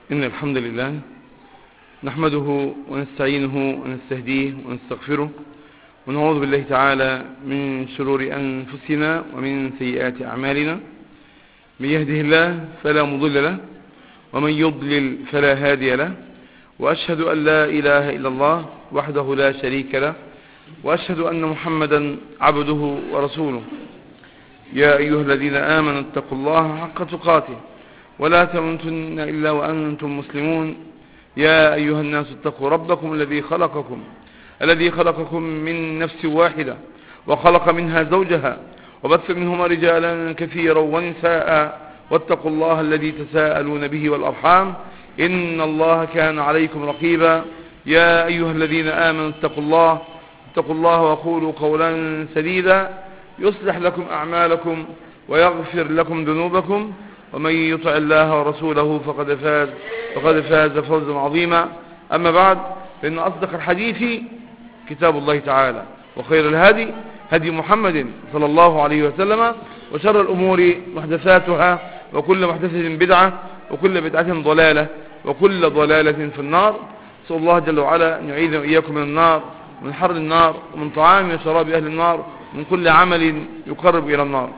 إن الحمد لله نحمده ونستعينه ونستهديه ونستغفره ونعوذ بالله تعالى من شرور أنفسنا ومن سيئات أعمالنا من يهده الله فلا مضل له ومن يضلل فلا هادي له وأشهد أن لا إله إلا الله وحده لا شريك له وأشهد أن محمدا عبده ورسوله يا أيها الذين آمنوا اتقوا الله حق تقاته ولا تموتن إلا وأنتم مسلمون يا أيها الناس اتقوا ربكم الذي خلقكم الذي خلقكم من نفس واحدة وخلق منها زوجها وبث منهما رجالا كثيرا ونساء واتقوا الله الذي تساءلون به والأرحام إن الله كان عليكم رقيبا يا أيها الذين آمنوا اتقوا الله اتقوا الله وقولوا قولا سديدا يصلح لكم أعمالكم ويغفر لكم ذنوبكم ومن يطع الله ورسوله فقد فاز فقد فاز فوزا عظيما أما بعد فإن أصدق الحديث كتاب الله تعالى وخير الهدي هدي محمد صلى الله عليه وسلم وشر الأمور محدثاتها وكل محدثة بدعة وكل بدعة ضلالة وكل ضلالة في النار سأل الله جل وعلا أن يعيذنا وإياكم من النار من حر النار ومن طعام وشراب أهل النار من كل عمل يقرب إلى النار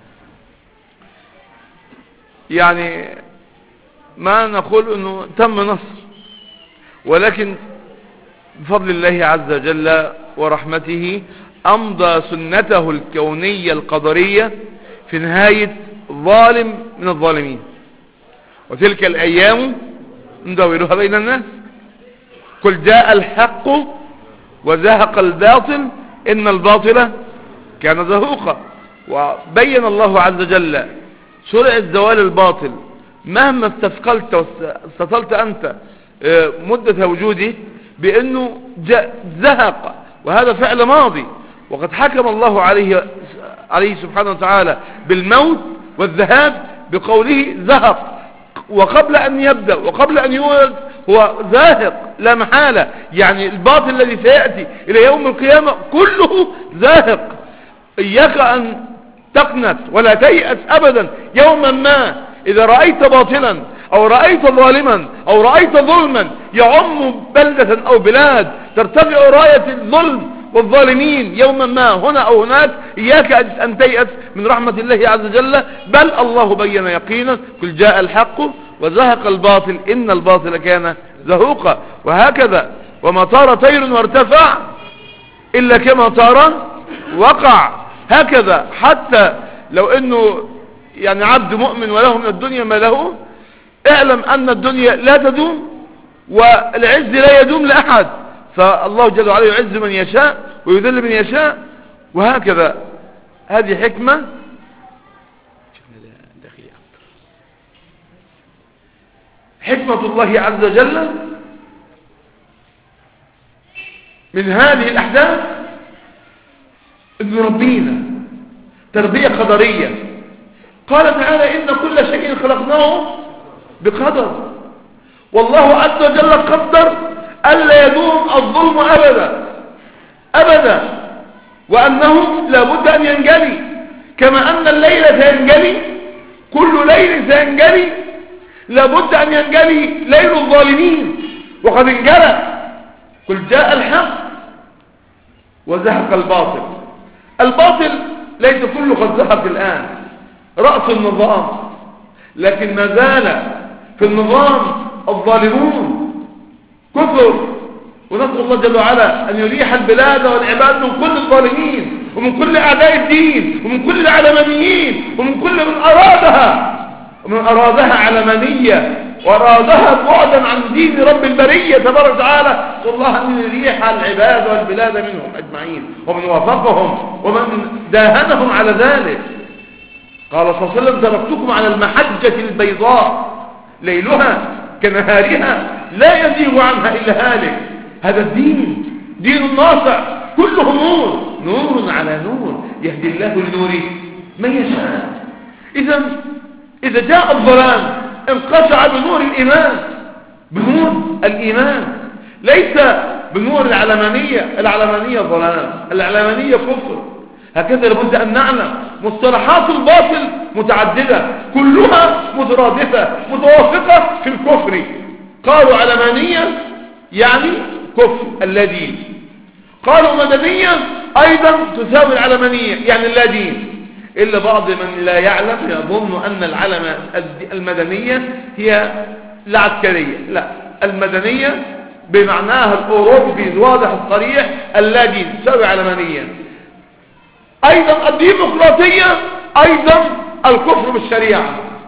يعني ما نقول أنه تم نصر ولكن بفضل الله عز وجل ورحمته أمضى سنته الكونية القدرية في نهاية ظالم من الظالمين وتلك الأيام ندورها بين الناس قل جاء الحق وزهق الباطل إن الباطل كان زهوقا وبين الله عز وجل سرعة زوال الباطل مهما استثقلت واستطلت أنت مدة وجوده بأنه زهق وهذا فعل ماضي وقد حكم الله عليه عليه سبحانه وتعالى بالموت والذهاب بقوله زهق وقبل أن يبدأ وقبل أن يولد هو زاهق لا محالة يعني الباطل الذي سيأتي إلى يوم القيامة كله زاهق إياك أن تقنت ولا تيأس أبدا يوما ما إذا رأيت باطلا أو رأيت ظالما أو رأيت ظلما يعم بلدة أو بلاد ترتفع راية الظلم والظالمين يوما ما هنا أو هناك إياك أن تيأس من رحمة الله عز وجل بل الله بين يقينا كل جاء الحق وزهق الباطل إن الباطل كان زهوقا وهكذا وما طار طير وارتفع إلا كما طار وقع هكذا حتى لو أنه يعني عبد مؤمن وله من الدنيا ما له اعلم أن الدنيا لا تدوم والعز لا يدوم لأحد فالله جل وعلا يعز من يشاء ويذل من يشاء وهكذا هذه حكمة حكمة الله عز وجل من هذه الأحداث أن ربينا تربية قدرية قال تعالى إن كل شيء خلقناه بقدر والله عز وجل قدر ألا يدوم الظلم أبدا أبدا وأنه لابد أن ينجلي كما أن الليل سينجلي كل ليل سينجلي لابد أن ينجلي ليل الظالمين وقد انجلى قل جاء الحق وزهق الباطل الباطل ليس كله قد زهق الآن رأس النظام لكن ما زال في النظام الظالمون كفر ونسأل الله جل وعلا أن يريح البلاد والعباد من كل الظالمين ومن كل أعداء الدين ومن كل العلمانيين ومن كل من أرادها ومن أرادها علمانية وأرادها بعدا عن دين رب البرية تبارك وتعالى نسأل الله أن يريح العباد والبلاد منهم أجمعين ومن وافقهم ومن داهنهم على ذلك قال صلى الله عليه وسلم تركتكم على المحجة البيضاء ليلها كنهارها لا يزيغ عنها إلا هالك هذا الدين دين ناصع كله نور نور على نور يهدي الله لنوره من يشاء إذا إذا جاء الظلام انقشع بنور الإيمان بنور الإيمان ليس بنور العلمانية العلمانية ظلام العلمانية كفر هكذا لابد أن نعلم مصطلحات الباطل متعددة كلها مترادفة متوافقة في الكفر قالوا علمانية يعني كفر اللا دين قالوا مدنية أيضا تساوي العلمانية يعني اللا دين إلا بعض من لا يعلم يظن أن العلم المدنية هي العسكرية لا المدنية بمعناها الأوروبي الواضح الصريح اللا دين تساوي علمانية أيضا الديمقراطية أيضا الكفر بالشريعة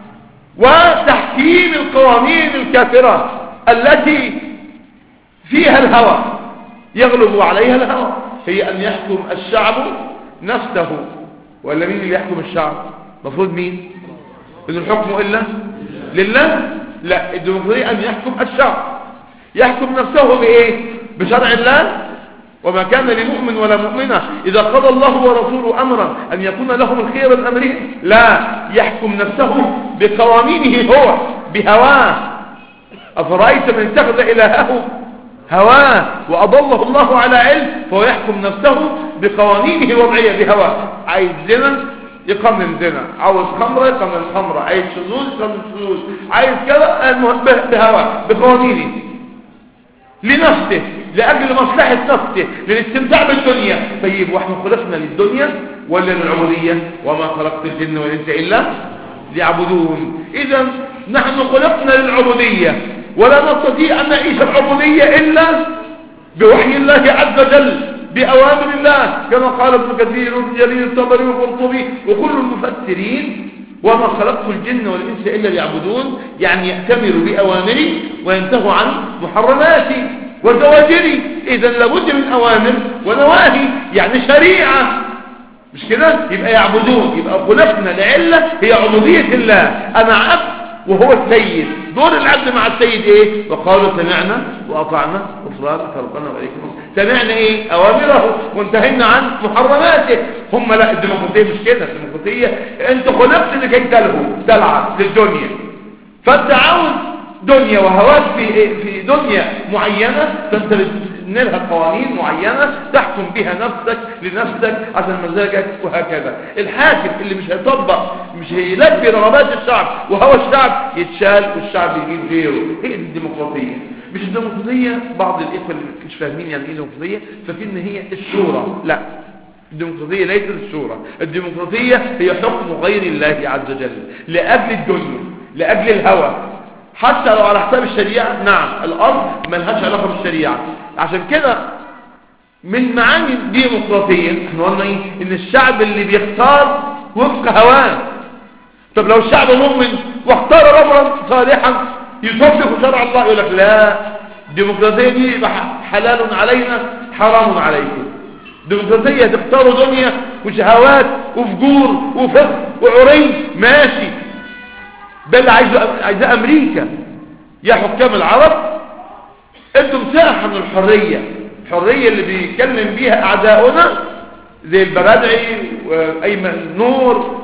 وتحكيم القوانين الكافرة التي فيها الهوى يغلب عليها الهوى هي أن يحكم الشعب نفسه ولا مين اللي يحكم الشعب مفروض مين إن الحكم إلا لله لا الديمقراطية أن يحكم الشعب يحكم نفسه بإيه بشرع الله وما كان لمؤمن ولا مؤمنة إذا قضى الله ورسوله أمرا أن يكون لهم الخير من أمره لا يحكم نفسه بقوانينه هو بهواه أفرأيت من اتخذ إلهه هواه وأضله الله على علم فهو يحكم نفسه بقوانينه الوضعية بهواه عايز زنا يقنن زنا عاوز خمرة يقنن خمرة عايز شذوذ يقنن شذوذ عايز كذا بهواه بقوانينه لنفسه لأجل مصلحة نفسه للاستمتاع بالدنيا طيب واحنا خلقنا للدنيا ولا للعبودية وما خلقت الجن والإنس إلا ليعبدون إذا نحن خلقنا للعبودية ولا نستطيع أن نعيش العبودية إلا بوحي الله عز وجل بأوامر الله كما قال ابن كثير جليل الطبري والقرطبي وكل المفسرين وما خلقت الجن والإنس إلا ليعبدون يعني يأتمروا بأوامري وينتهوا عن محرماتي وزواجري إذا لابد من أوامر ونواهي يعني شريعة مش كده يبقى يعبدون يبقى خلقنا لعلة هي عبودية الله أنا عبد وهو السيد دور العبد مع السيد ايه وقالوا سمعنا واطعنا غفرانك ربنا وعليكم سمعنا ايه اوامره وانتهينا عن محرماته هم لا الديمقراطيه مش كده الديمقراطيه انت خلقت لكي تلهو تلعب للدنيا فانت عاوز دنيا وهواك في في دنيا معينه فانت نلها قوانين معينة تحكم بها نفسك لنفسك عشان مزاجك وهكذا الحاكم اللي مش هيطبق مش هيلبي رغبات الشعب وهو الشعب يتشال والشعب يجيب غيره هي دي الديمقراطية مش الديمقراطية بعض الإخوة اللي مش فاهمين يعني ايه الديمقراطية فاكرين ان هي الشورى لا الديمقراطية ليست الشورى الديمقراطية هي حكم غير الله عز وجل لأجل الدنيا لأجل الهوى حتى لو على حساب الشريعة نعم الأرض ملهاش علاقة بالشريعة عشان كده من معاني الديمقراطية احنا قلنا ايه ان الشعب اللي بيختار وفق هواه طب لو الشعب مؤمن واختار امرا صالحا يطبق شرع الله يقول لك لا الديمقراطية دي حلال علينا حرام عليكم الديمقراطية تختاروا دنيا وشهوات وفجور وفقه وعري ماشي ده اللي عايزه عايزاه امريكا يا حكام العرب انتم مساحة من الحرية الحرية اللي بيتكلم بيها اعداؤنا زي البرادعي وايمن نور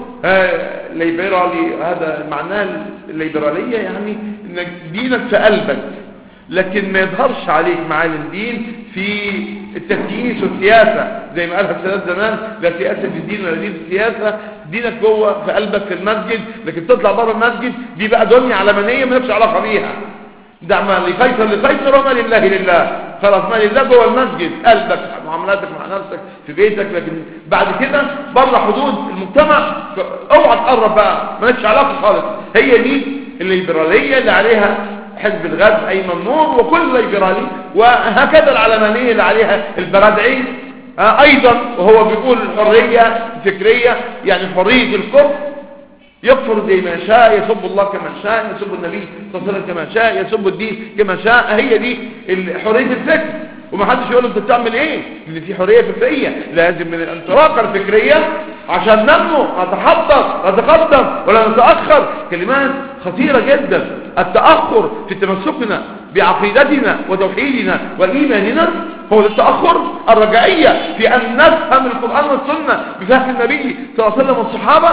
ليبرالي هذا معناه الليبرالية يعني انك دينك في قلبك لكن ما يظهرش عليك معالي الدين في التكييس والسياسة زي ما قالها السادات زمان لا سياسة في الدين ولا دين في السياسة دينك جوه في قلبك في المسجد لكن تطلع بره المسجد دي بقى دنيا علمانية ما لكش علاقة بيها دع ما لقيصر لقيصر وما لله لله خلاص ما لله جوه المسجد قلبك معاملاتك مع نفسك في بيتك لكن بعد كده بره حدود المجتمع اوعى تقرب بقى ما لكش علاقة خالص هي دي الليبرالية اللي عليها حزب الغد ايمن نور وكل ليبرالي وهكذا العلمانية اللي عليها البرادعي ايضا وهو بيقول الحرية فكرية يعني حرية الكفر يكفر زي ما شاء يسب الله كما شاء يسب النبي صلى الله عليه وسلم كما شاء يسب الدين كما شاء هي دي حرية الفكر ومحدش يقول انت بتعمل ايه ان في حرية فكرية لازم من الانطلاقة الفكرية عشان ننمو نتحضر نتقدم ولا نتأخر كلمات خطيرة جدا التأخر في تمسكنا بعقيدتنا وتوحيدنا وإيماننا هو التأخر الرجعية في أن نفهم القرآن والسنة بفهم النبي صلى الله عليه وسلم والصحابة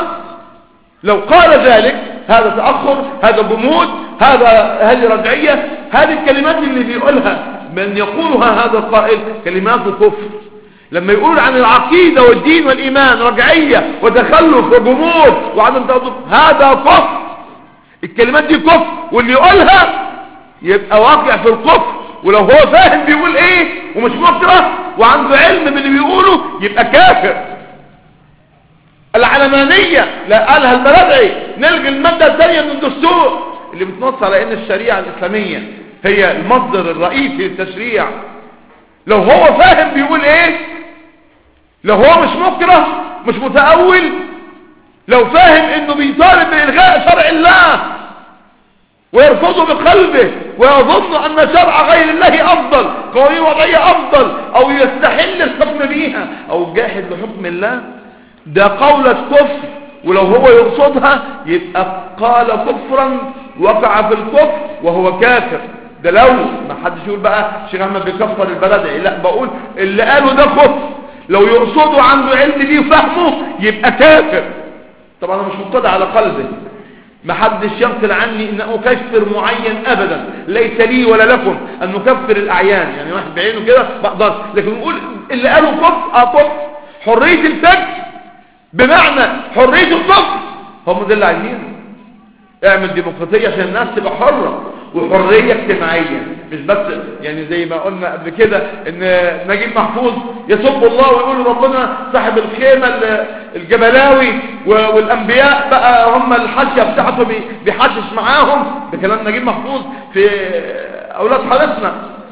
لو قال ذلك هذا تأخر هذا جمود هذا هذه رجعية هذه الكلمات اللي بيقولها من يقولها هذا القائل كلمات كفر لما يقول عن العقيدة والدين والإيمان رجعية وتخلف وجمود وعدم تأخذ هذا كفر الكلمات دي كفر واللي يقولها يبقى واقع في الكفر ولو هو فاهم بيقول ايه ومش مكره وعنده علم باللي بيقوله يبقى كافر العلمانية لا قالها البلدعي نلغي المادة الثانية من الدستور اللي بتنص على ان الشريعة الاسلامية هي المصدر الرئيسي للتشريع لو هو فاهم بيقول ايه لو هو مش مكره مش متأول لو فاهم انه بيطالب بإلغاء شرع الله ويرفضه بقلبه ويظن ان شرع غير الله افضل قوانين وضعية افضل او يستحل الحكم بيها او جاحد لحكم الله ده قولة كفر ولو هو يقصدها يبقى قال كفرا وقع في الكفر وهو كافر ده لو ما حدش يقول بقى شيخ احمد بيكفر البلد لا بقول اللي قاله ده كفر لو يقصده عنده علم بيه وفهمه يبقى كافر طبعا انا مش مقتدى على قلبه ما حدش ينقل عني ان اكفر معين ابدا ليس لي ولا لكم ان نكفر الاعيان يعني واحد بعينه كده بقدر لكن نقول اللي قالوا كفر اه كفر حريه الفكر بمعنى حريه الكفر هم ده اللي عايزينه اعمل ديمقراطيه عشان الناس تبقى حره وحريه اجتماعيه مش بس يعني زي ما قلنا قبل كده ان نجيب محفوظ يسب الله ويقول ربنا صاحب الخيمه الجبلاوي والانبياء بقى هم الحاشيه بتاعته بيحشش معاهم ده كلام نجيب محفوظ في اولاد حارسنا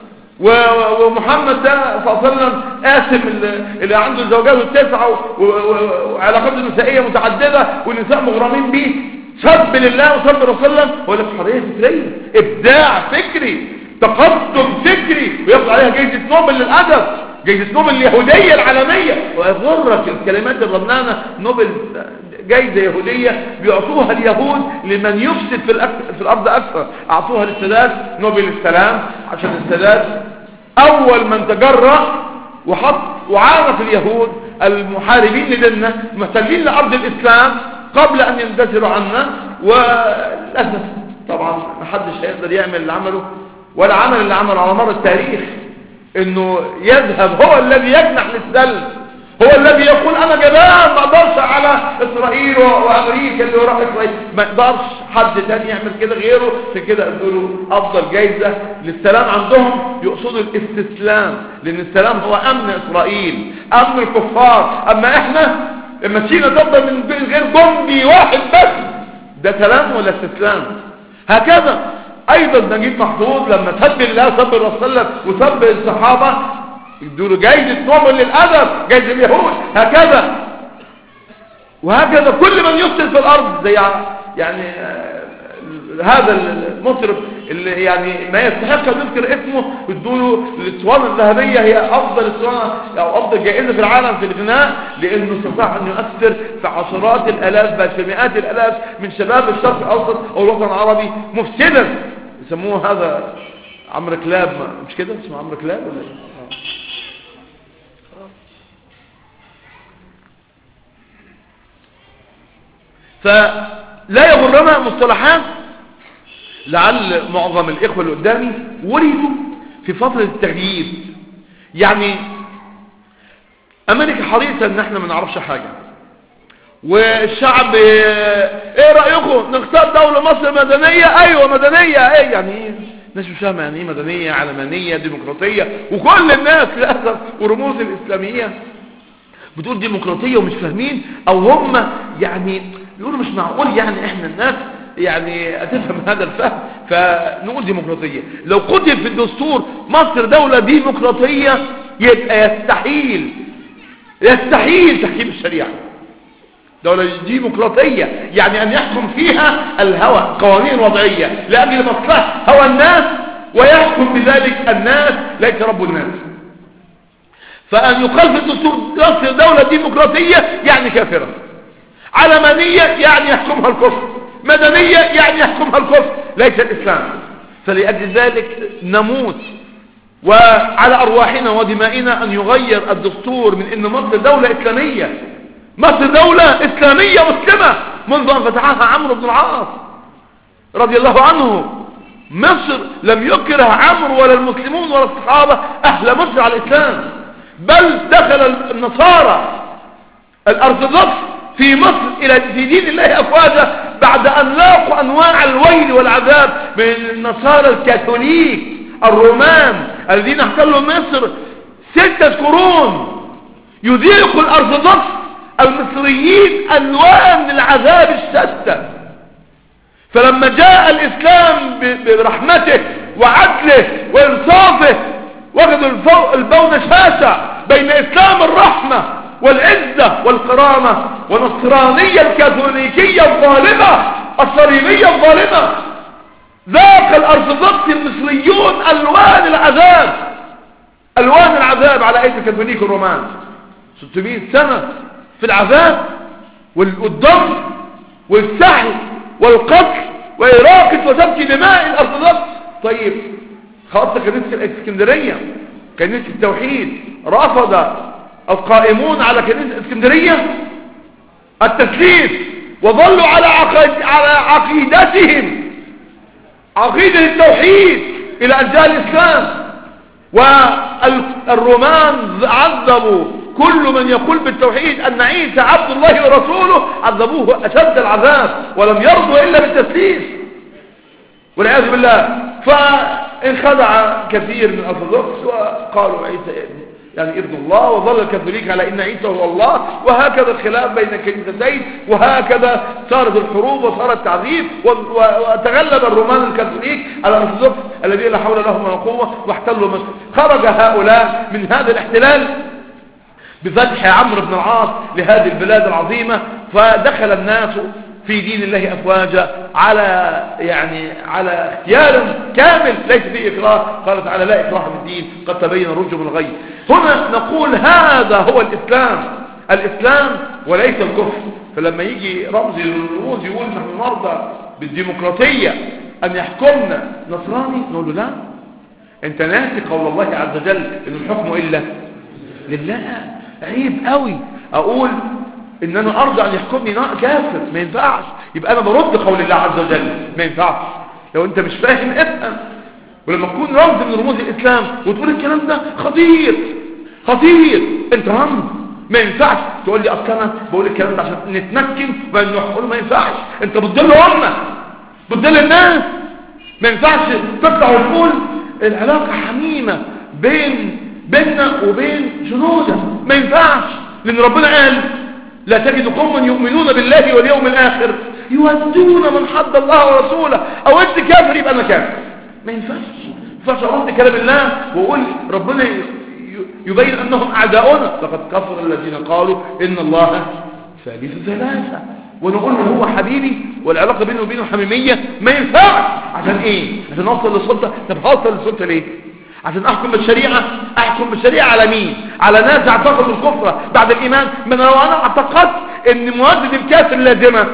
ومحمد ده صلى الله عليه وسلم قاسم اللي عنده زوجاته التسعه وعلاقات نسائيه متعدده والنساء مغرمين بيه سب لله وسب رسول الله هو لك حريه فكريه ابداع فكري تقدم فكري وياخد عليها جائزه نوبل للادب جائزه نوبل اليهوديه العالميه ويغرك الكلمات الرنانه نوبل جائزه يهوديه بيعطوها اليهود لمن يفسد في, في الارض اكثر اعطوها للسادات نوبل السلام عشان السادات اول من تجرأ وحط وعارف اليهود المحاربين لديننا محتلين لارض الاسلام قبل ان ينتشروا عنا وللاسف طبعا ما حدش هيقدر يعمل اللي عمله ولا عمل اللي عمله على مر التاريخ انه يذهب هو الذي يجنح للسلم هو الذي يقول انا جبان ما اقدرش على اسرائيل وامريكا اللي وراء اسرائيل ما يقدرش حد تاني يعمل كده غيره في كده له افضل جايزة للسلام عندهم يقصدوا الاستسلام لان السلام هو امن اسرائيل امن الكفار اما احنا اما سينا تفضل من غير جندي واحد بس ده سلام ولا استسلام هكذا ايضا نجيب محفوظ لما سب الله سب الرسول وسب الصحابة يدوا له جايزة نوبل للأدب جايزة اليهود هكذا وهكذا كل من يفسد في الأرض زي يعني هذا المطرب اللي يعني ما يستحق ان نذكر اسمه له الاسوان الذهبيه هي افضل اسوان او افضل جائزه في العالم في الغناء لانه استطاع ان يؤثر في عشرات الالاف بل في مئات الالاف من شباب الشرق الاوسط او الوطن العربي مفسدا يسموه هذا عمرو كلاب مش كده اسمه عمرو كلاب ولا ايه فلا يغرنا مصطلحات لعل معظم الإخوة اللي قدامي ولدوا في فترة التغيير يعني أمريكا حريصة ان احنا ما نعرفش حاجة والشعب ايه رأيكم نختار دولة مصر مدنية ايوه مدنية ايه يعني ايه الناس مش فاهمه يعني ايه مدنية علمانية ديمقراطية وكل الناس للأسف ورموز الإسلامية بتقول ديمقراطية ومش فاهمين او هم يعني يقولوا مش معقول يعني احنا الناس يعني هتفهم هذا الفهم فنقول ديمقراطية لو كتب في الدستور مصر دولة ديمقراطية يبقى يستحيل يستحيل تحكيم الشريعة دولة ديمقراطية يعني أن يحكم فيها الهوى قوانين وضعية لأجل مصلحة هوى الناس ويحكم بذلك الناس ليس رب الناس فأن يقال في الدستور مصر دولة ديمقراطية يعني كافرة علمانية يعني يحكمها الكفر مدنية يعني يحكمها الكفر ليس الإسلام فلأجل ذلك نموت وعلى أرواحنا ودمائنا أن يغير الدستور من أن مصر دولة إسلامية مصر دولة إسلامية مسلمة منذ أن فتحها عمرو بن العاص رضي الله عنه مصر لم يكره عمرو ولا المسلمون ولا الصحابة أهل مصر على الإسلام بل دخل النصارى الأرثوذكس في مصر إلى في دين الله أفواجا بعد أن لاقوا أنواع الويل والعذاب من النصارى الكاثوليك الرومان الذين احتلوا مصر ستة قرون يذيق الأرثوذكس المصريين ألوان العذاب الشتى فلما جاء الإسلام برحمته وعدله وإنصافه وجدوا البون شاسع بين إسلام الرحمة والعزة والكرامة ونصرانية الكاثوليكية الظالمة الصليبية الظالمة ذاق الأرثوذكس المصريون ألوان العذاب ألوان العذاب على أيدي الكاثوليك الرومان 600 سنة في العذاب والدم والسحل والقتل وإراقة وسبك دماء الأرثوذكس طيب خاصة كنيسة الاسكندرية كنيسة التوحيد رفض القائمون على كنيسة الاسكندرية التسليم وظلوا على, عقيد على عقيدتهم عقيدة التوحيد إلى أن جاء الإسلام والرومان عذبوا كل من يقول بالتوحيد أن عيسى عبد الله ورسوله عذبوه أشد العذاب ولم يرضوا إلا بالتسليم والعياذ بالله فانخدع كثير من الأرثوذكس وقالوا عيسى يعني ابن الله وظل الكاثوليك على ان عيسى هو الله وهكذا الخلاف بين الكنيستين وهكذا صارت الحروب وصار التعذيب وتغلب الرومان الكاثوليك على الارثوذكس الذين لا حول لهم ولا قوه واحتلوا مصر خرج هؤلاء من هذا الاحتلال بفتح عمرو بن العاص لهذه البلاد العظيمة فدخل الناس في دين الله أفواجا على يعني على اختيار كامل ليس فيه إكراه قال تعالى لا إكراه في الدين قد تبين الرشد من الغي هنا نقول هذا هو الإسلام الإسلام وليس الكفر فلما يجي رمز الرموز يقول نحن نرضى بالديمقراطية أن يحكمنا نصراني نقول له لا انت ناسي قول الله عز وجل ان الحكم إلا لله عيب قوي اقول ان انا ارضى ان يحكمني كافر ما ينفعش يبقى انا برد قول الله عز وجل ما ينفعش لو انت مش فاهم افهم ولما تكون رمز من رموز الاسلام وتقول الكلام ده خطير خطير انت رمز ما ينفعش تقول لي اصل انا بقول الكلام ده عشان نتمكن وان نحكم ما ينفعش انت بتضل امه بتضل الناس ما ينفعش تطلع وتقول العلاقه حميمه بين بيننا وبين جنوده ما ينفعش لان ربنا قال لا تجد قوما يؤمنون بالله واليوم الاخر يودون من حد الله ورسوله او انت كافر يبقى انا كافر ما ينفعش ما ينفعش ارد كلام الله واقول ربنا يبين انهم اعداؤنا لقد كفر الذين قالوا ان الله ثالث ثلاثه ونقول له هو حبيبي والعلاقه بينه وبينه حميميه ما ينفعش عشان ايه عشان اوصل للسلطه طب هوصل للسلطه ليه عشان احكم بالشريعة احكم بالشريعة على مين على ناس اعتقدوا الكفر بعد الايمان من لو انا اعتقدت ان مواد الكافر لازمة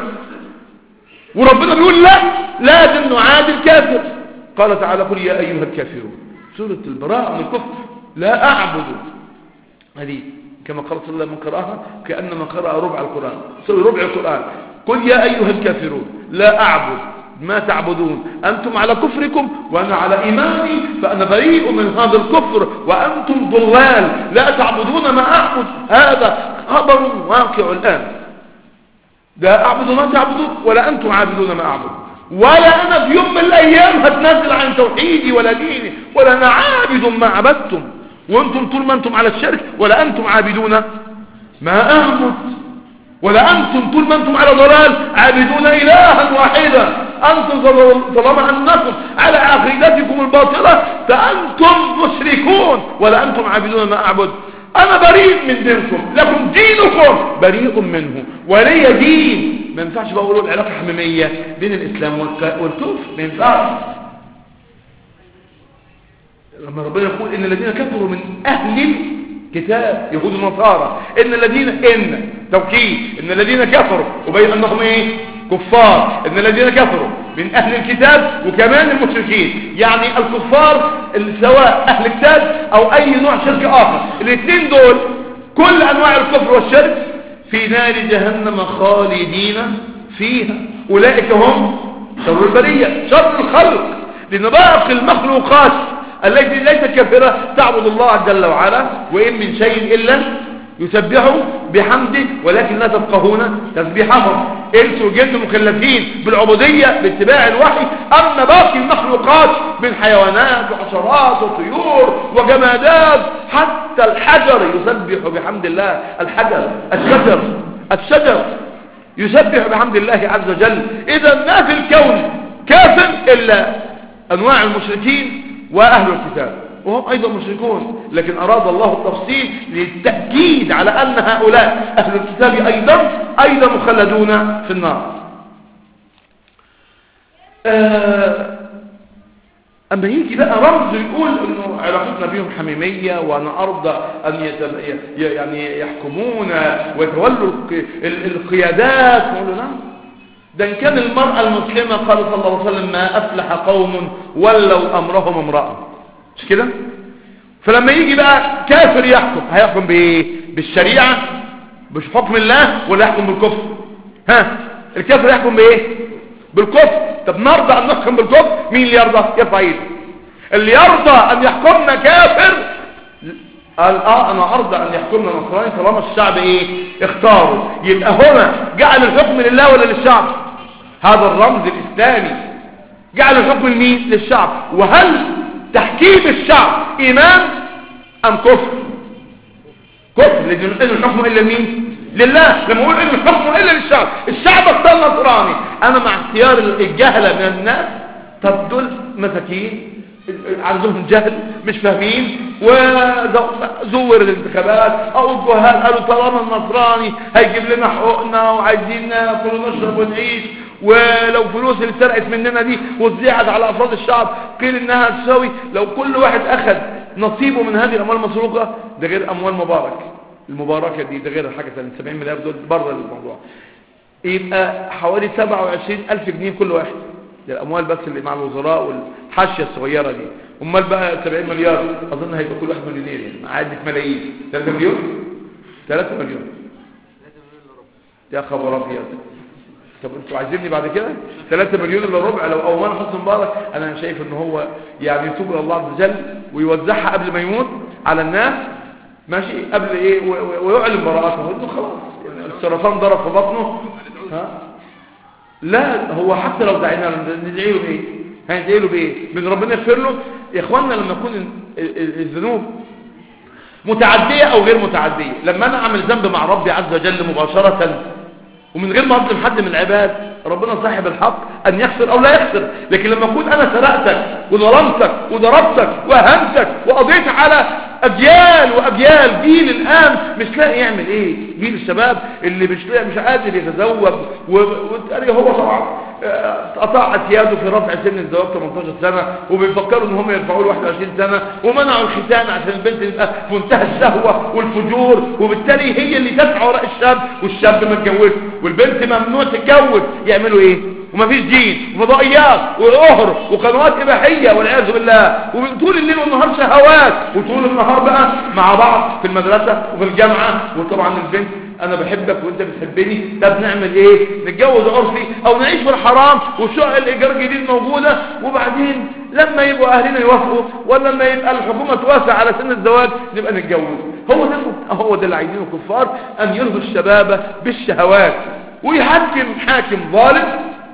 وربنا بيقول لا لازم نعادي الكافر قال تعالى قل يا ايها الكافرون سورة البراءة من الكفر لا اعبد هذه كما قال صلى الله عليه وسلم من قرأها كأنما قرأ ربع القرآن سورة ربع القرآن قل يا ايها الكافرون لا اعبد ما تعبدون أنتم على كفركم وأنا على إيماني فأنا بريء من هذا الكفر وأنتم ضلال لا تعبدون ما أعبد هذا خبر واقع الآن لا أعبد ما تعبدون ولا أنتم عابدون ما أعبد ولا أنا في يوم من الأيام هتنزل عن توحيدي ولا ديني ولا أنا عابد ما عبدتم وأنتم طول ما أنتم على الشرك ولا أنتم عابدون ما أعبد ولا أنتم طول ما أنتم على ضلال عابدون إلها واحدا أنتم طالما أنكم على عقيدتكم الباطلة فأنتم مشركون ولا أنتم عابدون ما أعبد أنا بريء من دينكم لكم دينكم بريء منه ولي دين ما ينفعش بقولوا العلاقة حميمية بين الإسلام والكفر ما ينفعش لما ربنا يقول إن الذين كفروا من أهل كتاب يهود النصارى ان الذين ان توكيد ان الذين كفروا وبين انهم ايه كفار ان الذين كفروا من اهل الكتاب وكمان المشركين يعني الكفار سواء اهل الكتاب او اي نوع شرك اخر الاثنين دول كل انواع الكفر والشرك في نار جهنم خالدين فيها اولئك هم شر البريه شر الخلق لان باقي المخلوقات التي ليست كافرة تعبد الله جل وعلا وإن من شيء إلا يسبحوا بحمده ولكن لا تفقهون تسبيحهم انسوا جن مكلفين بالعبودية باتباع الوحي أما باقي المخلوقات من حيوانات وحشرات وطيور وجمادات حتى الحجر يسبح بحمد الله الحجر الشجر الشجر يسبح بحمد الله عز وجل إذا ما في الكون كافر إلا أنواع المشركين وأهل الكتاب وهم أيضا مشركون لكن أراد الله التفصيل للتأكيد على أن هؤلاء أهل الكتاب أيضا أيضا مخلدون في النار آه، أما يجي بقى رمز يقول أنه علاقتنا بهم حميمية وأنا أرضى أن يتم يعني يحكمون ويتولوا القيادات نقول نعم ده إن كان المرأة المسلمة قال صلى الله عليه وسلم ما أفلح قوم ولوا أمرهم امرأة مش كده فلما يجي بقى كافر يحكم هيحكم بايه بالشريعة مش حكم الله ولا يحكم بالكفر ها الكافر يحكم بايه بالكفر طب نرضى ان نحكم بالكفر مين اللي يرضى يرفع ايده اللي يرضى ان يحكمنا كافر قال اه انا ارضى ان يحكمنا نصراني طالما الشعب ايه اختاروا يبقى هنا جعل الحكم لله ولا للشعب هذا الرمز الاسلامي جعل الحكم لمين للشعب وهل تحكيم الشعب ايمان ام كفر كفر لان الحكم الا مين لله لما اقول ان الحكم الا للشعب الشعب اختار نصراني انا مع اختيار الجهله من الناس طب دول مساكين عندهم جهل مش فاهمين وزور الانتخابات او الجهال قالوا طالما النصراني هيجيب لنا حقوقنا وعايزين ناكل ونشرب ونعيش ولو فلوس اللي اتسرقت مننا دي وزعت على افراد الشعب قيل انها تساوي لو كل واحد اخذ نصيبه من هذه الاموال المسروقه ده غير اموال مبارك المباركه دي ده غير حاجه ثانيه 70 مليار دول بره الموضوع يبقى حوالي 27 الف جنيه كل واحد ده الاموال بس اللي مع الوزراء والحاشيه الصغيره دي امال بقى 70 مليار اظن هيبقى كل واحد مليونير يعني عادة ملايين 3 مليون 3 مليون يا خبر ابيض طب انتوا عايزيني بعد كده 3 مليون الا ربع لو اوان حسن مبارك انا شايف ان هو يعني يتوب الى الله عز وجل ويوزعها قبل ما يموت على الناس ماشي قبل ايه ويعلن براءته انه خلاص يعني السرطان ضرب في بطنه ها لا هو حتى لو دعينا ندعي له بايه هندعي له بايه من ربنا يغفر له يا اخواننا لما يكون الذنوب متعديه او غير متعديه لما انا اعمل ذنب مع ربي عز وجل مباشره ومن غير ما اظلم حد من العباد ربنا صاحب الحق ان يخسر او لا يخسر لكن لما اكون انا سرقتك وظلمتك وضربتك وهمتك وقضيت على اجيال واجيال جيل الان مش لاقي يعمل ايه جيل الشباب اللي مش لاقي مش قادر يتزوج وتقري هو طبعا قطع يده في رفع سن الزواج 18 سنة وبيفكروا ان هم يرفعوا له 21 سنة ومنعوا الختان عشان البنت تبقى في منتهى الشهوة والفجور وبالتالي هي اللي تسعى وراء الشاب والشاب ما اتجوزش والبنت ممنوع تتجوز يعملوا ايه ومفيش دين وفضائيات وقهر وقنوات اباحيه والعياذ بالله وطول الليل والنهار شهوات وطول النهار بقى مع بعض في المدرسه وفي الجامعه وطبعا البنت انا بحبك وانت بتحبني طب نعمل ايه نتجوز عرفي او نعيش في الحرام وشقق الايجار الجديد موجوده وبعدين لما يبقوا اهلنا يوافقوا ولا لما يبقى الحكومه توافق على سن الزواج نبقى نتجوز هو ده هو ده اللي عايزينه الكفار ان يلهوا الشباب بالشهوات ويحكم حاكم ظالم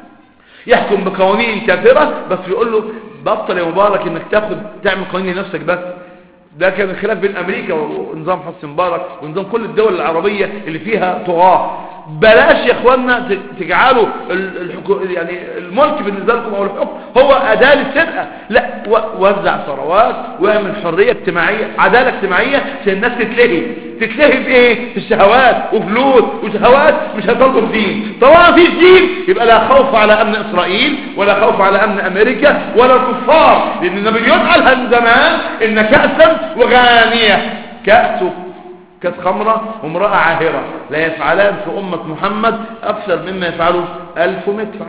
يحكم بقوانين كافرة بس يقول له بطل يا مبارك انك تاخد تعمل قوانين لنفسك بس ده كان الخلاف بين امريكا ونظام حسن مبارك ونظام كل الدول العربية اللي فيها طغاة بلاش يا اخوانا تجعلوا الحكو... يعني الملك بالنسبه لكم او الحكم هو اداه للسرقه لا وزع ثروات واعمل حريه اجتماعيه عداله اجتماعيه عشان الناس تتلهي تتلهي بايه في الشهوات وفلوس وشهوات مش هتطلب دين طالما فيش دين يبقى لا خوف على امن اسرائيل ولا خوف على امن امريكا ولا الكفار لان نابليون قالها من زمان ان كاسا وغانيه كاس كانت خمرة وامرأة عاهرة لا يفعلان في أمة محمد أكثر مما يفعله ألف مدفع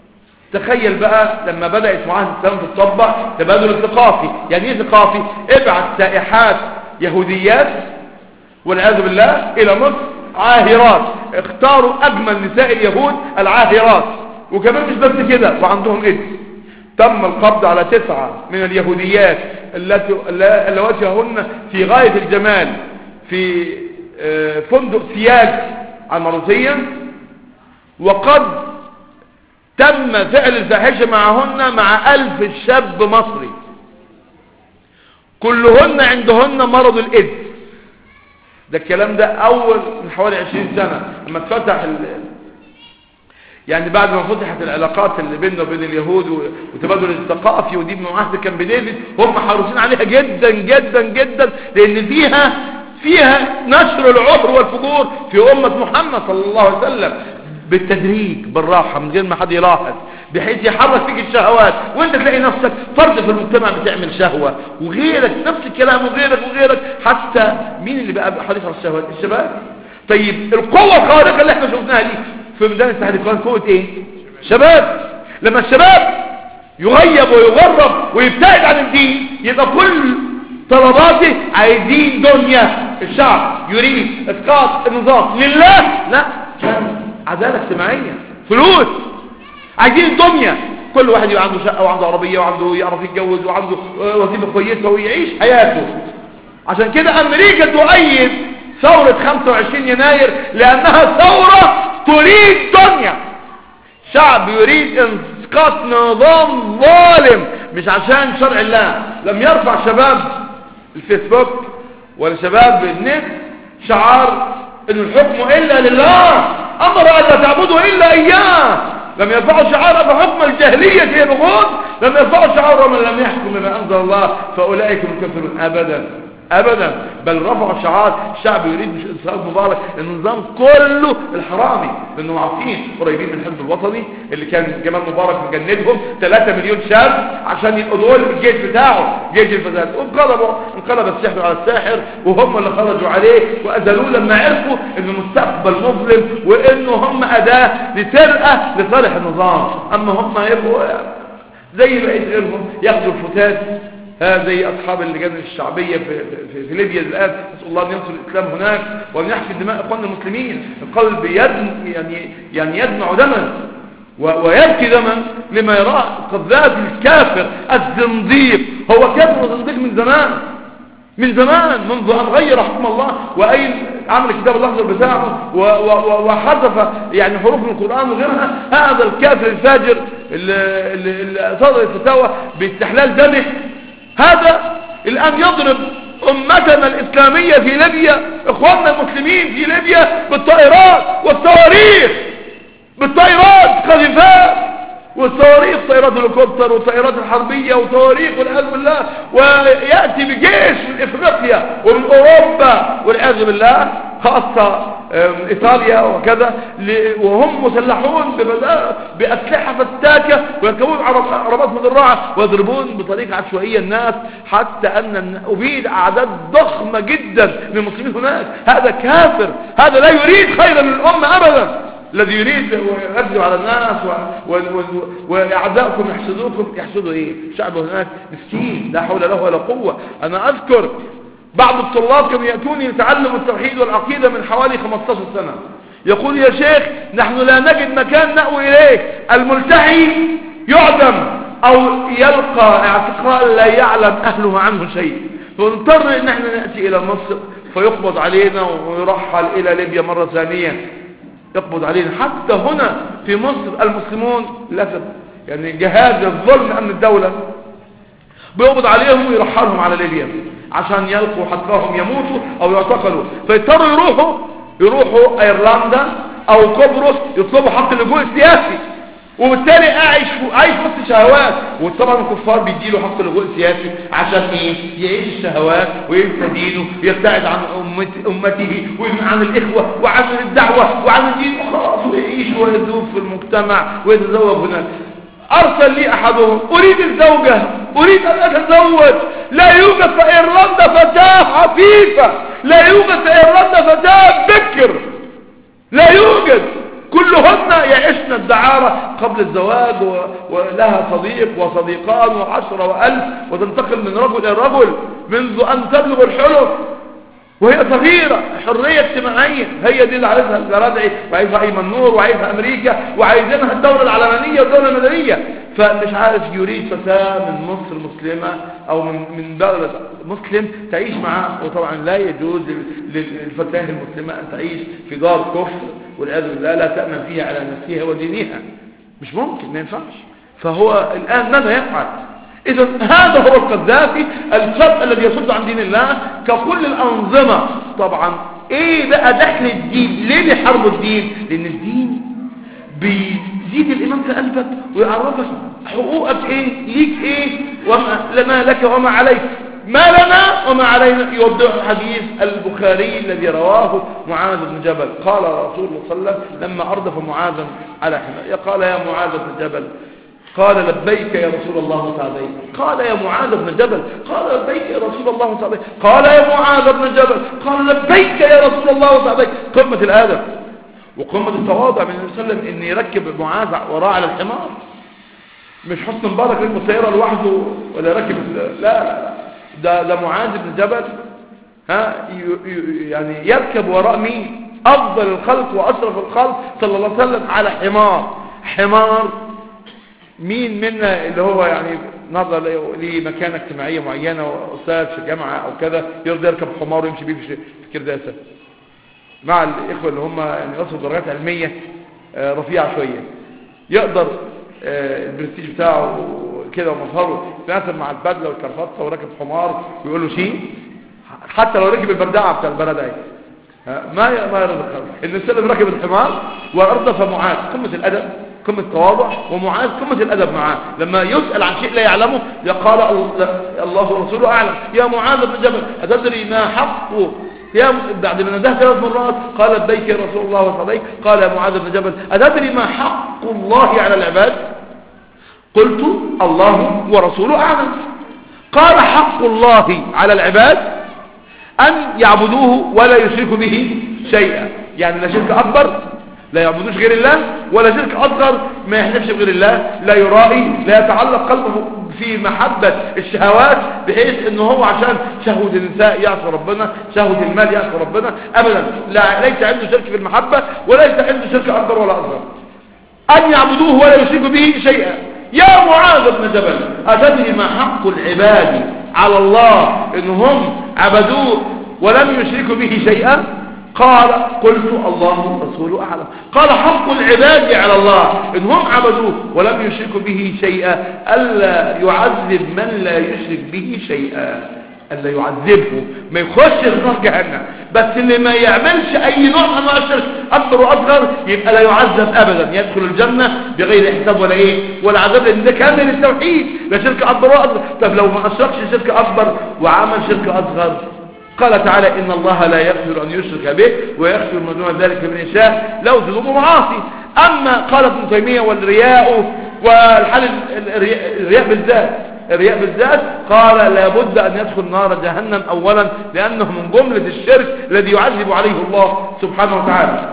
تخيل بقى لما بدأت معاهدة السلام تطبق تبادل ثقافي يعني ايه ثقافي ابعث سائحات يهوديات والعياذ بالله إلى مصر عاهرات اختاروا أجمل نساء اليهود العاهرات وكمان مش بس كده وعندهم إيه تم القبض على تسعة من اليهوديات التي اللواتي هن في غاية الجمال في فندق سياج عمروسيا وقد تم فعل الفاحشة معهن مع ألف شاب مصري كلهن عندهن مرض الإيدز ده الكلام ده أول من حوالي عشرين سنة لما اتفتح يعني بعد ما فتحت العلاقات اللي بيننا وبين اليهود وتبادل الثقافي ودي معاهده كان بديفيد هم حريصين عليها جدا جدا جدا لان فيها فيها نشر العهر والفجور في أمة محمد صلى الله عليه وسلم بالتدريج بالراحة من غير ما حد يلاحظ بحيث يحرك فيك الشهوات وانت تلاقي نفسك فرد في المجتمع بتعمل شهوة وغيرك نفس الكلام وغيرك وغيرك حتى مين اللي بقى حريص على الشهوات الشباب طيب القوة الخارقة اللي احنا شفناها دي في ميدان التحرير كانت قوة ايه شباب لما الشباب يغيب ويغرب ويبتعد عن الدين يبقى كل طلباته عايزين دنيا الشعب يريد اسقاط النظام لله لا كان عدالة اجتماعية فلوس عايزين الدنيا كل واحد يبقى عنده شقة وعنده عربية وعنده يعرف يتجوز وعنده وظيفة كويسة ويعيش حياته عشان كده امريكا تؤيد ثورة 25 يناير لانها ثورة تريد دنيا شعب يريد اسقاط نظام ظالم مش عشان شرع الله لم يرفع شباب الفيسبوك ولا شباب النت شعار ان الحكم الا لله امر ان لا تعبدوا الا اياه لم يرفعوا شعار بحكم الجاهلية يبغون لم يرفعوا شعار من لم يحكم بما انزل الله فاولئك مكفرون ابدا ابدا بل رفعوا شعار الشعب يريد مش انصاف مبارك النظام كله الحرامي لانهم عارفين قريبين من الحزب الوطني اللي كان جمال مبارك مجندهم 3 مليون شاب عشان يبقوا دول الجيش بتاعه جيش الفساد وانقلبوا انقلب السحر على الساحر وهم اللي خرجوا عليه واذلوه لما عرفوا انه مستقبل مظلم وانه هم اداه لسرقه لصالح النظام اما هم يبقوا زي بقيه غيرهم ياخدوا الفتات هذا زي أصحاب اللجان الشعبية في, في, في ليبيا الآن نسأل الله أن ينصر الإسلام هناك وأن يحفي دماء إخواننا المسلمين القلب يدم يعني, يعني يدمع دما ويبكي دما لما يراه قذات الكافر الزنديق هو كافر وزنديق من زمان من زمان منذ أن غير حكم الله وأين عمل كتاب الأخضر بتاعه وحذف يعني حروف من القرآن وغيرها هذا الكافر الفاجر اللي, اللي صدر الفتاوى باستحلال دمه هذا الآن يضرب أمتنا الإسلامية في ليبيا إخواننا المسلمين في ليبيا بالطائرات والصواريخ بالطائرات قذفات والصواريخ طائرات الهليكوبتر والطائرات الحربية وصواريخ والعياذ بالله ويأتي بجيش من إفريقيا ومن أوروبا والعياذ بالله خاصة إيطاليا وكذا وهم مسلحون بأسلحة فتاكة ويركبون عربات مدرعة ويضربون بطريقة عشوائية الناس حتى أن أبيد أعداد ضخمة جدا من المسلمين هناك هذا كافر هذا لا يريد خيرا للأمة أبدا الذي يريد ويكذب على الناس وأعداءكم يحسدوكم يحسدوا إيه الشعب هناك مسكين لا حول له ولا قوة أنا أذكر بعض الطلاب كانوا يأتوني لتعلم التوحيد والعقيدة من حوالي 15 سنة يقول يا شيخ نحن لا نجد مكان نأوي إليه الملتحي يعدم أو يلقى اعتقال لا يعلم أهله عنه شيء فنضطر ان احنا نأتي الى مصر فيقبض علينا ويرحل الى ليبيا مرة ثانية يقبض علينا حتى هنا في مصر المسلمون للأسف يعني جهاز الظلم أمن الدولة بيقبض عليهم ويرحلهم على ليبيا عشان يلقوا حتىهم يموتوا او يعتقلوا فيضطروا يروحوا يروحوا ايرلندا او قبرص يطلبوا حق اللجوء السياسي وبالتالي عايش عايش وسط شهوات وطبعا الكفار بيديله حق اللجوء السياسي عشان ايه يعيش الشهوات وينسى دينه ويبتعد عن امته وعن الاخوه وعن الدعوه وعن الدين وخلاص ويعيش ويذوب في المجتمع ويتزوج هناك ارسل لي احدهم اريد الزوجة اريد ان اتزوج لا يوجد في ايرلندا فتاة عفيفة لا يوجد في ايرلندا فتاة بكر لا يوجد كلهن يعشن الدعارة قبل الزواج ولها صديق وصديقان وعشرة والف وتنتقل من رجل الى رجل منذ ان تبلغ الحلم وهي صغيرة حرية اجتماعية هي دي اللي عايزها الجرادعي وعايزها ايمن نور وعايزها امريكا وعايزينها الدولة العلمانية والدولة المدنية فمش عارف يريد فتاة من مصر مسلمة او من من دولة مسلم تعيش معاه وطبعا لا يجوز للفتاة المسلمة ان تعيش في دار كفر والعياذ بالله لا تأمن فيها على نفسها ودينها مش ممكن ما ينفعش فهو الآن ماذا يفعل إذا هذا هو القذافي الشر الذي يصد عن دين الله ككل الأنظمة طبعا إيه بقى دخل الدين ليه بيحاربوا الدين لأن الدين بيزيد الإيمان في قلبك ويعرفك حقوقك إيه ليك إيه وما لما لك وما عليك ما لنا وما علينا يوضح حديث البخاري الذي رواه معاذ بن جبل قال رسول الله صلى الله عليه وسلم لما أردف معاذا على حمار قال يا معاذ بن جبل قال لبيك يا رسول الله وسعديك قال يا معاذ بن جبل قال لبيك يا رسول الله وسعديك قال يا معاذ بن جبل قال لبيك يا رسول الله وسعديك قمة الآدب وقمة التواضع من النبي صلى الله عليه وسلم ان يركب معاذ وراه على الحمار مش حسن مبارك ركب السيارة لوحده ولا ركب لا لا ده ده معاذ بن جبل ها يعني يركب وراء مين افضل الخلق واشرف الخلق صلى الله عليه وسلم على حمار حمار مين منا اللي هو يعني نظر لمكانة اجتماعية معينة وأستاذ في جامعة أو كذا يرضى يركب حمار ويمشي بيه في كرداسة مع الإخوة اللي هم يعني وصلوا درجات علمية رفيعة شوية يقدر البرستيج بتاعه كده ومظهره يتناسب مع البدلة والكرفطة وراكب حمار ويقول له شيء حتى لو ركب البردعة بتاع البلد اهي ما ما يرضى خالص ان السلم ركب الحمار والارض فمعاذ قمة الادب قمة التواضع ومعاذ قمة الادب معاه لما يسأل عن شيء لا يعلمه يقال الله ورسوله اعلم يا معاذ بن جبل اتدري ما حقه يا بعد ما نده ثلاث مرات قال لبيك يا رسول الله وصديق قال يا معاذ بن جبل أتدري ما حق الله على العباد قلت الله ورسوله أعلم قال حق الله على العباد أن يعبدوه ولا يشركوا به شيئا يعني لا شرك أكبر لا يعبدوش غير الله ولا شرك أصغر ما يحلفش بغير الله لا يرائي لا يتعلق قلبه في محبة الشهوات بحيث انه هو عشان شهوة النساء يعصى ربنا شهوة المال يعصى ربنا ابدا لا ليس عنده شرك في المحبة وليس عنده شرك اكبر ولا اصغر ان يعبدوه ولا يشركوا به شيئا يا معاذ بن جبل اتدري ما حق العباد على الله انهم عبدوه ولم يشركوا به شيئا قال قلت الله رسوله أعلم قال حق العباد على الله إن هم عبدوه ولم يشركوا به شيئا ألا يعذب من لا يشرك به شيئا ألا يعذبه ما يخش نار جهنم بس اللي ما يعملش أي نوع من أنواع الشرك أكبر وأصغر يبقى لا يعذب أبدا يدخل الجنة بغير حساب ولا إيه ولا عذاب لأن ده كامل التوحيد لا شرك أكبر وأصغر طب لو ما أشركش شرك أكبر وعمل شرك أصغر قال تعالى إن الله لا يغفر أن يشرك به ويغفر من دون ذلك من يشاء لو ذنوب معاصي أما قال ابن تيمية والرياء والحل الرياء بالذات الرياء بالذات قال لابد أن يدخل نار جهنم أولا لأنه من جملة الشرك الذي يعذب عليه الله سبحانه وتعالى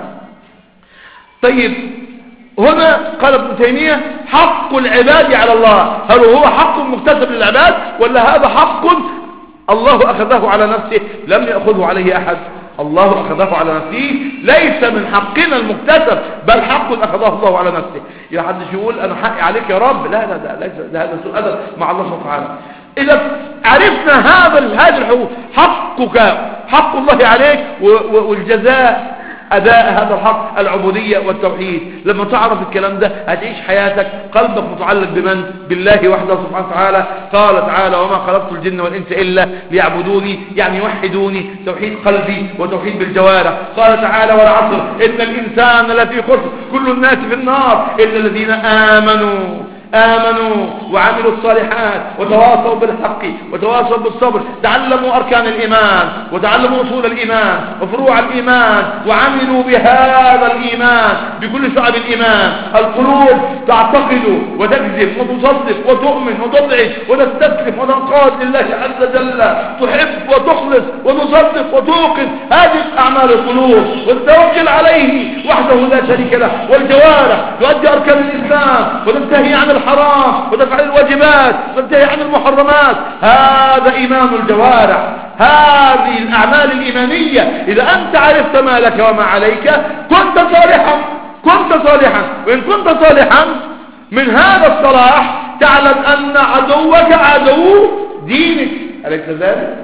طيب هنا قال ابن تيمية حق العباد على الله هل هو حق مكتسب للعباد ولا هذا حق الله أخذه على نفسه لم يأخذه عليه أحد الله أخذه على نفسه ليس من حقنا المكتسب بل حق أخذه الله على نفسه يا حد يقول أنا حقي عليك يا رب لا لا لا ليس ده هذا سوء أدب مع الله سبحانه وتعالى إذا عرفنا هذا هذه الحقوق حقك حق الله عليك والجزاء أداء هذا الحق العبودية والتوحيد لما تعرف الكلام ده هتعيش حياتك قلبك متعلق بمن بالله وحده سبحانه وتعالى قال تعالى وما خلقت الجن والإنس إلا ليعبدوني يعني يوحدوني توحيد قلبي وتوحيد بالجوارح قال تعالى والعصر إن الإنسان لفي خسر كل الناس في النار إلا الذين آمنوا آمنوا وعملوا الصالحات وتواصوا بالحق وتواصوا بالصبر تعلموا أركان الإيمان وتعلموا أصول الإيمان وفروع الإيمان وعملوا بهذا الإيمان بكل شعب الإيمان القلوب تعتقد وتكذب وتصدق وتؤمن وتطعش وتستسلم وتنقاد لله عز وجل تحب وتخلص وتصدق وتوقن هذه أعمال القلوب والتوكل عليه وحده لا شريك له والجوارح تؤدي أركان الإسلام وتنتهي عن الحرام وتفعل الواجبات وتنتهي عن المحرمات هذا إيمان الجوارح هذه الأعمال الإيمانية إذا أنت عرفت ما لك وما عليك كنت صالحا كنت صالحا وإن كنت صالحا من هذا الصلاح تعلم أن عدوك عدو دينك أليس ذلك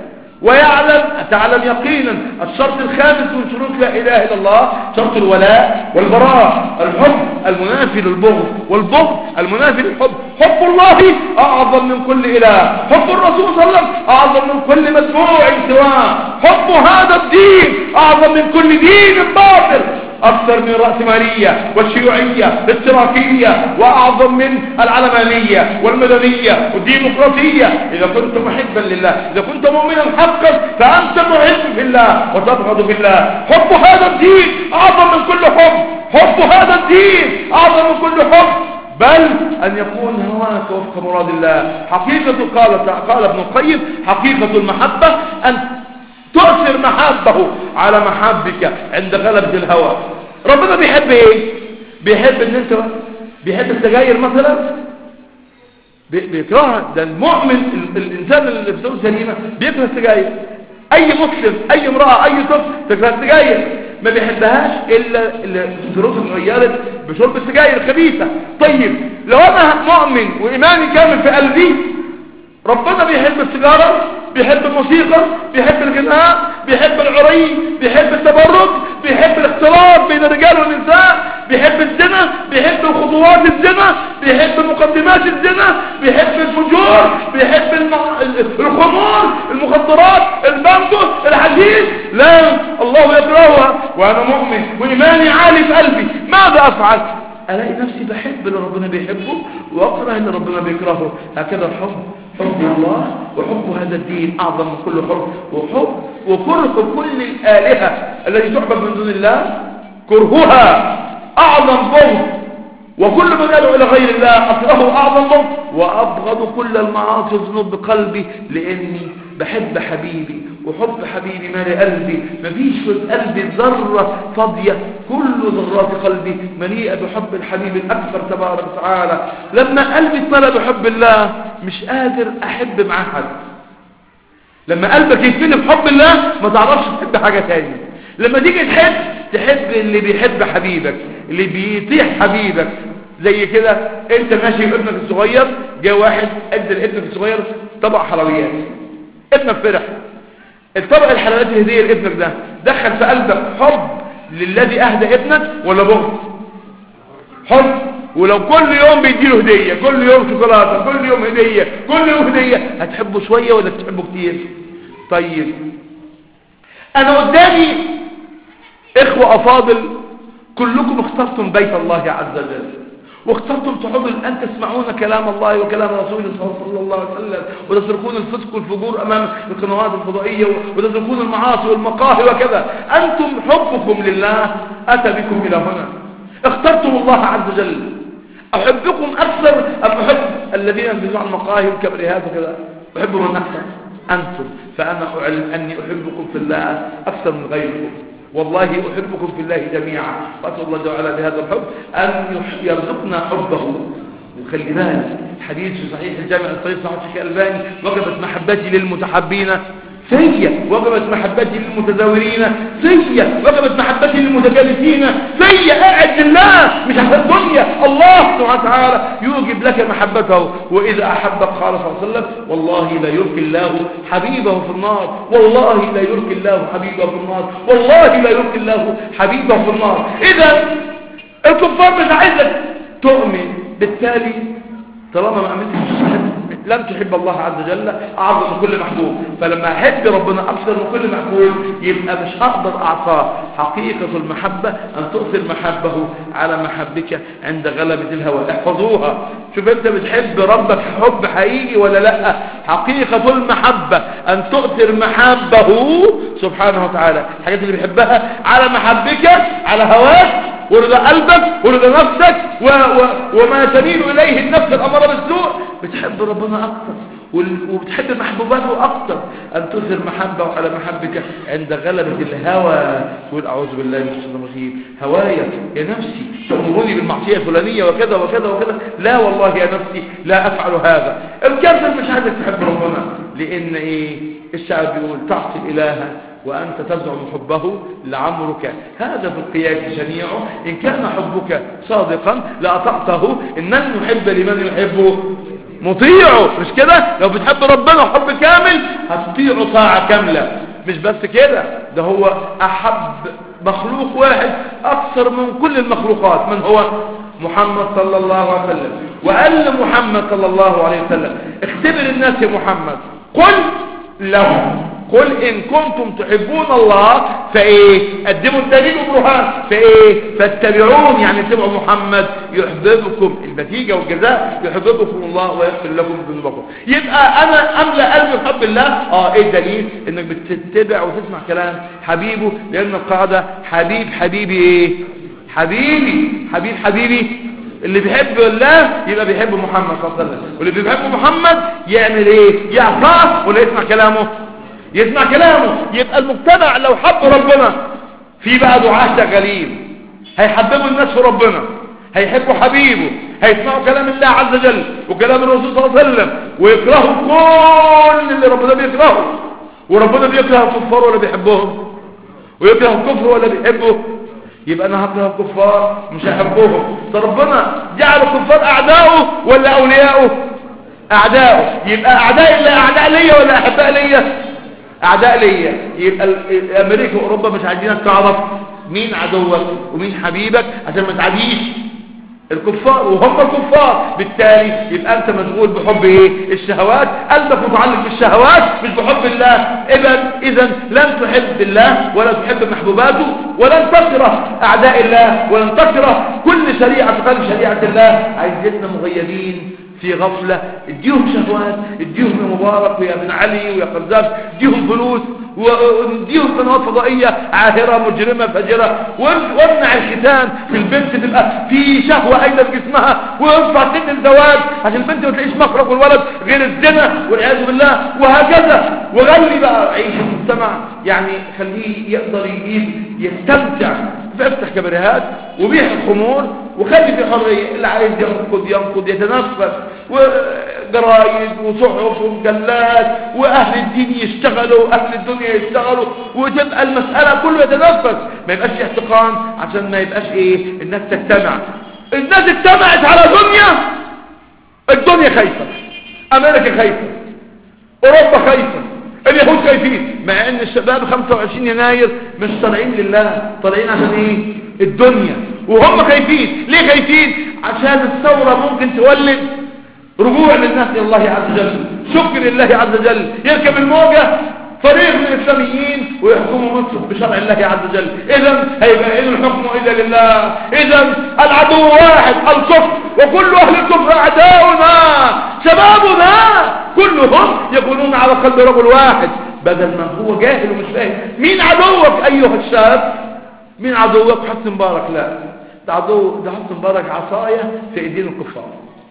ويعلم تعلم يقينا الشرط الخامس من شروط لا إله إلا الله شرط الولاء والبراء الحب المنافي للبغض والبغض المنافي للحب حب الله أعظم من كل إله حب الرسول صلى الله عليه وسلم أعظم من كل متبوع سواه حب هذا الدين أعظم من كل دين باطل أكثر من الرأسمالية والشيوعية الاشتراكية وأعظم من العلمانية والمدنية والديمقراطية إذا كنت محبا لله إذا كنت مؤمنا حقا فأنت محب في الله وتبغض في الله حب هذا الدين أعظم من كل حب حب هذا الدين أعظم من كل حب بل أن يكون هواك وفق مراد الله حقيقة قال, قال ابن القيم حقيقة المحبة أن تؤثر محبه على محبك عند غلبة الهوى ربنا بيحب ايه بيحب ان انت بيحب السجاير مثلا بيكرهها ده المؤمن الانسان اللي في سليمه بيكره السجاير اي مسلم اي امراه اي طفل تكره السجاير ما بيحبهاش الا الظروف المغيرت بشرب السجاير الخبيثه طيب لو انا مؤمن وايماني كامل في قلبي ربنا بيحب السيجاره بيحب الموسيقى بيحب الغناء بيحب العري بيحب التبرج بيحب الاختلاط بين الرجال والنساء بيحب الزنا بيحب خطوات الزنا بيحب مقدمات الزنا بيحب الفجور بيحب الم... الخمور المخدرات البامبو الحديد لا الله يكرهها وانا مؤمن وايماني عالي في قلبي ماذا افعل الاقي نفسي بحب اللي ربنا بيحبه واكره اللي ربنا بيكرهه هكذا الحب حب الله وحب هذا الدين اعظم من كل حب وحب وكره كل الالهه التي تعبد من دون الله كرهها اعظم بغض وكل من يدعو الى غير الله اكرهه اعظم بغض وابغض كل المعاصي والذنوب بقلبي لاني بحب حبيبي وحب حبيبي مالي قلبي مفيش في قلبي ذرة فاضية كل ذرات قلبي مليئة بحب الحبيب الأكثر تبارك وتعالى لما قلبي اتملى بحب الله مش قادر أحب مع حد لما قلبك يتملي بحب الله ما تعرفش تحب حاجة تاني لما تيجي تحب تحب اللي بيحب حبيبك اللي بيطيح حبيبك زي كده انت ماشي بابنك الصغير جاء واحد ادى لابنك الصغير طبق حلويات ابنك فرح الطبق الحلويات الهدية لابنك ده دخل في قلبك حب للذي اهدى ابنك ولا بغض حب ولو كل يوم بيديله هدية كل يوم شوكولاتة كل يوم هدية كل يوم هدية هتحبه شوية ولا تحبه كتير طيب انا قدامي اخوة افاضل كلكم اخترتم بيت الله عز وجل واخترتم تحضر أن تسمعون كلام الله وكلام رسوله صلى الله عليه وسلم وتتركون الفسق والفجور أمام القنوات الفضائية وتتركون المعاصي والمقاهي وكذا أنتم حبكم لله أتى بكم إلى هنا اخترتم الله عز وجل أحبكم أكثر أم أحب الذين ينفذون عن المقاهي والكبريات وكذا أحب من أكثر أنتم فأنا أعلم أني أحبكم في الله أكثر من غيركم والله أحبكم في الله جميعا وأسأل الله تعالى بهذا الحب أن يرزقنا حبه وخلي بالك حديث في صحيح الجامع الصحيح صحيح الشيخ الألباني وجبت محبتي للمتحبين فيا وجبت محبتي للمتزاورين فيا وجبت محبتي للمتجالسين فيا قاعد لله مش على الدنيا الله سبحانه وتعالى يوجب لك محبته واذا احبك قال صلى الله عليه وسلم والله لا يلقي الله حبيبه في النار والله لا يلقي الله حبيبه في النار والله لا يلقي الله حبيبه في النار اذا الكفار مش عايزك تؤمن بالتالي طالما ما عملتش صاحب لم تحب الله عز وجل أعظم من كل محبوب فلما أحب ربنا أكثر من كل محبوب يبقى مش هقدر أعطاه حقيقة المحبة أن تؤثر محبه على محبك عند غلبة الهوى احفظوها شوف أنت بتحب ربك حب حقيقي ولا لا حقيقة المحبة أن تؤثر محبه سبحانه وتعالى الحاجات اللي بيحبها على محبك على هواك ورضا قلبك ورضا نفسك و و وما تميل إليه النفس الأمر بالسوء بتحب ربنا أكثر وبتحب محبوباته أكثر أن تظهر محبة على محبك عند غلبة الهوى تقول أعوذ بالله من الشيطان الرجيم هوايا يا نفسي تأمروني بالمعصية الفلانية وكذا وكذا وكذا لا والله يا نفسي لا أفعل هذا الكافر مش عايزك تحب ربنا لأن إيه الشعب بيقول تعصي إلها وأنت تزعم حبه لعمرك هذا في القياس شنيعه إن كان حبك صادقا لأطعته إن من يحب لمن يحبه مطيعه مش كده لو بتحب ربنا حب كامل هتطيعه طاعة كاملة مش بس كده ده هو احب مخلوق واحد اكثر من كل المخلوقات من هو محمد صلى الله عليه وسلم وقال لمحمد صلى الله عليه وسلم اختبر الناس يا محمد قل لهم قل إن كنتم تحبون الله فإيه قدموا الدليل وبرهان فإيه فاتبعون يعني اتبعوا محمد يحببكم النتيجة والجزاء يحببكم الله ويغفر لكم ذنوبكم يبقى أنا أملأ قلبي بحب الله آه إيه الدليل إنك بتتبع وتسمع كلام حبيبه لأن القاعدة حبيب حبيبي إيه حبيبي حبيب حبيبي اللي بيحب الله يبقى بيحب محمد صلى الله عليه وسلم واللي بيحب محمد يعمل ايه يعصاه ولا يسمع كلامه يسمع كلامه يبقى المجتمع لو حب ربنا في بقى دعاة شغالين هيحببوا الناس في ربنا هيحبوا حبيبه هيسمعوا كلام الله عز وجل وكلام الرسول صلى الله عليه وسلم ويكرهوا كل اللي ربنا بيكرهه وربنا بيكره الكفار ولا بيحبهم ويكره الكفر ولا بيحبه يبقى انا هكره الكفار مش هحبهم ده ربنا جعل الكفار اعداؤه ولا اولياؤه اعداؤه يبقى اعداء الله اعداء ليا ولا احباء ليا اعداء ليا يبقى امريكا واوروبا مش عايزينك تعرف مين عدوك ومين حبيبك عشان ما تعديش الكفار وهم الكفار بالتالي يبقى انت مشغول بحب ايه الشهوات قلبك متعلق بالشهوات مش بحب الله اذا اذا لن تحب الله ولا تحب محبوباته ولن تكره اعداء الله ولن تكره كل شريعه تخالف شريعه الله عايزيننا مغيبين في غفلة اديهم شهوات اديهم يا مبارك ويا ابن علي ويا قذاف اديهم فلوس ونديهم قنوات فضائية عاهرة مجرمة فجرة وامنع الختان في البنت تبقى في شهوة ايضا في جسمها ويرفع سن الزواج عشان البنت ما تلاقيش مخرج والولد غير الزنا والعياذ بالله وهكذا وغلي بقى عيش المجتمع يعني خليه يقدر يجيب يستمتع فافتح كبريهات وبيع الخمور وخلي في حرية اللي عايز ينقض ينقض يتنفس وجرايد وصحف ومجلات واهل الدين يشتغلوا اهل الدنيا يشتغلوا وتبقى المسألة كله يتنفس ما يبقاش احتقان عشان ما يبقاش ايه الناس تجتمع الناس اجتمعت على دنيا الدنيا خايفة امريكا خايفة اوروبا خايفة اليهود خايفين مع ان الشباب 25 يناير مش طالعين لله طالعين عشان ايه الدنيا وهم خايفين ليه خايفين عشان الثورة ممكن تولد رجوع للناس لله عز وجل شكر لله عز وجل يركب الموجة فريق من الاسلاميين ويحكموا مصر بشرع الله عز وجل اذا هيبقى ان الحكم الا لله اذا العدو واحد الكفر وكل اهل الكفر اعداؤنا شبابنا كلهم يكونون على قلب رجل واحد بدل ما هو جاهل ومش فاهم مين عدوك ايها الشاب مين عدوك حسن مبارك لا ده عدو ده حسن مبارك عصايه في ايدين الكفار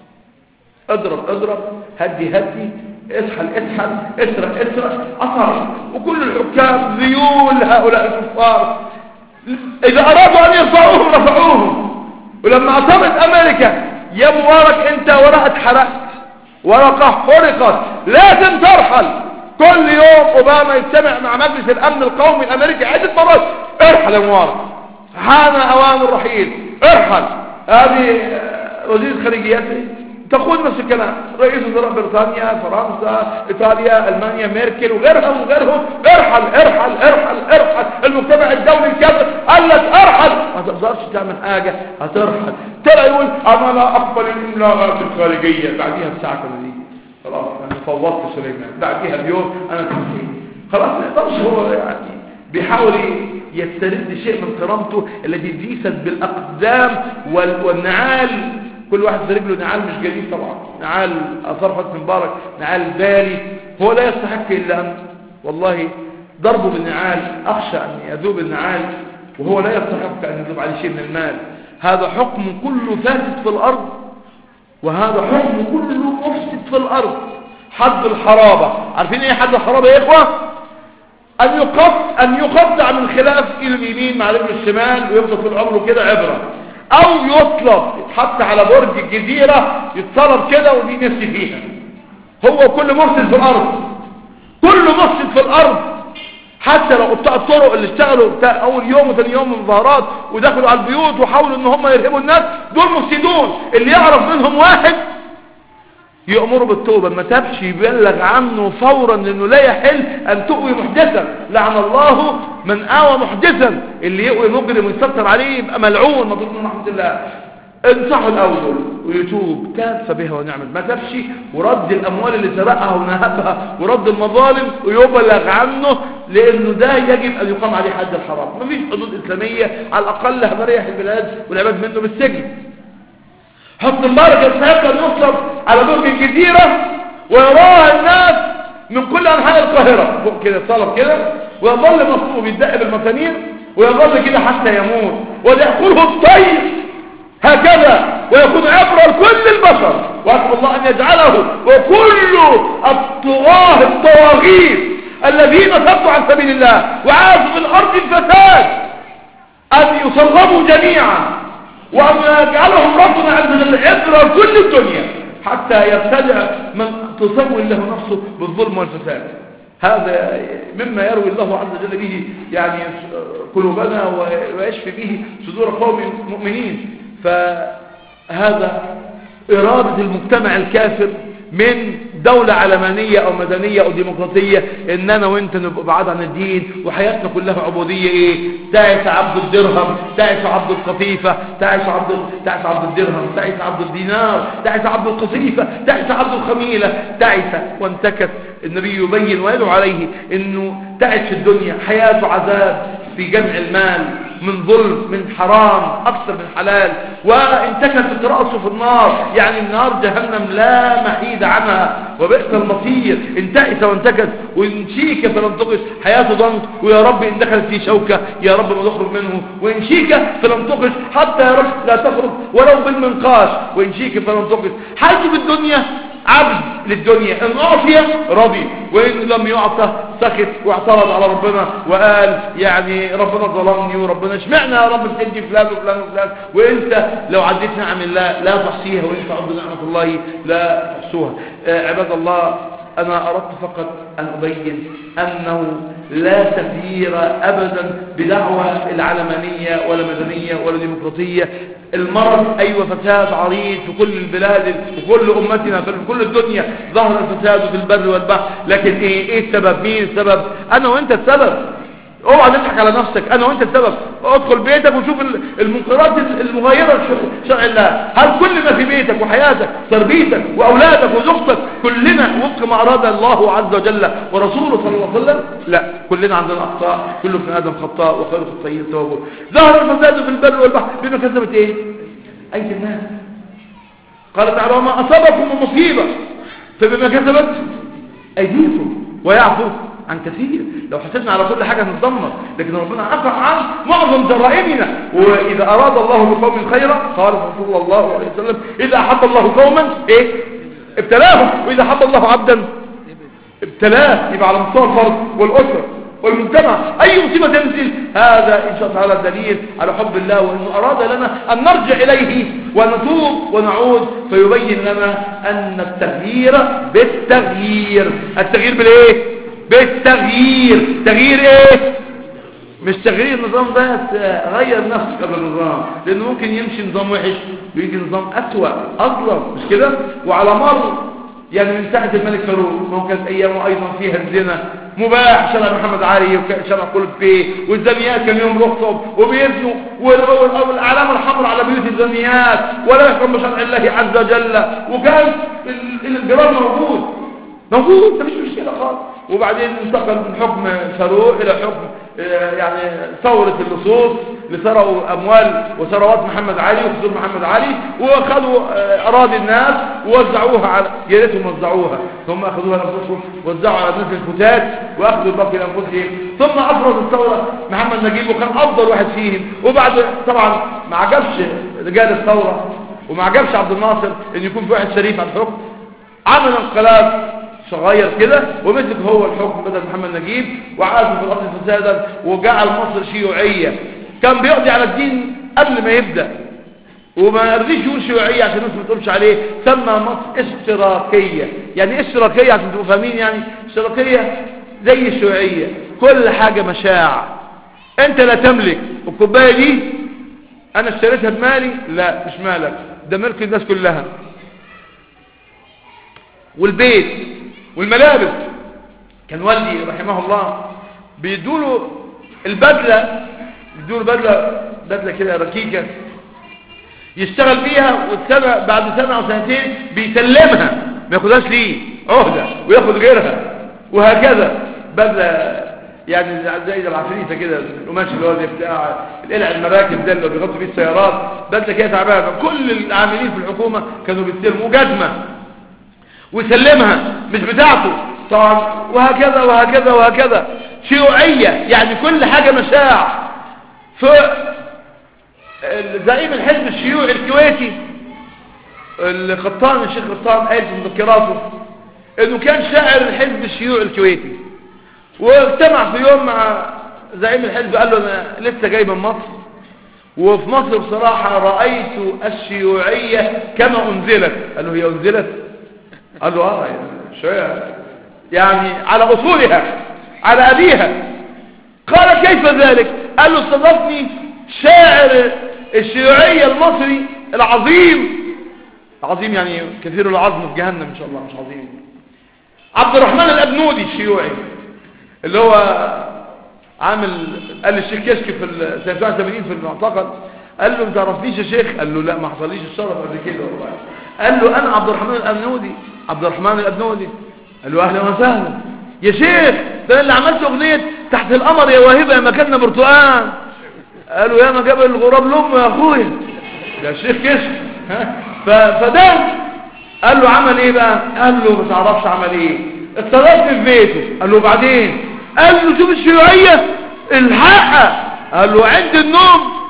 اضرب اضرب هدي هدي اسحل اسحل اسرق اسرق اثر وكل الحكام ذيول هؤلاء الكفار اذا ارادوا ان يرفعوهم رفعوهم ولما اعتمد امريكا يا مبارك انت ورقه اتحرقت ورقه حرقت لازم ترحل كل يوم اوباما يجتمع مع مجلس الامن القومي الامريكي عده مرات ارحل يا مبارك حان اوان الرحيل ارحل هذه وزير خارجيته تقول نفس الكلام رئيس وزراء بريطانيا فرنسا ايطاليا المانيا ميركل وغيرهم وغيرهم ارحل ارحل ارحل ارحل المجتمع الدولي الكافر قال لك ارحل ما تقدرش تعمل حاجه هترحل طلع يقول انا لا اقبل الاملاءات الخارجيه بعديها بساعه كده خلاص انا فوضت سليمان بعديها بيوم انا تنسيت خلاص ما يقدرش هو يعني بيحاول يسترد شيء من كرامته التي ديست بالاقدام والنعال كل واحد في رجله نعال مش جديد طبعا نعال اثار حسن مبارك نعال بالي هو لا يستحق الا ان والله ضربه بالنعال اخشى ان يذوب النعال وهو لا يستحق ان يذوب عليه شيء من المال هذا حكم كله فاسد في الارض وهذا حكم كله مفسد في الارض حد الحرابة عارفين ايه حد الحرابة يا اخوة ان يقط ان يقطع من خلاف الى اليمين مع رجل الشمال ويفضل طول عمره كده عبرة او يطلب يتحط على برج الجزيرة يتصلب كده ودي نفسي فيها هو كل مفسد في الارض كل مفسد في الارض حتى لو قطاع الطرق اللي اشتغلوا بتاع اول يوم وثاني يوم مظاهرات ودخلوا على البيوت وحاولوا ان هم يرهبوا الناس دول مفسدون اللي يعرف منهم واحد يأمره بالتوبة ما تبش يبلغ عنه فورا لأنه لا يحل أن تؤوي محدثا لعن الله من آوى محدثا اللي يؤوي مجرم ويستطر عليه يبقى ملعون مضروب من رحمة الله انصحوا الأول ويتوب تاب فبها ونعمت ما تبش ورد الأموال اللي سرقها ونهبها ورد المظالم ويبلغ عنه لأنه ده يجب أن يقام عليه حد الحرام مفيش حدود إسلامية على الأقل هنريح البلاد والعباد منه بالسجن حسن مبارك السيد كان يصرف على برج الجزيرة ويراها الناس من كل أنحاء القاهرة فوق كده صلب كده ويظل مصروف يدق بالمسامير ويظل كده حتى يموت ويأكله الطير هكذا ويكون عبرة لكل البشر وأسأل الله أن يجعله وكل الطغاه الطواغيت الذين صدوا عن سبيل الله وعاشوا في الأرض الفساد أن يصرفوا جميعا وأن يجعلهم ربنا عز وجل عبرة كل الدنيا حتى يبتدع من تصور له نفسه بالظلم والفساد هذا مما يروي الله عز وجل به يعني قلوبنا ويشفي به صدور قوم مؤمنين فهذا إرادة المجتمع الكافر من دولة علمانية او مدنية او ديمقراطية ان انا وانت نبقى بعاد عن الدين وحياتنا كلها عبودية ايه تعس عبد الدرهم تعس عبد القطيفة تعس عبد تعس عبد الدرهم تعس عبد الدينار تعس عبد القطيفة تعس عبد الخميلة تعس وانتكت النبي يبين ويدعو عليه انه تعس في الدنيا حياته عذاب في جمع المال من ظلم من حرام أكثر من حلال وانتكت رأسه في النار يعني النار جهنم لا محيد عنها وبئس المصير انتهت وانتكت وانشيك فلم تقش حياته ضنك ويا رب ان دخلت في شوكة يا رب ما تخرج منه وانشيك فلم تقش حتى يا رب لا تخرج ولو بالمنقاش وانشيك فلم تقش حاجة بالدنيا عبد للدنيا ان اعطي رضي وان لم يعطى سكت واعترض على ربنا وقال يعني ربنا ظلمني وربنا اشمعنا يا رب بتدي فلان وفلان وفلان وانت لو عديت نعم الله لا تحصيها وانت تعد نعمة الله لا تحصوها آه عباد الله انا اردت فقط ان ابين انه لا تغيير ابدا بدعوة العلمانية ولا مدنية ولا ديمقراطية المرض ايوه فساد عريض في كل البلاد وكل امتنا في كل الدنيا ظهر الفساد في البر والبحر لكن ايه ايه السبب مين السبب انا وانت السبب اوعى تضحك على نفسك انا وانت السبب ادخل بيتك وشوف المنكرات المغايرة لشرع الله هل كل ما في بيتك وحياتك تربيتك واولادك وزوجتك كلنا وفق ما اراد الله عز وجل ورسوله صلى الله عليه وسلم لا كلنا عندنا اخطاء كل ابن ادم خطاء وخير الخطائين توابون ظهر الفساد في البر والبحر بما كسبت ايه ايدي الناس قال تعالى وما اصابكم من مصيبه فبما كسبت ايديكم ويعفو عن كثير لو حسبنا على كل حاجة نتدمر لكن ربنا عفى عن معظم جرائمنا وإذا أراد الله بقوم خيرا قال رسول الله عليه وسلم إذا أحب الله قوما إيه ابتلاهم وإذا أحب الله عبدا ابتلاه يبقى على مستوى الفرد والأسرة والمجتمع أي مصيبة تنزل هذا إن شاء الله تعالى دليل على حب الله وأنه أراد لنا أن نرجع إليه ونتوب ونعود فيبين لنا أن التغيير بالتغيير التغيير بالإيه بالتغيير تغيير ايه مش تغيير النظام ده غير نفسك قبل النظام لانه ممكن يمشي نظام وحش ويجي نظام اسوأ اظلم مش كده وعلى مر يعني من ساعة الملك فاروق ما كانت ايامه ايضا فيها الزنا مباح شرع محمد علي وشرع كل بيه والزنيات كان يوم رخصب وبيزنوا والاعلام الحمراء على بيوت الزنيات ولا يحكم بشرع الله عز وجل وكان الانجرام موجود موجود مش مشكلة خالص وبعدين انتقل من حكم فاروق الى حكم يعني ثورة اللصوص لسرقوا اموال وثروات محمد علي وخصوص محمد علي واخذوا اراضي الناس ووزعوها على يا ريتهم وزعوها ثم اخذوها لانفسهم وزعوا على الناس الفتات واخذوا الباقي لانفسهم ثم افرض الثوره محمد نجيب وكان افضل واحد فيهم وبعد طبعا ما عجبش رجال الثوره وما عجبش عبد الناصر ان يكون في واحد شريف على الحكم عمل انقلاب صغير كده ومسك هو الحكم بدل محمد نجيب وعاش في الأرض فسادا وجعل مصر شيوعية كان بيقضي على الدين قبل ما يبدأ وما رضيش يقول شيوعية عشان الناس ما تقولش عليه سمى مصر اشتراكية يعني ايه اشتراكية عشان تبقوا فاهمين يعني اشتراكية زي الشيوعية كل حاجة مشاع انت لا تملك الكوباية دي انا اشتريتها بمالي لا مش مالك ده ملك الناس كلها والبيت والملابس كان والدي رحمه الله بيدوله البدلة بيدوله بدلة بدلة كده ركيكة يشتغل بيها والسنة بعد سنة أو سنتين بيسلمها ما ياخدهاش ليه عهدة وياخد غيرها وهكذا بدلة يعني زي العفريتة كده القماش اللي هو زي بتاع القلع المراكب ده اللي بيغطوا فيه السيارات بدلة كده تعبانة كل العاملين في الحكومة كانوا بيستلموا جزمة ويسلمها مش بتاعته طبعا وهكذا وهكذا وهكذا شيوعية يعني كل حاجة مشاع ف زعيم الحزب الشيوعي الكويتي القطان الشيخ قطان قال في مذكراته انه كان شاعر الحزب الشيوعي الكويتي واجتمع في يوم مع زعيم الحزب قال له انا لسه جاي من مصر وفي مصر بصراحة رأيت الشيوعية كما انزلت قال له هي انزلت قال له اه يعني شوية يعني على اصولها على ابيها قال كيف ذلك قال له استضافني شاعر الشيوعية المصري العظيم عظيم يعني كثير العظم في جهنم ان شاء الله مش عظيم عبد الرحمن الابنودي الشيوعي اللي هو عامل قال للشيخ كشك في سنة 81 في المعتقد قال له ما تعرفنيش يا شيخ قال له لا ما حصليش الشرف قبل كده والله قال له انا عبد الرحمن الابنودي عبد الرحمن الابنودي قال له اهلا وسهلا يا شيخ ده اللي عملت اغنيه تحت القمر يا واهبه يا مكاننا برتقان قالوا يا ما جاب الغراب لامه يا اخويا ده الشيخ كشف فده قال له عمل ايه بقى قال له ما تعرفش عمل ايه اتصرفت في بيته قال له بعدين قال له شوف الشيوعيه الحقه قال له عند النوم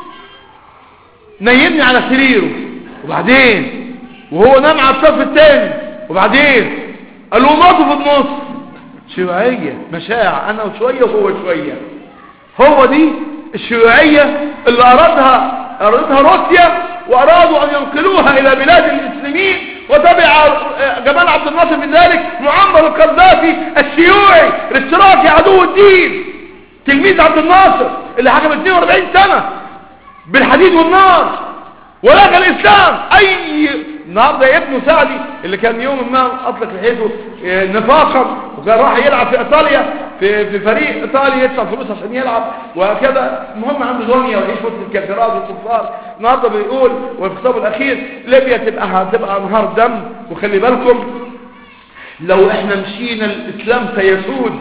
نيمني على سريره وبعدين وهو نام على الصف الثاني وبعدين قال له ناطه في النص شيوعيه مشاع انا وشويه وهو شويه هو دي الشيوعية اللي أرادها أرادتها روسيا وأرادوا أن ينقلوها إلى بلاد المسلمين وتبع جمال عبد الناصر من ذلك معمر القذافي الشيوعي الاشتراكي عدو الدين تلميذ عبد الناصر اللي حكم 42 سنة بالحديد والنار ولغى الإسلام أي النهارده ابنه سعدي اللي كان يوم ما أطلق لحيته نفاقا وكان راح يلعب في إيطاليا في في فريق ايطالي يدفع فلوس عشان يلعب وهكذا المهم عنده دنيا ويعيش وسط الكافرات والكفار النهارده بيقول وفي خطابه الاخير ليبيا تبقى هتبقى انهار دم وخلي بالكم لو احنا مشينا الاسلام سيسود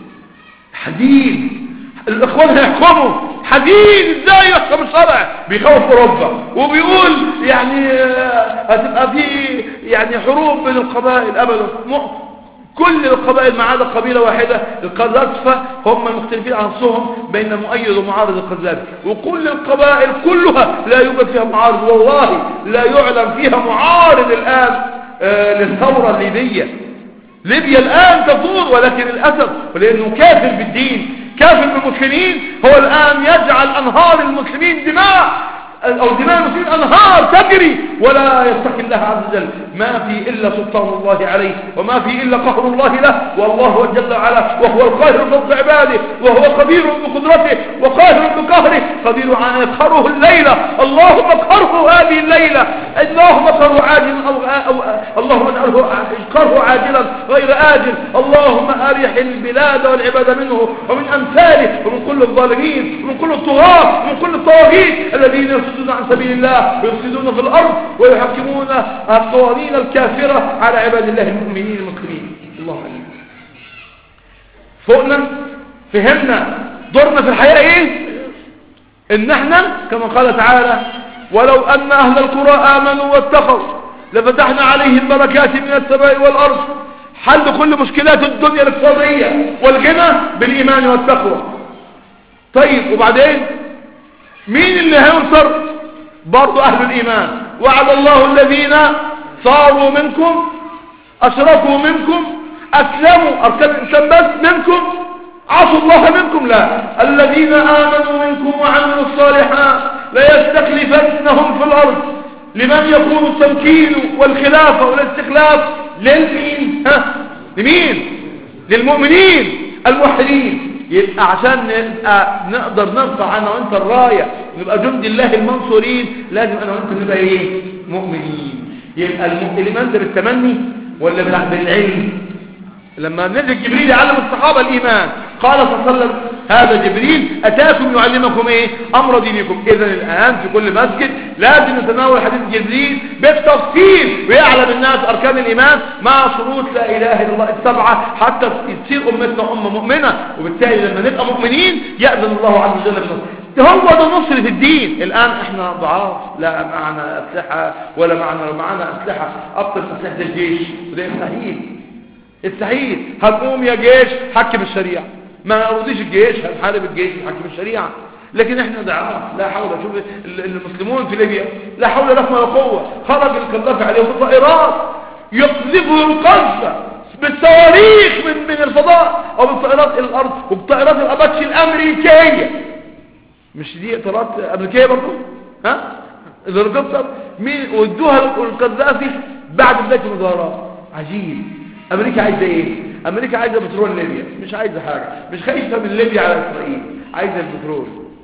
حديد الاخوان هيحكموا حديد ازاي يحكم الشرع بيخوف اوروبا وبيقول يعني هتبقى في يعني حروب بين القبائل ابدا كل القبائل ما عدا قبيلة واحدة القذافة هم المختلفين عن نفسهم بين مؤيد ومعارض القذافي وكل القبائل كلها لا يوجد فيها معارض والله لا يعلم فيها معارض الآن آه للثورة الليبية ليبيا الآن تثور ولكن للأسف ولأنه كافر بالدين كافر بالمسلمين هو الآن يجعل أنهار المسلمين دماء أو دماء المسلمين أنهار تجري ولا يتقي الله عز وجل ما في إلا سلطان الله عليه وما في إلا قهر الله له والله جل وعلا وهو القاهر فوق عباده وهو قدير بقدرته وقاهر بقهره قدير على يقهره الليلة اللهم اقهره هذه الليلة اللهم اقهره عاجلا أو, أو, أو اللهم اجعله اقهره عاجلا غير آجل اللهم أريح البلاد والعباد منه ومن أمثاله ومن كل الظالمين ومن كل الطغاة ومن كل الطواغيت الذين يفسدون عن سبيل الله ويفسدون في الأرض ويحكمون القوانين الكافرة على عباد الله المؤمنين المسلمين الله عليك فوقنا فهمنا دورنا في الحياة ايه ان احنا كما قال تعالى ولو ان اهل القرى امنوا واتقوا لفتحنا عليهم بركات من السماء والارض حل كل مشكلات الدنيا الاقتصادية والغنى بالايمان والتقوى طيب وبعدين مين اللي هينصر برضو اهل الايمان وعد الله الذين صاروا منكم اشركوا منكم اسلموا اركان الانسان بس منكم عصوا الله منكم لا الذين امنوا منكم وعملوا الصالحات ليستخلفنهم في الارض لمن يكون التمكين والخلافه والاستخلاف للمين ها لمين للمؤمنين الموحدين يبقى عشان نبقى نقدر نرفع انا وانت الرايه نبقى جند الله المنصورين لازم انا وانت نبقى ايه مؤمنين يبقى الايمان ده بالتمني ولا بالعلم لما نزل جبريل يعلم الصحابة الإيمان قال صلى الله عليه وسلم هذا جبريل أتاكم يعلمكم إيه أمر دينكم إذا الآن في كل مسجد لازم نتناول حديث جبريل بالتفصيل ويعلم الناس أركان الإيمان مع شروط لا إله إلا الله السبعة حتى تصير أمتنا أمة مؤمنة وبالتالي لما نبقى مؤمنين يأذن الله عز وجل بالنصر هو ده نصر في الدين الآن احنا ضعاف لا معنا أسلحة ولا معنا معنا أسلحة أكثر من أسلحة الجيش وده يستحيل يستحيل هنقوم يا جيش حكم الشريعة ما رضيش الجيش هنحارب الجيش حكم الشريعة لكن احنا ضعاف لا حول شوف المسلمون في ليبيا لا حول لهم ولا قوة خرج القذافي عليهم بالطائرات يقذفوا القذف بالصواريخ من من الفضاء او بالطائرات الى الارض وبطائرات الاباتشي الامريكيه مش دي طائرات امريكيه برضه ها الهليكوبتر مين ودوها القذافي بعد بدايه المظاهرات عجيب امريكا عايزه ايه امريكا عايزه بترول ليبيا مش عايزه حاجه مش خايفه من ليبيا على اسرائيل عايزه البترول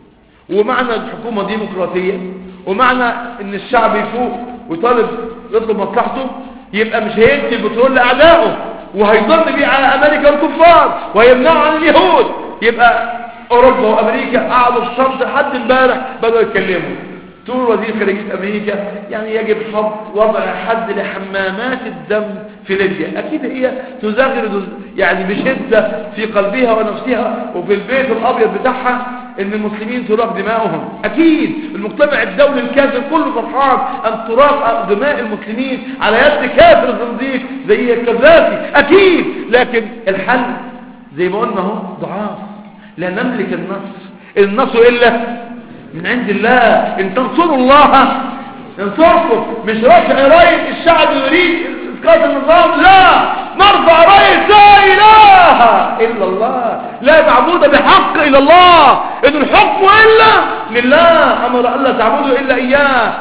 ومعنى الحكومه ديمقراطيه ومعنى ان الشعب يفوق ويطالب يطلب مصلحته يبقى مش هيدي البترول لاعدائه وهيضل بيه على امريكا والكفار وهيمنعوا عن اليهود يبقى اوروبا وامريكا قعدوا في صمت لحد امبارح بدأوا يتكلموا تقول وزير خارجية أمريكا يعني يجب وضع حد لحمامات الدم في ليبيا أكيد هي تزغر يعني بشدة في قلبها ونفسها وفي البيت الأبيض بتاعها ان المسلمين تراق دماؤهم اكيد المجتمع الدولي الكافر كله فرحان ان تراق دماء المسلمين على يد كافر زنديق زي القذافي اكيد لكن الحل زي ما قلنا اهو ضعاف لا نملك النصر النصر الا من عند الله ان تنصروا الله ينصركم مش رفع راية الشعب يريد اسقاط النظام لا نرفع راية لا اله الا الله لا معبود بحق الا الله ان الحكم الا لله امر الله تعبدوا الا اياه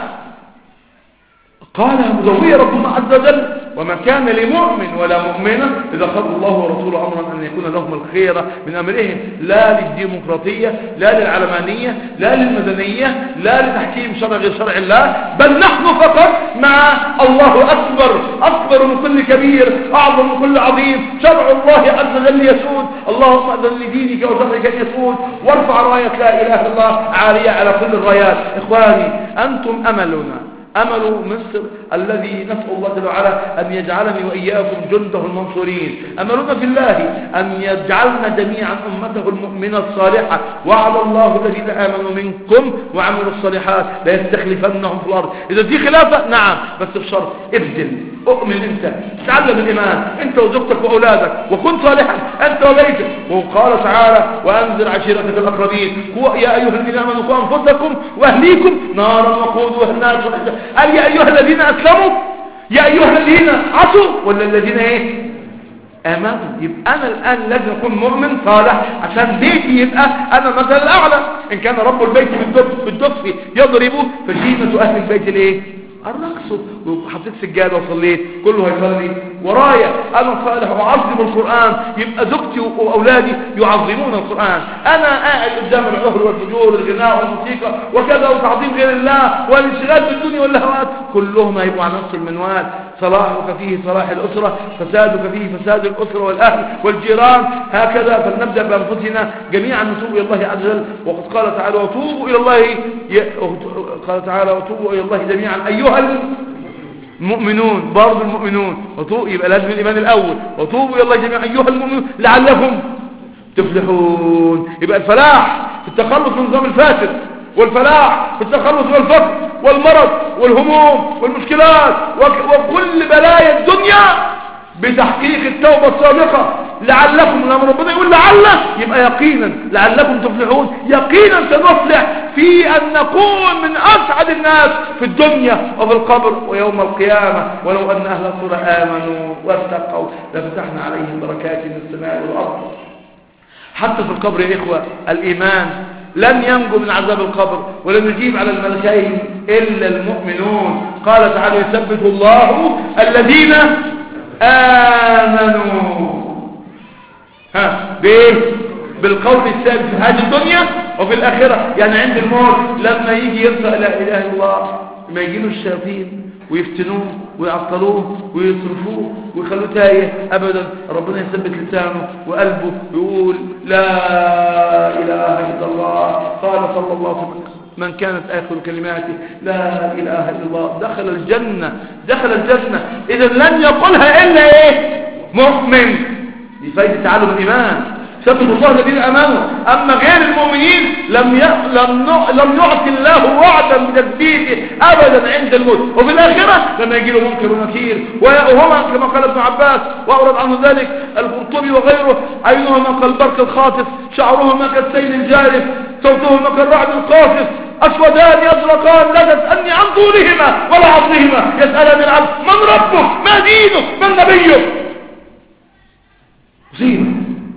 قال مزوية ربنا عز وجل وما كان لمؤمن ولا مؤمنة إذا خذ الله ورسوله أمرا أن يكون لهم الخيرة من أمرهم لا للديمقراطية لا للعلمانية لا للمدنية لا لتحكيم شرع غير شرع الله بل نحن فقط مع الله أكبر أكبر من كل كبير أعظم من كل عظيم شرع الله عز وجل يسود اللهم أذن لدينك وشرعك أن يسود وارفع راية لا إله إلا الله عالية على كل الرايات إخواني أنتم أملنا أمل مصر الذي نسأل الله جل وعلا أن يجعلني وإياكم جنده المنصورين أملنا في الله أن يجعلنا جميعا أمته المؤمنة الصالحة وعلى الله الذين آمنوا منكم وعملوا الصالحات لا يستخلفنهم في الأرض إذا في خلافة نعم بس بشرط ابذل اؤمن انت تعلم الإيمان انت وزوجتك وأولادك وكن صالحا انت وبيتك وقال تعالى وأنزل عشيرتك الأقربين يا أيها الذين آمنوا أنفسكم وأهليكم نارا وقودها الناس قال يا أيها الذين أسلموا يا أيها الذين عصوا ولا الذين ايه امنوا يبقى انا الان لازم اكون مؤمن صالح عشان بيتي يبقى انا مثلا الاعلى ان كان رب البيت بالدف يضربه فشيمة اهل البيت الايه الرقص وحطيت سجاده وصليت كله هيصلي ورايا انا صالح وعظم القران يبقى زوجتي واولادي يعظمون القران انا قاعد قدام العهر والفجور والغناء والموسيقى وكذا وتعظيم غير الله والانشغال بالدنيا واللهوات كلهم هيبقوا على نفس المنوال صلاحك فيه صلاح الاسره فسادك فيه فساد الاسره والاهل والجيران هكذا فلنبدا بانفسنا جميعا نتوب الى الله عز وجل وقد قال تعالى وتوبوا الى الله ي... قال تعالى وتوبوا الى الله جميعا ايها المؤمنون برضو المؤمنون وطوب يبقى لازم الإيمان الأول وطوبوا يا الله جميعا أيها المؤمنون لعلكم تفلحون يبقى الفلاح في التخلص من النظام الفاسد والفلاح في التخلص من الفقر والمرض والهموم والمشكلات وكل بلايا الدنيا بتحقيق التوبة الصادقة لعلكم لما ربنا يقول لعل يبقى يقينا لعلكم تفلحون يقينا سنفلح في أن نكون من أسعد الناس في الدنيا وفي القبر ويوم القيامة ولو أن أهل القرى آمنوا واتقوا لفتحنا عليهم بركات من السماء والأرض حتى في القبر يا إخوة الإيمان لن ينجو من عذاب القبر ولن يجيب على الملكين إلا المؤمنون قال تعالى يثبت الله الذين آمنوا ها بايه بالقول الثابت في هذه الدنيا وفي الآخرة يعني عند الموت لما يجي يرفع لا إله إلا الله ما يجيله الشياطين ويفتنوه ويعطلوه ويصرفوه ويخلوه تايه ابدا ربنا يثبت لسانه وقلبه ويقول لا اله الا الله قال صلى الله عليه وسلم من كانت آخر كلماته لا إله إلا الله دخل الجنة دخل الجنة إذا لن يقولها إلا إيه مؤمن دي فايدة تعالم الإيمان شكر الله الذين امنوا اما غير المؤمنين لم ي... لم ن... لم يعطي الله وعدا بتثبيته ابدا عند الموت وفي الاخره لما يجي له منكر ونكير وهما كما قال ابن عباس واورد عنه ذلك القرطبي وغيره عينهما كالبرق الخاطف شعرهما كالسيل الجارف صوتهما كالرعد القاصف أسودان يزرقان لا تسألني عن طولهما ولا عرضهما يسألني العبد من ربك ما دينك من نبيك مصيبة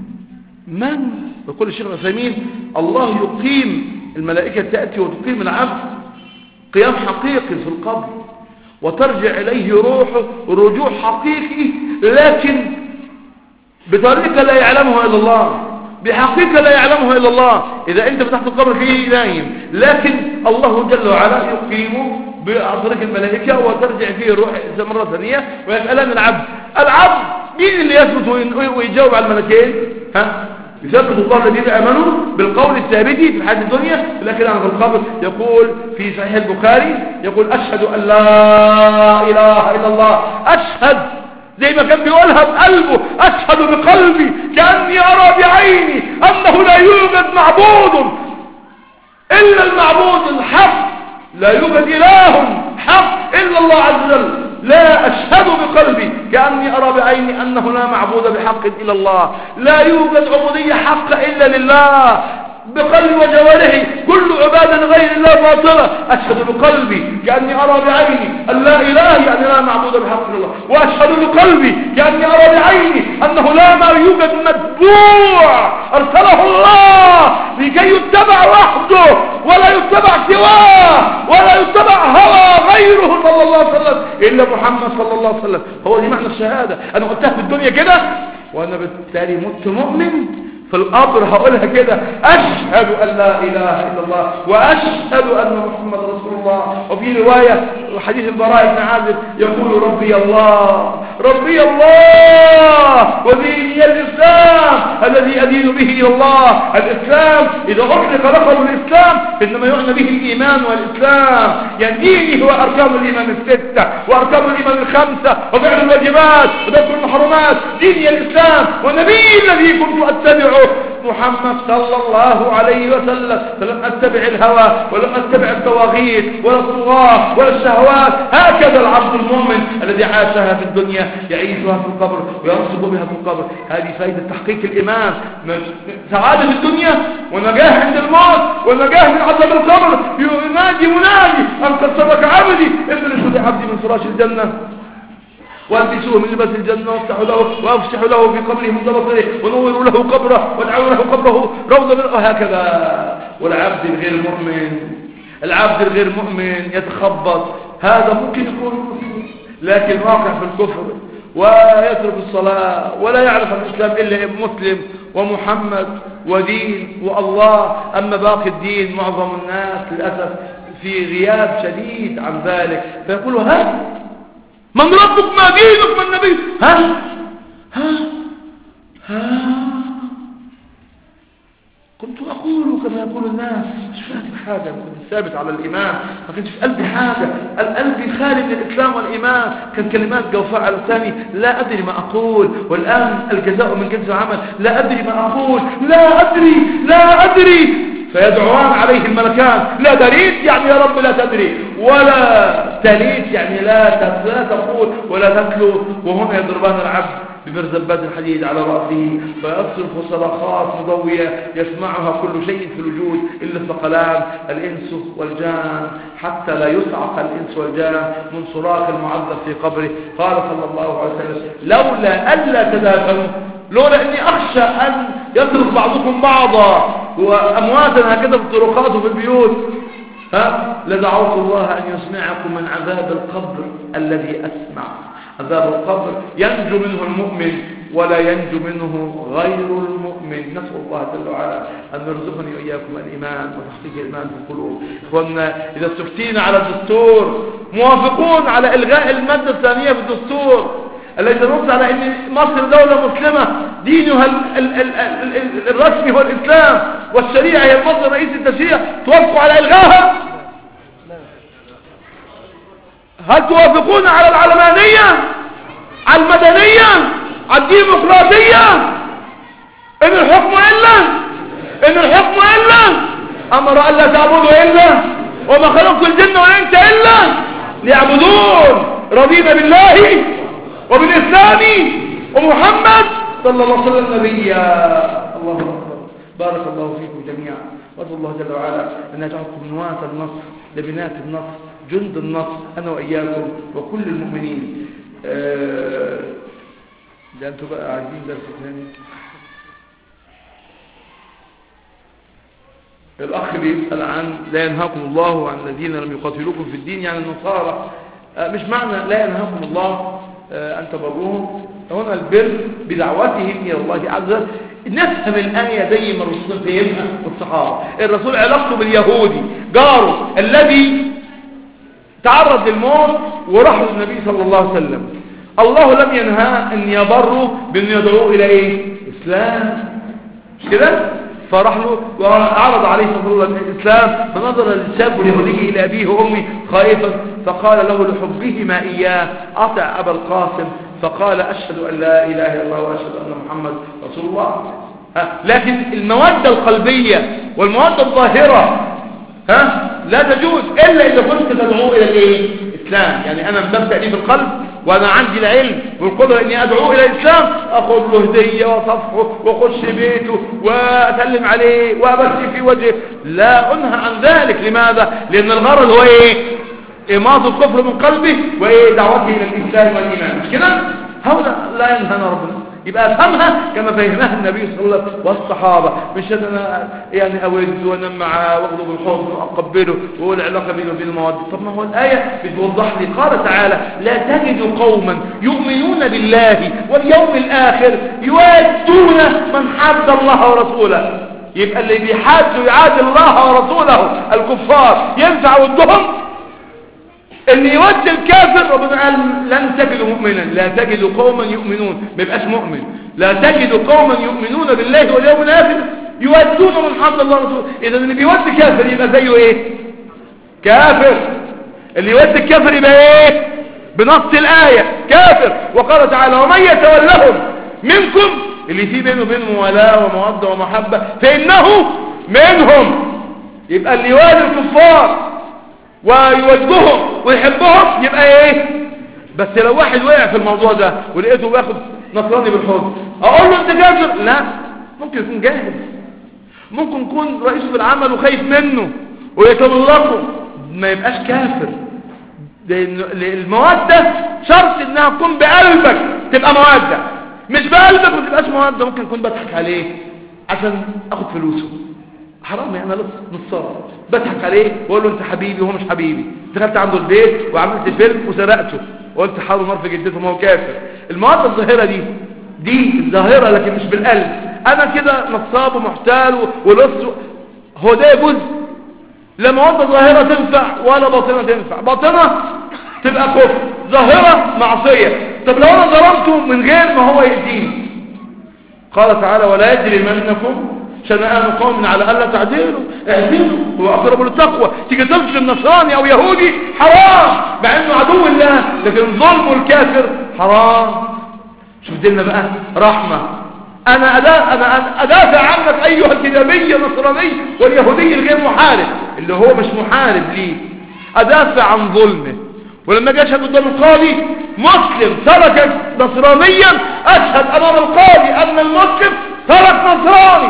من يقول الشيخ العثيمين الله يقيم الملائكة تأتي وتقيم العبد قيام حقيقي في القبر وترجع إليه روحه رجوع حقيقي لكن بطريقة لا يعلمها إلا الله بحقيقة لا يعلمها إلا الله إذا أنت فتحت القبر فيه نايم لكن الله جل وعلا يقيمه بطريق الملائكة وترجع فيه الروح مرة ثانية ويسألان العبد العبد مين اللي يثبت ويجاوب على الملكين ها يثبت الله الذين امنوا بالقول الثابت في الحياه الدنيا لكن عن القبر يقول في صحيح البخاري يقول اشهد ان لا اله الا الله اشهد زي ما كان بيقولها بقلبه اشهد بقلبي كاني ارى بعيني انه لا يوجد معبود الا المعبود الحق لا يوجد اله حق الا الله عز وجل لا أشهد بقلبي كأني أرى بعيني أنه لا معبود بحق إلا الله لا يوجد عبودية حق إلا لله بقلبي وجوارحي كل عبادة غير الله باطلة أشهد بقلبي كأني أرى بعيني أن لا إله يعني لا معبود بحق الله وأشهد بقلبي كأني أرى بعيني أنه لا ما يوجد متبوع أرسله الله لكي يتبع وحده ولا يتبع سواه ولا يتبع هوى غيره صلى الله عليه وسلم إلا محمد صلى الله عليه وسلم هو دي معنى الشهادة أنا قلتها في الدنيا كده وأنا بالتالي مت مؤمن في القبر هقولها كده أشهد أن لا إله إلا الله وأشهد أن محمد رسول الله وفي رواية حديث البراء بن عازب يقول ربي الله ربي الله وديني الإسلام الذي أدين به إلى الله الإسلام إذا أطلق لقب الإسلام إنما يعنى به الإيمان والإسلام يعني ديني هو أركان الإيمان الستة وأركان الإيمان الخمسة وفعل الواجبات وذكر المحرمات ديني الإسلام ونبي الذي كنت أتبعه محمد صلى الله عليه وسلم فلم أتبع الهوى ولم أتبع التواغيت ولا الطغاة ولا الشهوات هكذا العبد المؤمن الذي عاشها في الدنيا يعيشها في القبر وينصب بها في القبر هذه فائدة تحقيق الإيمان سعادة في الدنيا ونجاح عند الموت ونجاح من عذاب القبر ينادي منادي أن قد صدق عبدي ادرسوا لعبدي من فراش الجنة والبسوه من لباس الجنة وافتحوا له وافسحوا له في قبره من بصره ونوروا له قبره وادعوا له قبره روضة من وهكذا والعبد الغير مؤمن العبد الغير مؤمن يتخبط هذا ممكن يكون مسلم لكن واقع في الكفر ويترك الصلاة ولا يعرف الإسلام إلا مسلم ومحمد ودين والله أما باقي الدين معظم الناس للأسف في غياب شديد عن ذلك فيقولوا ها من ربك ما دينك من نبي ها ها ها كنت أقول كما يقول الناس مش فاهم حاجة كنت ثابت على الإيمان ما كانش في قلبي حاجة قلبي خالي من الإسلام والإيمان كان كلمات جوفاء على لساني لا أدري ما أقول والآن الجزاء من جنس العمل لا أدري ما أقول لا أدري لا أدري فيدعوان عليه الملكان لا دريت يعني يا رب لا تدري ولا تليت يعني لا لا تقول ولا تتلو وهنا يضربان العبد بمرزبات الحديد على رأسه فيصرخ صرخات مضوية يسمعها كل شيء في الوجود إلا الثقلان الإنس والجان حتى لا يصعق الإنس والجان من صراخ المعذب في قبره قال صلى الله عليه وسلم لولا ألا تدافنوا لولا أني أخشى أن يضرب بعضكم بعضا وأمواتا هكذا في الطرقات وفي البيوت ها لدعوت الله أن يسمعكم من عذاب القبر الذي أسمع عذاب القبر ينجو منه المؤمن ولا ينجو منه غير المؤمن نسأل الله جل وعلا أن يرزقني وإياكم الإيمان وتحقيق الإيمان في القلوب إخواننا إذا استفتينا على الدستور موافقون على إلغاء المادة الثانية في الدستور الذي نص على أن مصر دولة مسلمة دينها ال ال ال ال ال الرسمي هو الإسلام والشريعة هي المصدر رئيس التشريع توافقوا على إلغاها هل توافقون على العلمانية على المدنية على الديمقراطية ان الحكم الا ان الحكم الا امر الا تعبدوا الا وما خلقت الجن والانس الا ليعبدون رضينا بالله وبالاسلام ومحمد صلى الله عليه وسلم نبيا الله اكبر بارك الله فيكم جميعا واسال الله جل وعلا ان يجعلكم نواة النصر لبنات النصر جند النصر انا واياكم وكل المؤمنين آه ده انتوا بقى عايزين درس ثاني الاخ بيسال عن لا ينهاكم الله عن الذين لم يقاتلوكم في الدين يعني النصارى آه مش معنى لا ينهاكم الله آه ان تبروهم هنا البر بدعوتهم الى الله عز وجل نفهم الآية زي ما الرسول فهمها والصحابة الرسول علاقته باليهودي جاره الذي تعرض للموت وراح للنبي صلى الله عليه وسلم الله لم ينهى ان يبروا بان يدعوه الى ايه اسلام مش كده فراح له وعرض عليه صلى الله عليه وسلم الاسلام فنظر الشاب اليهودي الى ابيه وامه خائفا فقال له لحبهما اياه اطع ابا القاسم فقال اشهد ان لا اله الا الله واشهد ان محمد رسول الله ها لكن الموده القلبيه والموده الظاهره ها لا تجوز الا اذا كنت تدعوه الى الايه الاسلام يعني انا مبدا لي بالقلب وانا عندي العلم والقدره اني ادعوه الى الاسلام اخذ له هديه وصفحه واخش بيته واسلم عليه وابث في وجهه لا انهى عن ذلك لماذا لان الغرض هو ايه إماط الكفر من قلبه وإيه دعوته إلى الإسلام والإيمان مش كده هؤلاء لا ينهانا ربنا يبقى أفهمها كما فهمها النبي صلى الله عليه وسلم والصحابة مش أنا يعني أود وأنام معاه وأخذه بالحضن وأقبله وأقول العلاقة بينه وبين المواد طب ما هو الآية بتوضح لي قال تعالى لا تجد قوما يؤمنون بالله واليوم الآخر يوادون من حد الله ورسوله يبقى اللي بيحاد ويعاد الله ورسوله الكفار ينفع ودهم اللي يود الكافر ربنا قال لن تجدوا مؤمنا لا تجد قوما يؤمنون ما يبقاش مؤمن لا تجد قوما يؤمنون بالله واليوم الاخر يودون من حمد الله ورسوله اذا اللي بيود كافر يبقى زيه ايه كافر اللي يود الكافر يبقى ايه بنص الايه كافر وقال تعالى ومن يتولهم منكم اللي فيه بينه وبين موالاه وموده ومحبه فانه منهم يبقى اللي يوالي الكفار ويوجههم ويحبهم يبقى ايه بس لو واحد وقع في الموضوع ده ولقيته باخد نصراني بالحضن اقول له انت كافر لا ممكن يكون جاهل ممكن يكون رئيسه في العمل وخايف منه ويتملقه ما يبقاش كافر لان المودة شرط انها تكون بقلبك تبقى مودة مش بقلبك ما تبقاش مودة ممكن يكون بضحك عليه عشان اخد فلوسه حرام يعني انا نصاب بضحك عليه واقول له انت حبيبي وهو مش حبيبي دخلت عنده البيت وعملت فيلم وسرقته وقلت حاول نار في جدته ما هو كافر المواد الظاهره دي دي الظاهره لكن مش بالقلب انا كده نصاب ومحتال ولص هو ده يجوز لا مواد ظاهره تنفع ولا باطنه تنفع باطنه تبقى كفر ظاهره معصيه طب لو انا ظلمته من غير ما هو يأذيني قال تعالى ولا يجري منكم شنآن قوم على ألا تعدلوا اعدلوا هو أقرب للتقوى تيجي تظلم نصراني أو يهودي حرام مع أنه عدو الله لكن ظلم الكافر حرام شوف ديننا بقى رحمة أنا, أدا أنا أدافع عنك أيها الكتابي النصراني واليهودي الغير محارب اللي هو مش محارب ليه أدافع عن ظلمه ولما جاء أشهد قدام القاضي مسلم ترك نصرانيا أشهد أمام القاضي أن المسلم ترك نصراني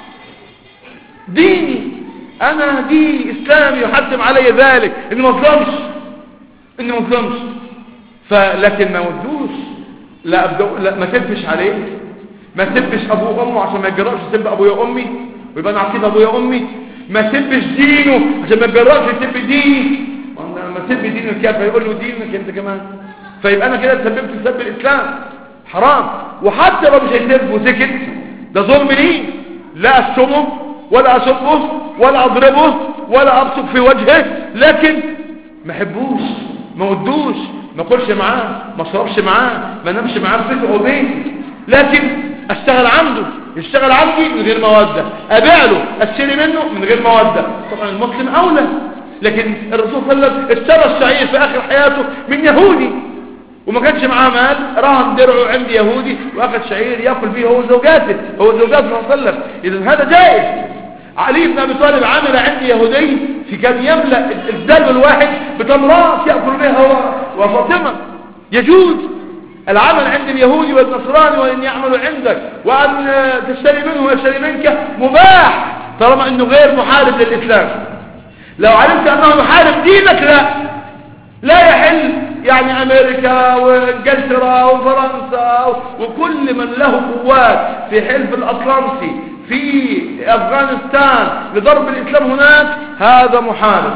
ديني انا ديني اسلامي يحتم علي ذلك اني ما اظلمش اني ما اظلمش فلكن ما ودوش لا أبدو لا ما تبش عليه ما تبش ابوه وامه عشان ما يجرأش يسب ابويا وامي ويبقى انا عصيب ابويا وامي ما تبش دينه عشان ما يجرأش يسب ديني لما تسب دين الكافر يقول له دينك انت كمان فيبقى انا كده تسببت في سب الاسلام حرام وحتى لو مش هيسب وسكت ده ظلم ليه لا اشتمه ولا اشبه ولا اضربه ولا ابصق في وجهه لكن ما احبوش ما ودوش ما اكلش معاه ما اشربش معاه ما نمش معاه في بيته او بيتي لكن اشتغل عنده يشتغل عندي من غير مودة ابيع له اشتري منه من غير مودة طبعا المسلم اولى لكن الرسول صلى الله عليه وسلم اشترى الشعير في اخر حياته من يهودي وما كانش معاه مال رهن درعه عند يهودي واخذ شعير ياكل فيه هو زوجاته هو زوجاته صلى الله عليه وسلم اذا هذا جائز علي بن ابي طالب عمل عند يهودي في كان يملا الدلو الواحد بتمرات ياكل بها هو وفاطمه يجوز العمل عند اليهودي والنصراني وان يعملوا عندك وان تشتري منه ويشتري منك مباح طالما انه غير محارب للاسلام لو علمت انه يحارب دينك لا لا يحل يعني امريكا وانجلترا وفرنسا وكل من له قوات في حلف الاطلنطي في افغانستان لضرب الاسلام هناك هذا محارب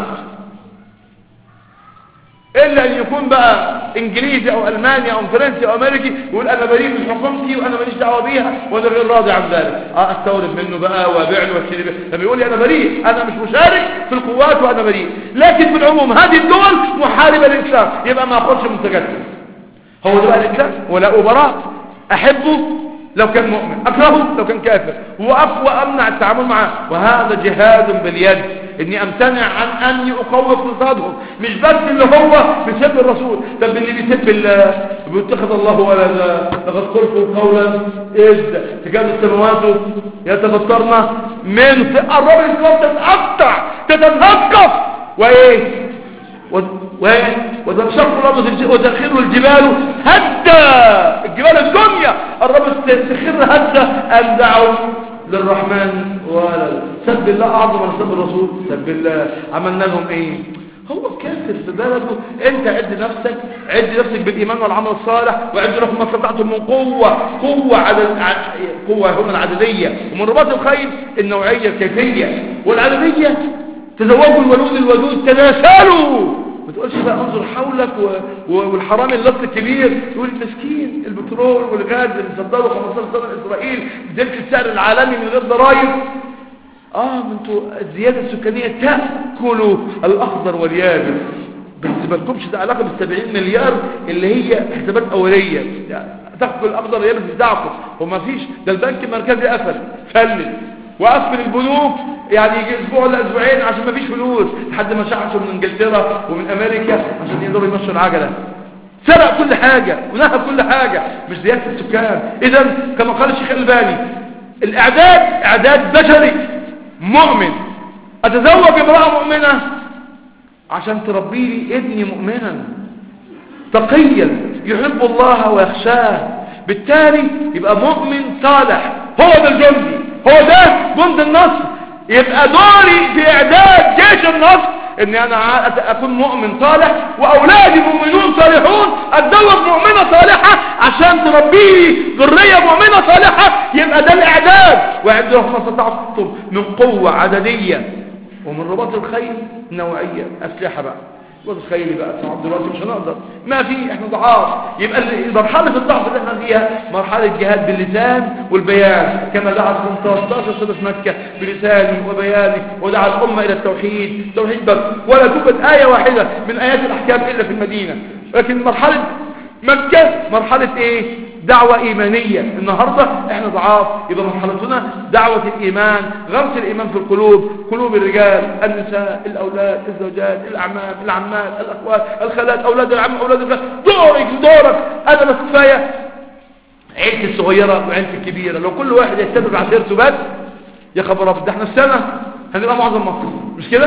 الا ان يكون بقى انجليزي او الماني او فرنسي او امريكي يقول انا بريء من حكومتي وانا ماليش دعوه بيها وانا غير راضي عن ذلك اه استورد منه بقى وابيع له واشتري لما يقول لي انا بريء انا مش مشارك في القوات وانا بريء لكن في العموم هذه الدول محاربه للاسلام يبقى ما اخدش منتجاتها هو ده بقى الاسلام ولا براء احبه لو كان مؤمن اكرهه لو كان كافر واقوى امنع التعامل معه وهذا جهاد باليد اني امتنع عن اني اقوي اقتصادهم مش بس اللي هو بيسب الرسول طب اللي بيسب الله بيتخذ الله ولدا لقد قلت قولا اذ تكاد السماوات يتفطرن من الرب الاسلام تتقطع تتنقف وايه وتنشق الأرض وتخر الجبال هدا الجبال الدنيا الرب تخر هدا أن دعوا للرحمن ولد سب الله أعظم من سب الرسول سب الله عملنا لهم إيه هو كافر في بلده انت عد نفسك عد نفسك بالايمان والعمل الصالح وعد لكم ما استطعتم من قوه قوه عدد قوه هنا العدديه ومن رباط الخيل النوعيه الكيفيه والعدديه تزوجوا الولود الودود تناسلوا ما تقولش بقى انظر حولك و... و... والحرامي اللص الكبير يقول المسكين البترول والغاز اللي صدروا 15 سنه اسرائيل بذلك السعر العالمي من غير ضرائب اه ما انتوا الزياده السكانيه تاكلوا الاخضر واليابس بس ما لكمش ده علاقه بال 70 مليار اللي هي حسابات اوليه يعني تاكل الاخضر واليابس بتاعكم وما فيش ده البنك المركزي قفل فلت وقفل البنوك يعني يجي اسبوع ولا اسبوعين عشان ما فيش فلوس لحد ما شعشوا من انجلترا ومن امريكا عشان يقدروا يمشوا العجله سرق كل حاجة ونهب كل حاجة مش زيادة السكان اذا كما قال الشيخ الباني الاعداد اعداد بشري مؤمن اتزوج امرأة مؤمنة عشان تربي لي ابني مؤمنا تقيا يحب الله ويخشاه بالتالي يبقى مؤمن صالح هو ده الجندي هو ده جند النصر يبقى دوري في اعداد جيش النصر اني انا اكون مؤمن صالح واولادي مؤمنون صالحون اتزوج مؤمنة صالحة عشان تربيه ذرية مؤمنة صالحة يبقى ده الاعداد واعد لهم ما استطعتم من قوة عددية ومن رباط الخيل نوعية اسلحة بقى رباط الخيل بقى صعب دلوقتي مش هنقدر ما في احنا ضعاف يبقى مرحلة الضعف اللي احنا فيها مرحلة جهاد باللسان والبيان كما دعا 13 سنة مكة بلسانه وبيانه ودعا الأمة إلى التوحيد توحيد بس ولا توجد آية واحدة من آيات الأحكام إلا في المدينة لكن مرحلة مكة مرحلة ايه دعوة ايمانية النهاردة احنا ضعاف يبقى مرحلتنا دعوة الايمان غرس الايمان في القلوب قلوب الرجال النساء الاولاد الزوجات الاعمام العمات الاخوات الخالات اولاد العم اولاد الخالات دورك دورك انا بس كفاية عيلتي الصغيرة وعيلتي الكبيرة لو كل واحد يستمر عشيرته بس يا خبر ابيض ده احنا السنة هنبقى معظم مصر مش كده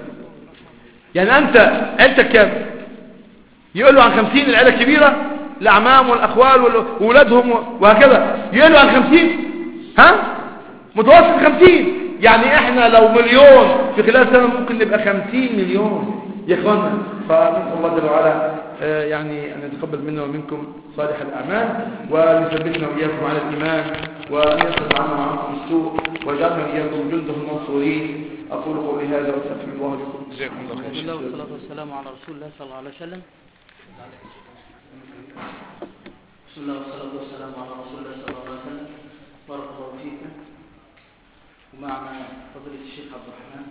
يعني انت عيلتك كام يقول له عن خمسين العيلة الكبيرة الأعمام والأخوال وولادهم وهكذا يقول له عن خمسين ها متوسط خمسين يعني احنا لو مليون في خلال سنة ممكن نبقى خمسين مليون يا اخوانا فنسأل الله جل وعلا آه يعني أن يتقبل منا ومنكم صالح الأعمال ويثبتنا وإياكم على الإيمان وأن يصرف عنا وعنكم السوء ويجعلنا وإياكم جنده المنصورين أقول قولي هذا وأستغفر الله لكم جزاكم الله خير الله والصلاة والسلام على رسول الله صلى الله عليه وسلم بسم الله والصلاة والسلام على رسول الله صلى الله عليه وسلم بارك الله فيكم ومعنا فضيلة الشيخ عبد الرحمن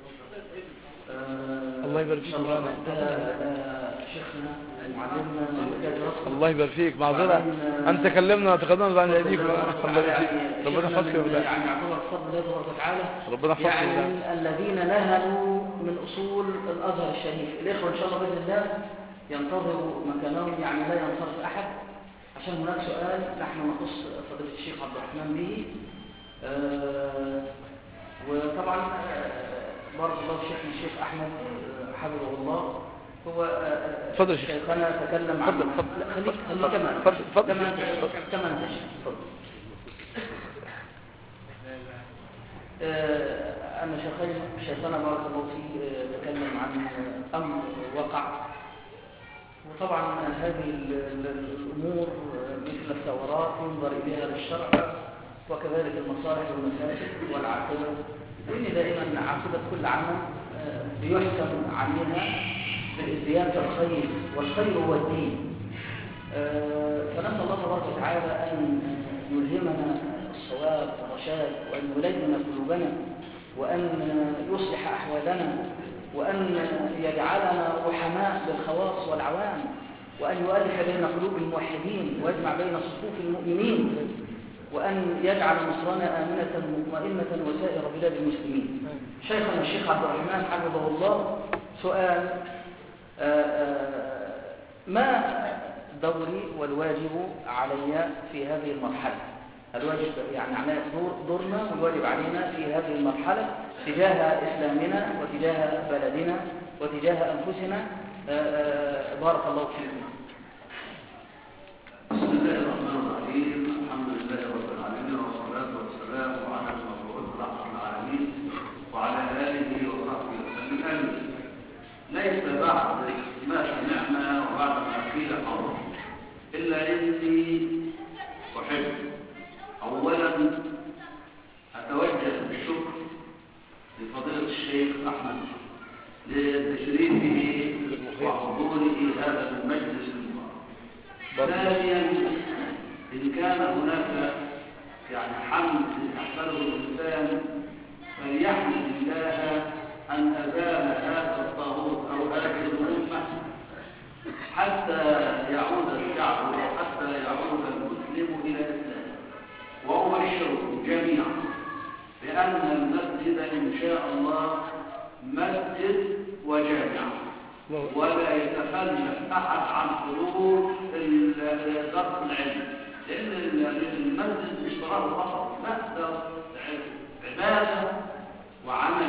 آه، الله يبارك إن فيك شاء الله مولانا. ده آه، شيخنا معلمنا من بداية راسنا الله يبارك فيك معذرة أنت كلمنا وتقدمنا عن أيديك الله يبارك فيك ربنا يحفظك يا مولانا يعني يعتبر بفضل الله تبارك وتعالى ربنا يحفظك يا يعني مولانا الذين نهلوا من أصول الأزهر الشريف الإخوة إن شاء الله بإذن الله ينتظروا مكانهم يعني لا ينصرف أحد عشان هناك سؤال نحن نخص فضيلة الشيخ عبد الرحمن به آه، وطبعا آه، بارك الله في شيخنا الشيخ أحمد آه، حفظه الله هو آه، اتفضل يا شيخ. شيخنا تكلم عن اتفضل، اتفضل. لا خليك خليك اتفضل، كمان اتفضل، اتفضل. كمان اتفضل. كمان يا شيخ اتفضل آه، أن شيخنا شيخنا بارك الله فيه آه، تكلم عن آه، أمر وقع وطبعا هذه ال- ال- الأمور آه، مثل الثورات ينظر إليها للشرع وكذلك المصالح والمفاسد والعاقبة لأن دائما عاقبة كل عمل آه، بيحكم عليها بالازدياد في الخير والخير هو الدين آه، فنسأل الله تبارك وتعالى أن يلهمنا الصواب والرشاد وأن يلين قلوبنا وأن يصلح أحوالنا وأن يجعلنا رحماء للخواص والعوام وأن يؤلف بين قلوب الموحدين ويجمع بين صفوف المؤمنين وأن يجعل مصرنا آمنة مطمئنة وسائر بلاد المسلمين شيخنا الشيخ عبد الرحمن حفظه الله سؤال آه، آه، ما دوري والواجب علي في هذه المرحلة الواجب يعني على دور دورنا والواجب علينا في هذه المرحلة تجاه إسلامنا وتجاه بلدنا وتجاه أنفسنا آه، آه، بارك الله فيكم بسم الله الرحمن الرحيم الحمد لله رب العالمين والصلاة والسلام على المبعوث رحمة العالمين وعلى آله وصحبه وسلم آمين ليس بعد ما سمعنا وبعد ما قيل قول إلا إني أحب أولا أتوجه بالشكر لفضيلة الشيخ أحمد لتشريفه وحضوره هذا المجلس المبارك ثانيا إن كان هناك يعني حمد يحمله الإنسان فليحمد الله أن أزال هذا الطاغوت أو هذه الأمة حتى يعود الشعب وحتى يعود المسلم إلى الإسلام وأبشركم جميعا بأن المسجد إن شاء الله مسجد وجامع ولا يتخلف أحد عن حضور ال- درس العلم لأن ال- المسجد مش صلاة فقط لا ده عبادة وعمل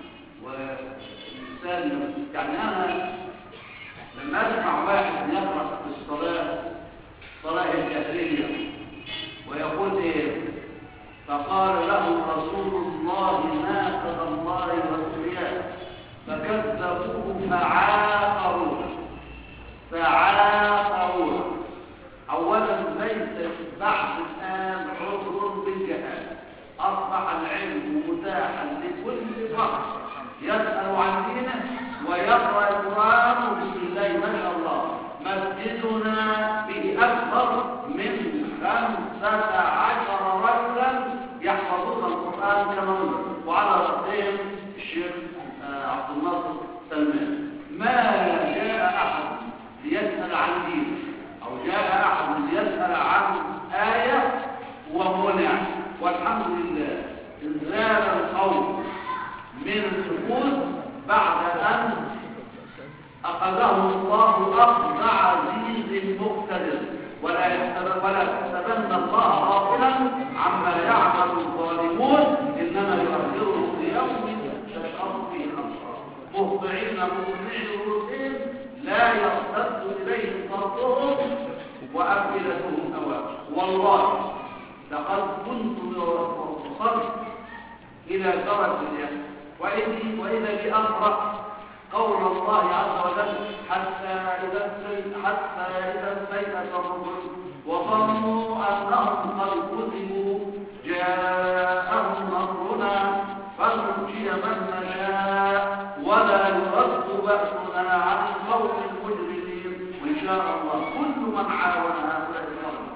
وإنسان يعني أنا لما أسمع واحد يقرأ في الصلاة صلاة الجاهلية ويقول إيه فقال له رسول الله ناقض الله والسياد فكذبوه فعاقروه فعاقروه اولا ليس بعد الان عذر بالجهال اصبح العلم متاحا لكل شخص يسال عن دينه ويقرا القران بسم الله ما شاء الله مسجدنا به اكثر من خمسه عشر رجلا يحفظون القران كما نزل وعلى راسهم الشيخ آه، عبد الناصر سلمان ما جاء احد ليسال عن دين او جاء احد ليسال عن ايه ومنع والحمد لله انزال القوم من السكوت بعد ان أخذهم الله أخذ عزيز مقتدر ولا يحسب ولا تحسبن الله غافلا عما يعمل الظالمون إنما يؤخرهم ليوم تشخص فيه الأبصار مهطعين مقنعي رؤوسهم لا يرتد إليهم طرفهم وأفئدتهم هواء والله لقد كنت أصلي إلى درجة اليأس وإذا وإذا بي أقرأ قول الله عز وجل حتى إذا استيقظ حتى إذا استيقظ الرسل وظنوا أنهم قد كذبوا جاءهم أمرنا فنجي من نشاء ولا يرد بأسنا عن القوم المجرمين وإن شاء الله كل من عاون هؤلاء الأمر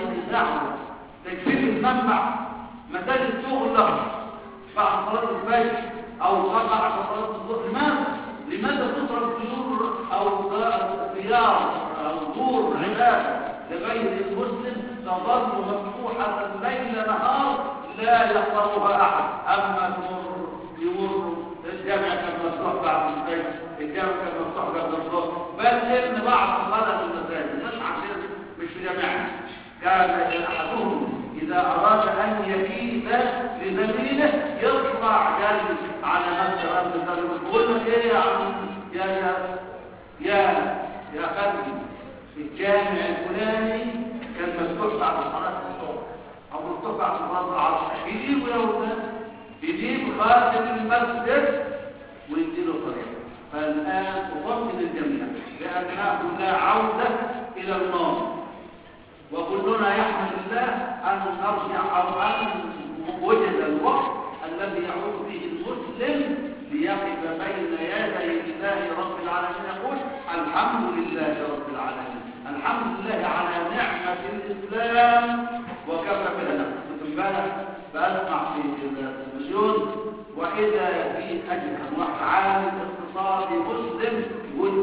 دعوة تكفير المنبع مساجد تغلق بعد صلاة الفجر أو بعد صلاة الظهر لماذا؟ لماذا تترك طيور أو خيار أو دور عبادة لغير المسلم تظل مفتوحة ليل نهار لا يقرأها أحد أما تمر يمر الجامع كان مفتوح بعد الفجر الجامع كان مفتوح قبل الظهر بل ان بعض صلاة المساجد مش عندنا مش في جماعة كان أحدهم إذا أراد أن يكيد لزميله يطلع جالس على نفس رب الزميل يقول لك إيه يا عم يا يا يا يا خالدي الجامع الفلاني كان مفتوح بعد صلاة الصبح أو مفتوح بعد صلاة العصر يجيبوا يا ولاد يجيب خادم المسجد ويديله طريق فالآن أفضل الجميع لأنها كلها عودة إلى النار وكلنا يحمد الله أن نرجع أو أن وجد الوقت الذي يعود فيه المسلم ليقف بين يدي الله رب العالمين يقول الحمد لله رب العالمين الحمد لله على نعمة الإسلام وكفى بها نعمة امبارح بسمع في التلفزيون وإذا في أجل عالم اقتصادي مسلم يقول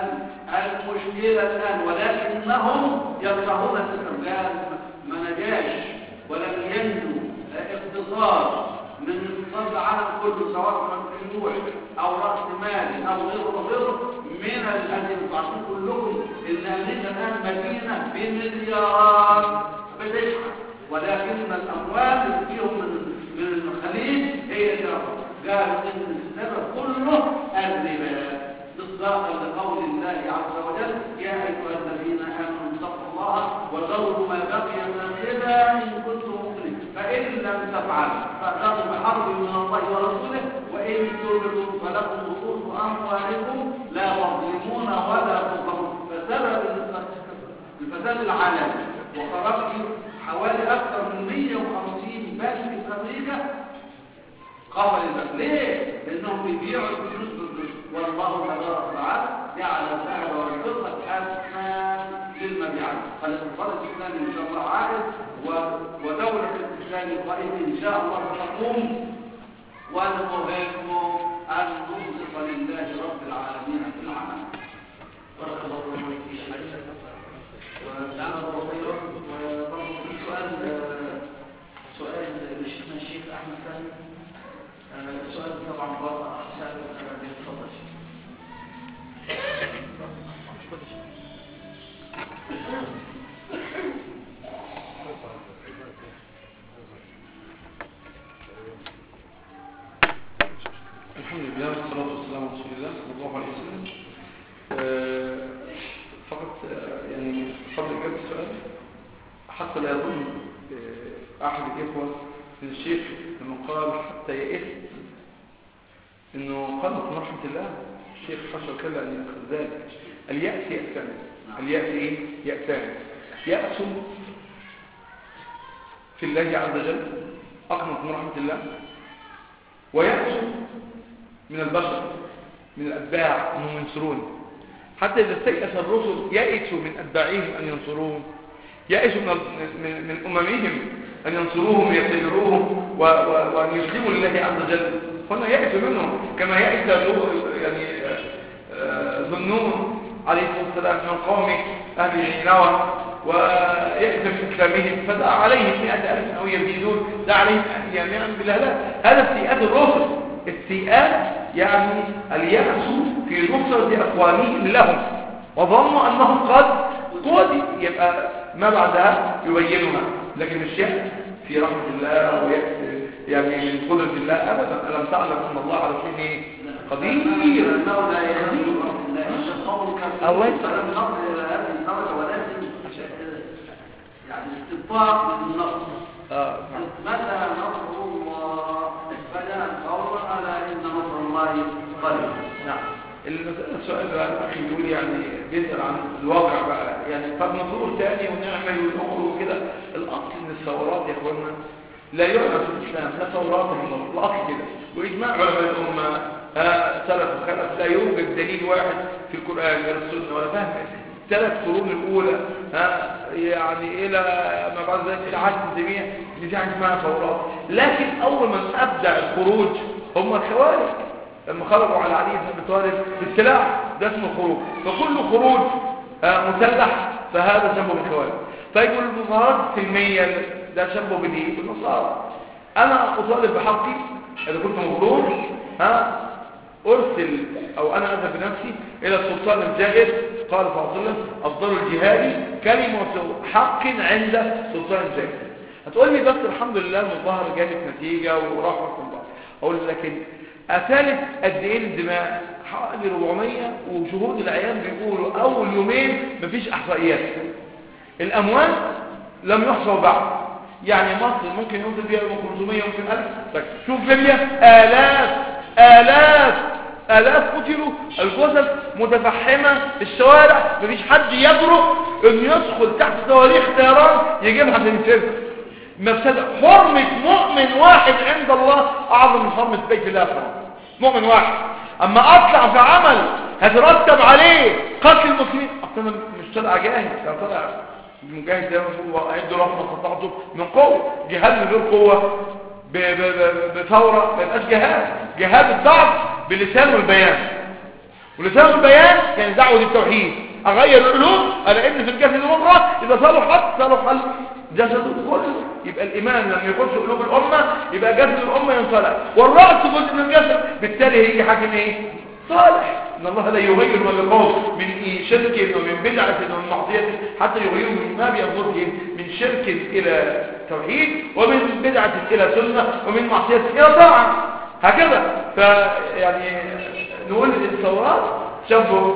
المشكلة الآن ولكنهم يكرهون الاستقلال ما نجاش ولم ينجو اقتصاد من اقتصاد العالم كله سواء كان فلوس او راس مال او غيره وغيره من الذي تعرفون كلكم ان امريكا الان مدينه بمليارات بتشحن ولكن الاموال اللي فيهم من من الخليج هي اللي قالوا ان السبب كله الربا مصداقا لقول الله عز وجل يا ايها الذين امنوا اتقوا الله وذروا ما بقي من الربا ان كنتم مؤمنين فان لم تفعلوا فاذنوا بحرب من الله ورسوله وان تبدوا فلكم رؤوس اموالكم لا تظلمون ولا تظلمون فسبب الفساد العالمي وخرجت حوالي اكثر من 150 بنك في امريكا قبل البنك ليه؟ لانهم بيبيعوا الفلوس بالفلوس والله تبارك وتعالى جعل الذهب والفضه اسمان للمبيعات فالاقتصاد الاسلامي ان شاء الله عائد ودوله الاسلام القائمه ان شاء الله تقوم والمهم ان ننصف لله رب العالمين في العمل بارك الله فيك وجعل الله خيرا وبرضه في سؤال سؤال لشيخنا الشيخ احمد سامي السؤال طبعا بره سابق تفضل الحمد لله والصلاة والسلام على رسول الله صلى الله عليه وسلم آه، فقط آه، يعني قبل إجابة السؤال حتى لا يظن آه، أحد الإخوة من الشيخ لما قال حتى يئست إنه قالت من رحمة الله الشيخ حشر كلا أن يأخذ ذلك اليأس يأسان اليأس إيه؟ يأسان يأس في الله عز وجل أقنط من رحمة الله ويأس من البشر من الأتباع أنهم ينصرون حتى إذا استيأس الرسل يأسوا من أتباعهم أن ينصروهم يأسوا من, من, من أممهم أن ينصروهم ويقتدروهم و- و- وأن يسلموا لله عز وجل هنا يأسوا منهم كما يأس يعني آه، ذنون عليه الصلاة والسلام من قوم أهل نينوى ويأس من إسلامهم فدعا عليهم مئة ألف أو يزيدون دعا عليهم جميعا بالهلاك هذا استيئات الرسل استيئات يعني اليأس في نصرة أقوامهم لهم وظنوا أنهم قد قد يبقى ما بعدها يبينها لكن الشيء في رحمة الله ويأس يعني من قدرة الله أبدا ألم تعلم أن الله على كل شيء قدير انه لا يخلو رب الله الشيخ قول كان الله يسلمك. فلم نصل الى هذه الدرجه ولكن يعني استطاع من النصر آه نعم. متى نصر الله فلا قول على ان نصر الله قريب نعم المسألة السؤال بقى الأخي يقول يعني بيسأل عن الواقع بقى يعني طب نقول تاني ونعمل ونخرج وكده الأصل إن الثورات يا إخوانا لا يعرف في الإسلام لا ثورات ولا نصر. الأصل كده وإجماع علماء الأمة آه، سلف وخلف لا يوجد دليل واحد في القرآن ولا السنة ولا فهم الثلاث قرون الاولى ها يعني الى ما بعد ذلك الى عهد الجميع دي في حاجه اسمها ثورات لكن اول من ابدع الخروج هم الخوارج لما خرجوا على علي بن ابي طالب بالسلاح ده اسمه خروج فكل خروج آه، مسلح فهذا شبه بالخوارج فيقول المظاهرات السلميه ده شبه بالايه بالنصارى انا اطالب بحقي اذا كنت مظلوم ها ارسل او انا اذهب بنفسي الى السلطان الجائر قال صلى الله عليه وسلم افضل الجهاد كلمه حق عند سلطان الجائر هتقول لي بس الحمد لله المظاهره جابت نتيجه ورحمه الله اقول لكن أثالت قد ايه الدماء حوالي 400 وشهود العيان بيقولوا اول يومين مفيش احصائيات الاموال لم يحصوا بعد يعني مصر ممكن يوصل فيها يوم 500 يمكن 1000 طيب شوف ليبيا آلاف آلاف آلاف قتلوا الجثث متفحمة في الشوارع مفيش حد يجرؤ انه يدخل تحت صواريخ طيران يجيبها عشان يسيبها مفسدة حرمة مؤمن واحد عند الله أعظم من حرمة بيت الله حرام مؤمن واحد أما أطلع في عمل هترتب عليه قتل المسلمين أصلا مش طلع جاهز ده طلع المجاهد ده عنده رحمة استطاعته من قوة جهاد من غير قوة ب- ب- ب- بثورة ما يبقاش جهاد جهاد الضعف باللسان والبيان ولسان البيان يعني دعوة التوحيد أغير القلوب ألا إن في الجسد مضغة إذا صلحت صلح الجسد كله يبقى الإيمان لما يخش قلوب الأمة يبقى جسد الأمة ينصلح والرأس جزء من الجسد بالتالي هيجي حاكم إيه؟ صالح إن الله لا يغير ما بقوم من إيه شرك ومن بدعة ومن معصية حتى يغيروا من ما بينظرهم من شرك إلى توحيد ومن بدعة إلى سنة ومن معصية إلى طاعة هكذا فيعني نقول الثورات شبه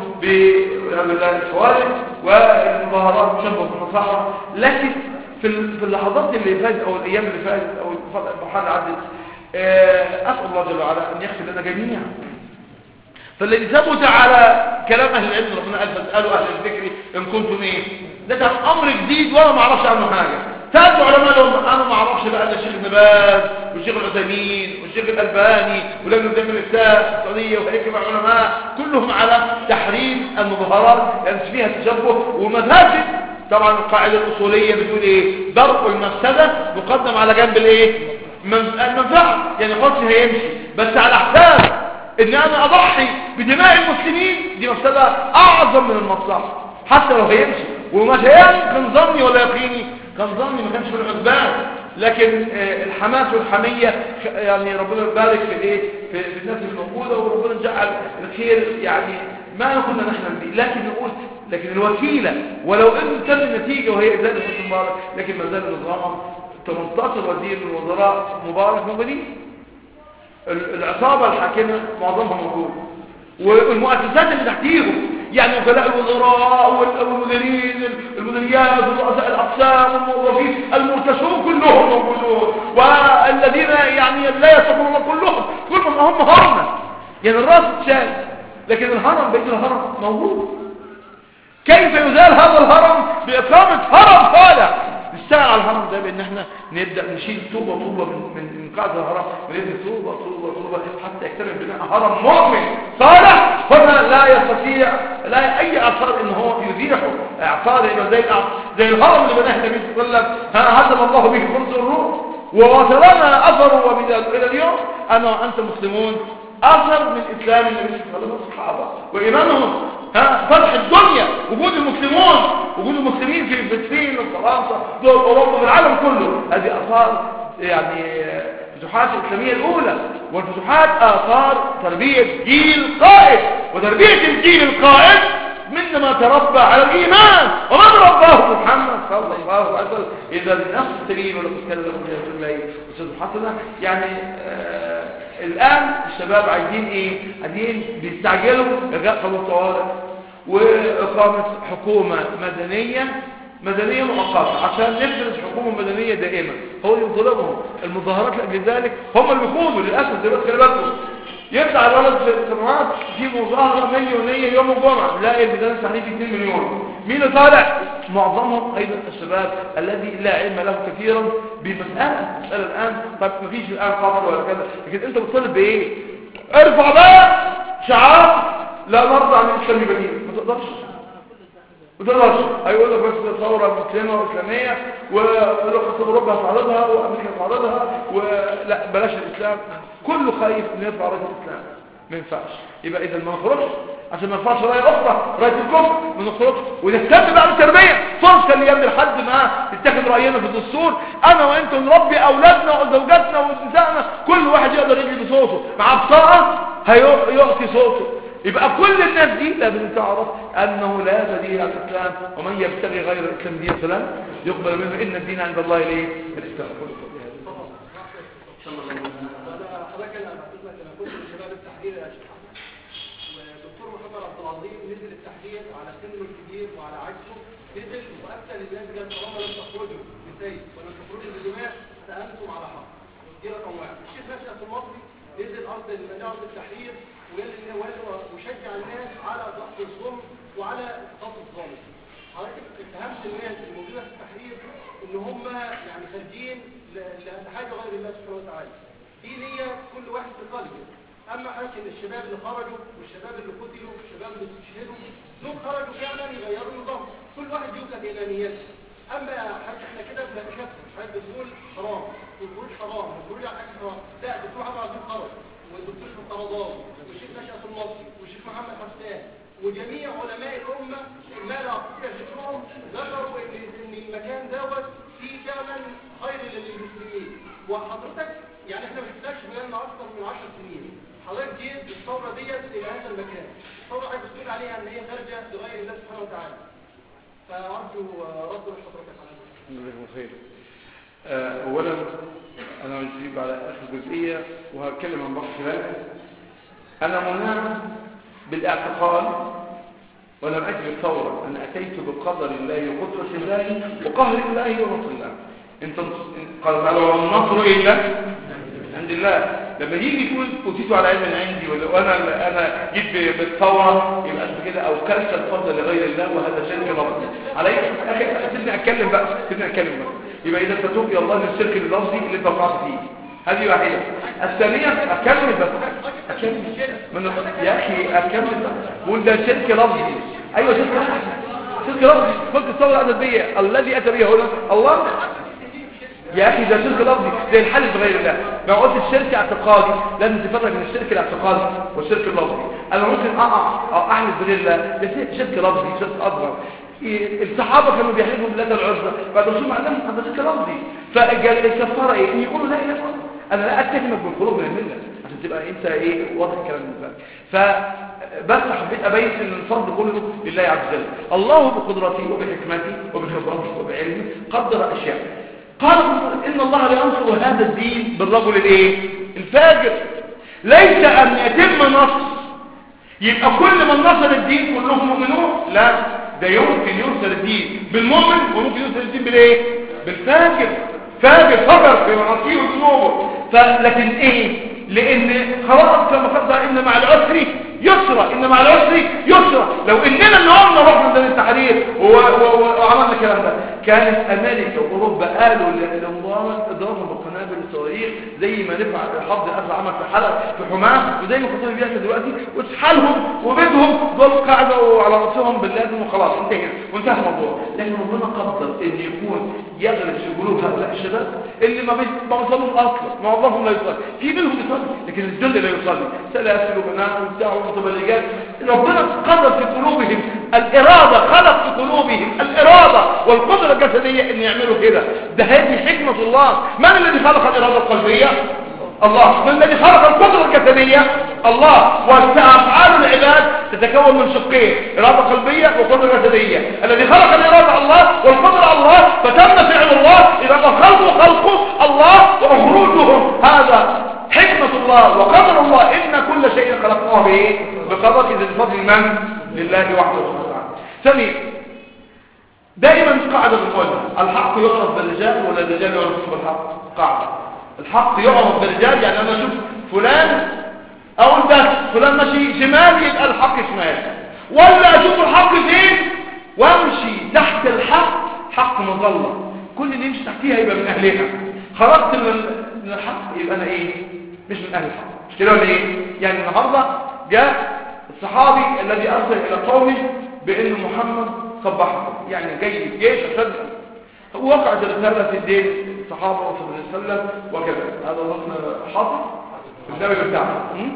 بالخوارج والمظاهرات شبه بالنصارى لكن في ال- في اللحظات اللي فاتت او الايام اللي فاتت او الفتره اللي عدت آه، اسال الله جل وعلا ان يغفر لنا جميعا فالذي ثبت على كلام اهل العلم ربنا قال فاسالوا اهل الذكر ان كنتم ايه ده كان امر جديد وانا ما اعرفش عنه حاجه سالوا علماء لهم انا ما اعرفش بقى ده الشيخ ابن باز والشيخ العثيمين والشيخ الالباني ولجنه دائما الافتاء السعوديه وهيئه العلماء كلهم على تحريم المظاهرات لان فيها تشبه ومذاهب طبعا القاعده الاصوليه بتقول ايه درء المفسده مقدم على جنب الايه من- المنفعه يعني قصدي هيمشي بس على حساب ان انا اضحي بدماء المسلمين دي مفسده اعظم من المصلحه حتى لو هيمشي ومش كان ظني ولا يقيني كان ظني ما كانش في العتبان لكن آه، الحماس والحميه خ- يعني ربنا يبارك في الايه في في الناس الموجوده وربنا جعل الخير يعني ما كنا نحلم به لكن نقول لكن الوسيله ولو ان كان النتيجه وهي ازاله حسن مبارك لكن ما زال النظام 18 وزير من وزراء مبارك موجودين ال- العصابة الحاكمة معظمها موجود والمؤسسات اللي تحتيهم يعني وكلاء الوزراء وال- والمديرين المديريات ورؤساء الأقسام والموظفين المرتشون كلهم موجودون والذين يعني لا يتقون الله كلهم كلهم هم هرم يعني الراس شال لكن الهرم بيت الهرم موجود كيف يزال هذا الهرم بإقامة هرم صالح نشتغل على الهرم ده بان احنا نبدا نشيل طوبه طوبه من من من قاعده الهرم ونبني طوبه طوبه طوبه حتى يكتمل بناء هرم مؤمن صالح هنا لا يستطيع لا اي اعصار ان هو يزيحه اعصار يبقى زي الأع- زي الهرم اللي بناه النبي صلى الله عليه وسلم ها هدم الله به خمس الروح ووصلنا اثره وبدا الى اليوم انا وانت مسلمون اثر من اسلام النبي صلى الله عليه وسلم والصحابه وايمانهم ها فتح الدنيا وجود المسلمون وجود المسلمين في فلسطين وفرنسا دول اوروبا في العالم كله هذه اثار يعني الفتوحات الاسلاميه الاولى والفتوحات اثار تربيه جيل قائد وتربيه الجيل القائد من ما تربى على الايمان ومن رباه محمد صلى الله عليه وسلم اذا نفس السبيل ولقد كان لكم في رسول الله اسوه حسنه يعني آه الآن الشباب عايزين ايه عايزين بيستعجلوا إلغاء قانون الطوارئ وإقامة حكومة مدنية مدنية مؤقتة عشان نفرض حكومة مدنية دائمة هو يطلبهم المظاهرات لأجل ذلك هم اللي بيقودوا للأسف دلوقتي خلي بالكم يطلع الولد في السماوات في مظاهرة مليونية يوم الجمعة نلاقي الميدان التحرير 2 مليون مين اللي طالع معظمهم ايضا الشباب الذي لا علم له كثيرا بمسألة مسألة الآن طب ما فيش الآن قبر ولا كذا لكن انت بتطالب بايه ارفع بقى شعار لا نرضى عن الاسلام بديل ما تقدرش ما تقدرش هيقول لك بس ثوره مسلمه واسلاميه ورخص اوروبا هتعرضها وامريكا هتعرضها ولا بلاش الاسلام كله خايف ان يرفع رايه الاسلام ما ينفعش يبقى اذا ما نخرجش عشان ما نرفعش رايه اخرى رايه الكفر ما نخرجش ونهتم بقى بالتربيه فرصه اللي يبني لحد ما يتخذ راينا في الدستور انا وانت نربي اولادنا وزوجاتنا ونسائنا كل واحد يقدر يجي بصوته مع بطاقه هيعطي صوته يبقى كل الناس دي لازم تعرف انه لا بديل عن الاسلام ومن يبتغي غير الاسلام دين فلن يقبل منه ان الدين عند الله ليه الاسلام انا حضرتك انا بعتذر لك انا كنت من شباب التحرير يا شيخ احمد والدكتور محمد عبد العظيم نزل التحرير على سنه الكبير وعلى عجزه نزل وافتى للناس قال طالما لم تخرجوا بسيف ولم تخرجوا بدماء فانتم على حق دي رقم واحد الشيخ نشأت المصري نزل ارض المدينه ارض التحرير وقال ان هو وشجع الناس على ضغط الظلم وعلى اسقاط الظالم حضرتك اتهمت الناس الموجوده في التحرير ان هم يعني خارجين ل- لحاجه غير الله سبحانه وتعالى دي نية كل واحد في قلبه اما حضرتك ان الشباب اللي خرجوا والشباب اللي قتلوا والشباب اللي استشهدوا دول خرجوا فعلا يغيروا النظام كل واحد يوجد الى نيته اما حضرتك احنا كده بنكفر حضرتك بتقول حرام والخروج حرام والخروج على حاجه حرام لا الدكتور عبد العزيز خرج والدكتور ابن قرضاوي والشيخ نشأت المصري والشيخ محمد حسان وجميع علماء الأمة ما لا أستطيع ذكرهم ذكروا إن إن المكان دوت فيه فعلا خير للمسلمين وحضرتك يعني احنا ما شفناش بقالنا أكثر من 10 سنين حضرتك جيت بالثورة ديت إلى هذا المكان الثورة حضرتك بتقول عليها إن هي خارجة لغير الله سبحانه وتعالى فأرجو رد حضرتك على ذلك جزاكم خير آه، اولا انا اجيب على اخر جزئيه وهتكلم عن بعض خلال انا منام بالاعتقاد ولم اجد الثوره انا اتيت بقدر الله وقدره الله وقهر الله ونصر الله انت قال تعالى والنصر الا عند الله لما يجي يقول اوتيت على علم عندي ولا وانا انا جيت ب- بالثوره يبقى انت كده اوكلت الفضل لغير الله وهذا شرك لفظي علي اخي سيبني اتكلم بقى سيبني اتكلم بقى يبقى اذا تتوب الى الله من الشرك اللفظي اللي انت وقعت فيه هذه واحده الثانيه اكمل بس اكمل من يا اخي اكمل بقى قول ده شرك لفظي ايوه شرك لفظي شرك لفظي قلت الثوره الادبيه الذي اتى به هنا الله يا اخي ده شرك لفظي زي الحلف بغير الله ما قلت الشرك اعتقادي لازم تفرق بين الشرك الاعتقادي والشرك اللفظي انا ممكن اقع او احلف بغير الله ده شرك لفظي شرك اكبر إيه، الصحابه كانوا بيحلفوا بالله العزى بعد رسول الله علمهم هذا شرك لفظي فالكفاره ايه ان يقولوا لا اله الا الله انا لا اتهمك بالخروج من المله عشان تبقى انت ايه واضح الكلام بالنسبه لك فبس حبيت ابين ان الفرض كله لله عز وجل الله بقدرته وبحكمته وبخبرته وبعلمه قدر اشياء قال ان الله لا ينصر هذا الدين بالرجل الايه الفاجر ليس ان يتم نصر يبقى كل من نصر الدين كلهم مؤمنون لا ده يمكن ينصر الدين بالمؤمن وممكن ينصر الدين بالايه بالفاجر فاجر فجر في معاصيه وذنوبه فلكن ايه لان خلاص كما قال ان مع العسر يسرى ان مع العسر يسرى لو اننا النهارده رحنا من التحرير و- و- و- وعملنا الكلام ده كانت امريكا واوروبا قالوا للمباراه اضربهم بالقنابل الصواريخ زي ما نفع حفظ الاسد عمل في حلب في حماه وزي ما خطيب بيحصل دلوقتي واسحالهم وبيدهم دول قاعده على راسهم باللازم وخلاص انتهينا وانتهى الموضوع لكن ربنا قدر ان يكون يغلب في قلوب هؤلاء الشباب اللي ما بي- ما وصلوش اصلا معظمهم لا يصلي في منهم يصلي لكن الجل لا يصلي سلاسل وبنات وبتاع ومتبرجات ربنا قدر في قلوبهم الاراده خلق في قلوبهم الاراده والقدره الجسديه ان يعملوا كده ده هذه حكمه الله من الذي خلق الاراده القلبيه الله من الذي خلق القدرة الجسدية الله وأفعال العباد تتكون من شقين إرادة قلبية وقدرة جسدية الذي خلق الإرادة الله والقدرة الله فتم فعل الله إذا الخلق خلقه الله وخروجهم هذا حكمة الله وقدر الله إن كل شيء خلقناه بإيه بقدر إذا الفضل من لله وحده سبحانه وتعالى ثانيا دائما قاعدة بنقولها الحق يعرف بالرجال ولا الرجال يعرف بالحق قاعدة الحق يعرف بالرجال يعني انا اشوف فلان اقول بس فلان ماشي شمال يبقى الحق شمال ولا اشوف الحق فين وامشي تحت الحق حق مظلة كل اللي يمشي تحتيها يبقى من اهلها خرجت من من الحق يبقى انا ايه مش من اهل الحق مش كده ولا ايه يعني النهارده جاء الصحابي الذي ارسل الى قومه بان محمد صبحهم يعني جاي الجيش عشان وقعت الرسالة في الدين الصحابة صلى الله عليه وسلم وكذا هذا ضمن حاصل في الدولة بتاعنا م?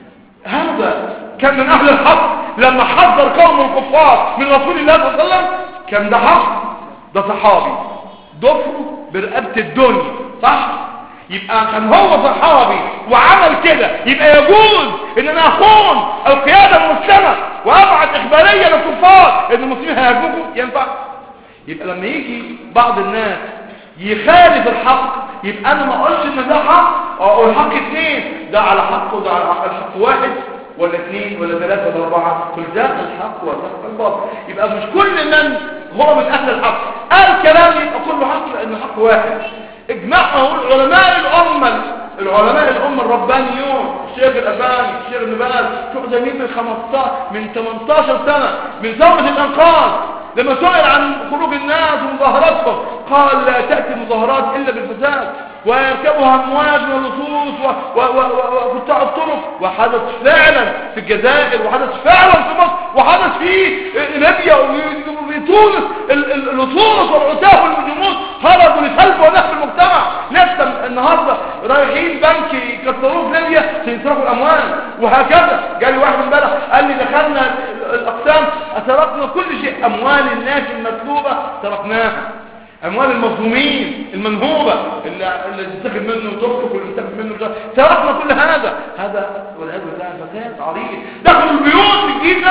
هذا كان من أهل الحق لما حذر قوم الكفار من رسول الله صلى الله عليه وسلم كان ده حق ده صحابي ضفره برقبة الدنيا صح يبقى كان هو صحابي وعمل كده يبقى يجوز ان انا اخون القيادة المسلمة وابعت اخبارية للكفار ان المسلمين هيهاجموكم ينفع يبقى لما يجي بعض الناس يخالف الحق يبقى انا ما اقولش ان ده حق او الحق اثنين ده على حق وده على حق الحق واحد ولا اثنين ولا ثلاثة ولا اربعة كل ده الحق والحق الباطل يبقى مش كل من هو من اهل الحق قال كلام يبقى كله حق لان الحق واحد اجمعه العلماء الامة العلماء الامة الربانيون الشيخ الأباني الشيخ ابن باز شوف ده مين من 15 من 18 سنة من ثورة الأنقاذ لما سئل عن خروج الناس ومظاهراتهم قال لا تأتي مظاهرات إلا بالفساد ويركبها أمواج واللصوص وقطاع الطرق وحدث فعلا في الجزائر وحدث فعلا في مصر وحدث في ليبيا وفي تونس اللصوص والعتاه والمجرمون خرجوا لسلب ونهب المجتمع لسه النهارده رايحين بنك يكسروه في ليبيا سيسرقوا الاموال وهكذا جالي واحد امبارح قال لي دخلنا الاقسام سرقنا كل شيء اموال الناس المسلوبه سرقناها اموال المظلومين المنهوبه اللي اللي تتاخد منه تركك واللي تتاخد منه مش سرقنا كل هذا هذا والعياذ بالله فساد عريض دخلوا البيوت في الجيزه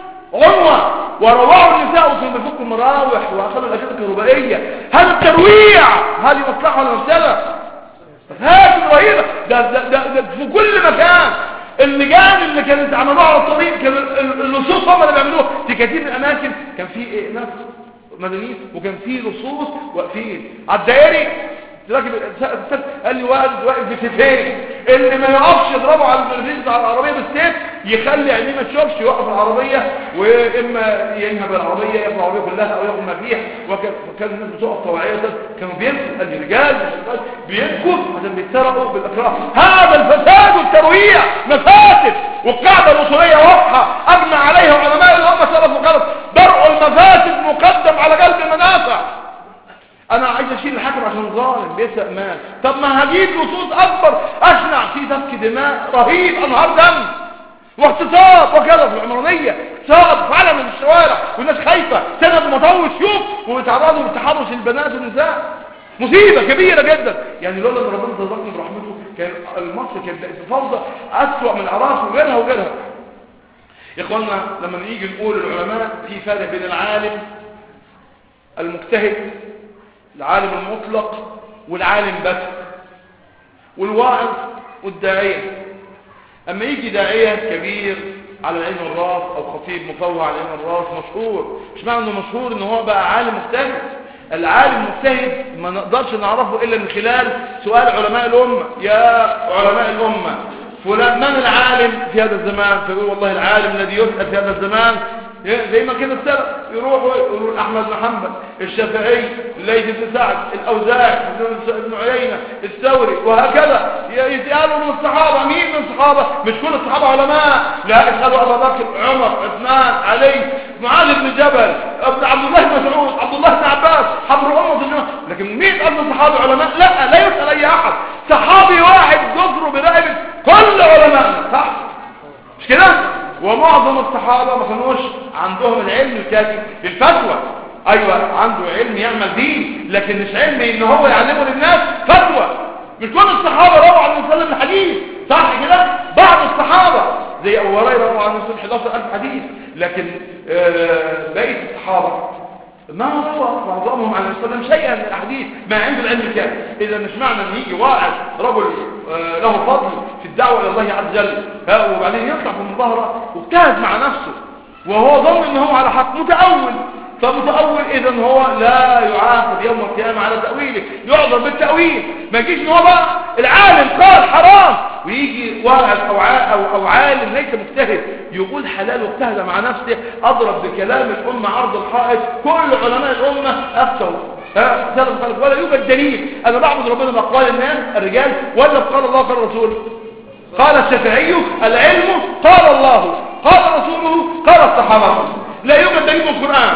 عنوة وروعوا النساء وكانوا بيفكوا المراوح واخذوا الاجهزه الكهربائيه هذا الترويع هذه مصلحه ولا مفسده فساد رهيبه ده, ده, ده, ده في كل مكان اللجان اللي كانت عملوها على الطريق كان اللصوص هم اللي بيعملوها في كثير من الاماكن كان في إيه ناس مدنيين وكان في لصوص واقفين على الدائري راكب السد قال لي واقف واقف بسيفين اللي ما يقفش يضربه على المرسيدس على العربيه بالسيف يخلي عينيه ما تشوفش يوقف العربيه واما ينهب العربيه ياخد العربيه كلها او ياخد ما فيها وكان الناس بتقف طوعيه كانوا بيبكوا قال لي رجال بيبكوا عشان بيتسرقوا بالاكراه هذا الفساد والترويع مفاسد والقاعده الاصوليه واضحه اجمع عليها علماء الامه سلف وخلف درء المفاسد مقدم على جلب المنافع انا عايز اشيل الحاكم عشان ظالم بيسرق مال طب ما هجيب لصوص اكبر اشنع فيه سفك دماء رهيب انهار دم واغتصاب وكذا في العمرانية اغتصاب فعلا من الشوارع والناس خايفة سند مطوي سيوف ويتعرضوا لتحرش البنات والنساء مصيبة كبيرة جدا يعني لولا ان ربنا رزقني برحمته كان مصر كانت بقت فوضى اسوأ من العراق وغيرها وغيرها يا اخوانا لما نيجي نقول العلماء في فرق بين العالم المجتهد العالم المطلق والعالم بس والواعظ والداعية اما يجي داعية كبير على العلم الراس او خطيب مفوه على العلم الراس مشهور مش معنى انه مشهور ان هو بقى عالم مجتهد العالم المجتهد ما نقدرش نعرفه الا من خلال سؤال علماء الامة يا علماء الامة فلان من العالم في هذا الزمان فيقول والله العالم الذي يسأل في هذا الزمان زي ما كده السلف يروحوا يقولون احمد بن حنبل الشافعي الليث بن سعد الاوزاعي ابن عيينه الثوري وهكذا يسالوا من الصحابه مين من الصحابه مش كل الصحابه علماء لا اسالوا ابا بكر عمر عثمان علي معاذ بن جبل ابن عبد الله بن مسعود عبد الله بن عباس حبر امه الجماعه لكن مين قبل الصحابه علماء لا لا يسال اي احد صحابي واحد ظفره برقبه كل علماء صح مش كده ومعظم الصحابة ما كانوش عندهم العلم الكافي للفتوى ايوه عنده علم يعمل دين لكن مش علم ان هو يعلمه للناس فتوى مش كل الصحابة رووا عن النبي الحديث صح كده بعض الصحابة زي ابو هريره روى عن النبي 11000 حديث لكن آه بقيه الصحابة ما روى معظمهم عن النبي شيئا من الاحاديث ما عنده العلم الكافي اذا مش معنى ان يجي واحد رجل آه له فضل في الدعوة إلى الله عز وجل وبعدين يطلع في المظاهرة واجتهد مع نفسه وهو ظن ان هو على حق متأول فمتأول اذا هو لا يعاقب يوم القيامة على تأويله يعذر بالتأويل ما يجيش ان هو بقى العالم قال حرام ويجي واحد أو, أو, أو عالم ليس مجتهد يقول حلال واجتهد مع نفسه اضرب بكلام الامة عرض الحائط كل علماء الامة افتوا ولا يوجد دليل انا بعبد ربنا باقوال الناس الرجال ولا قال الله قال الرسول قال الشافعي العلم قال الله قال رسوله قال الصحابة لا يوجد دليل من القرآن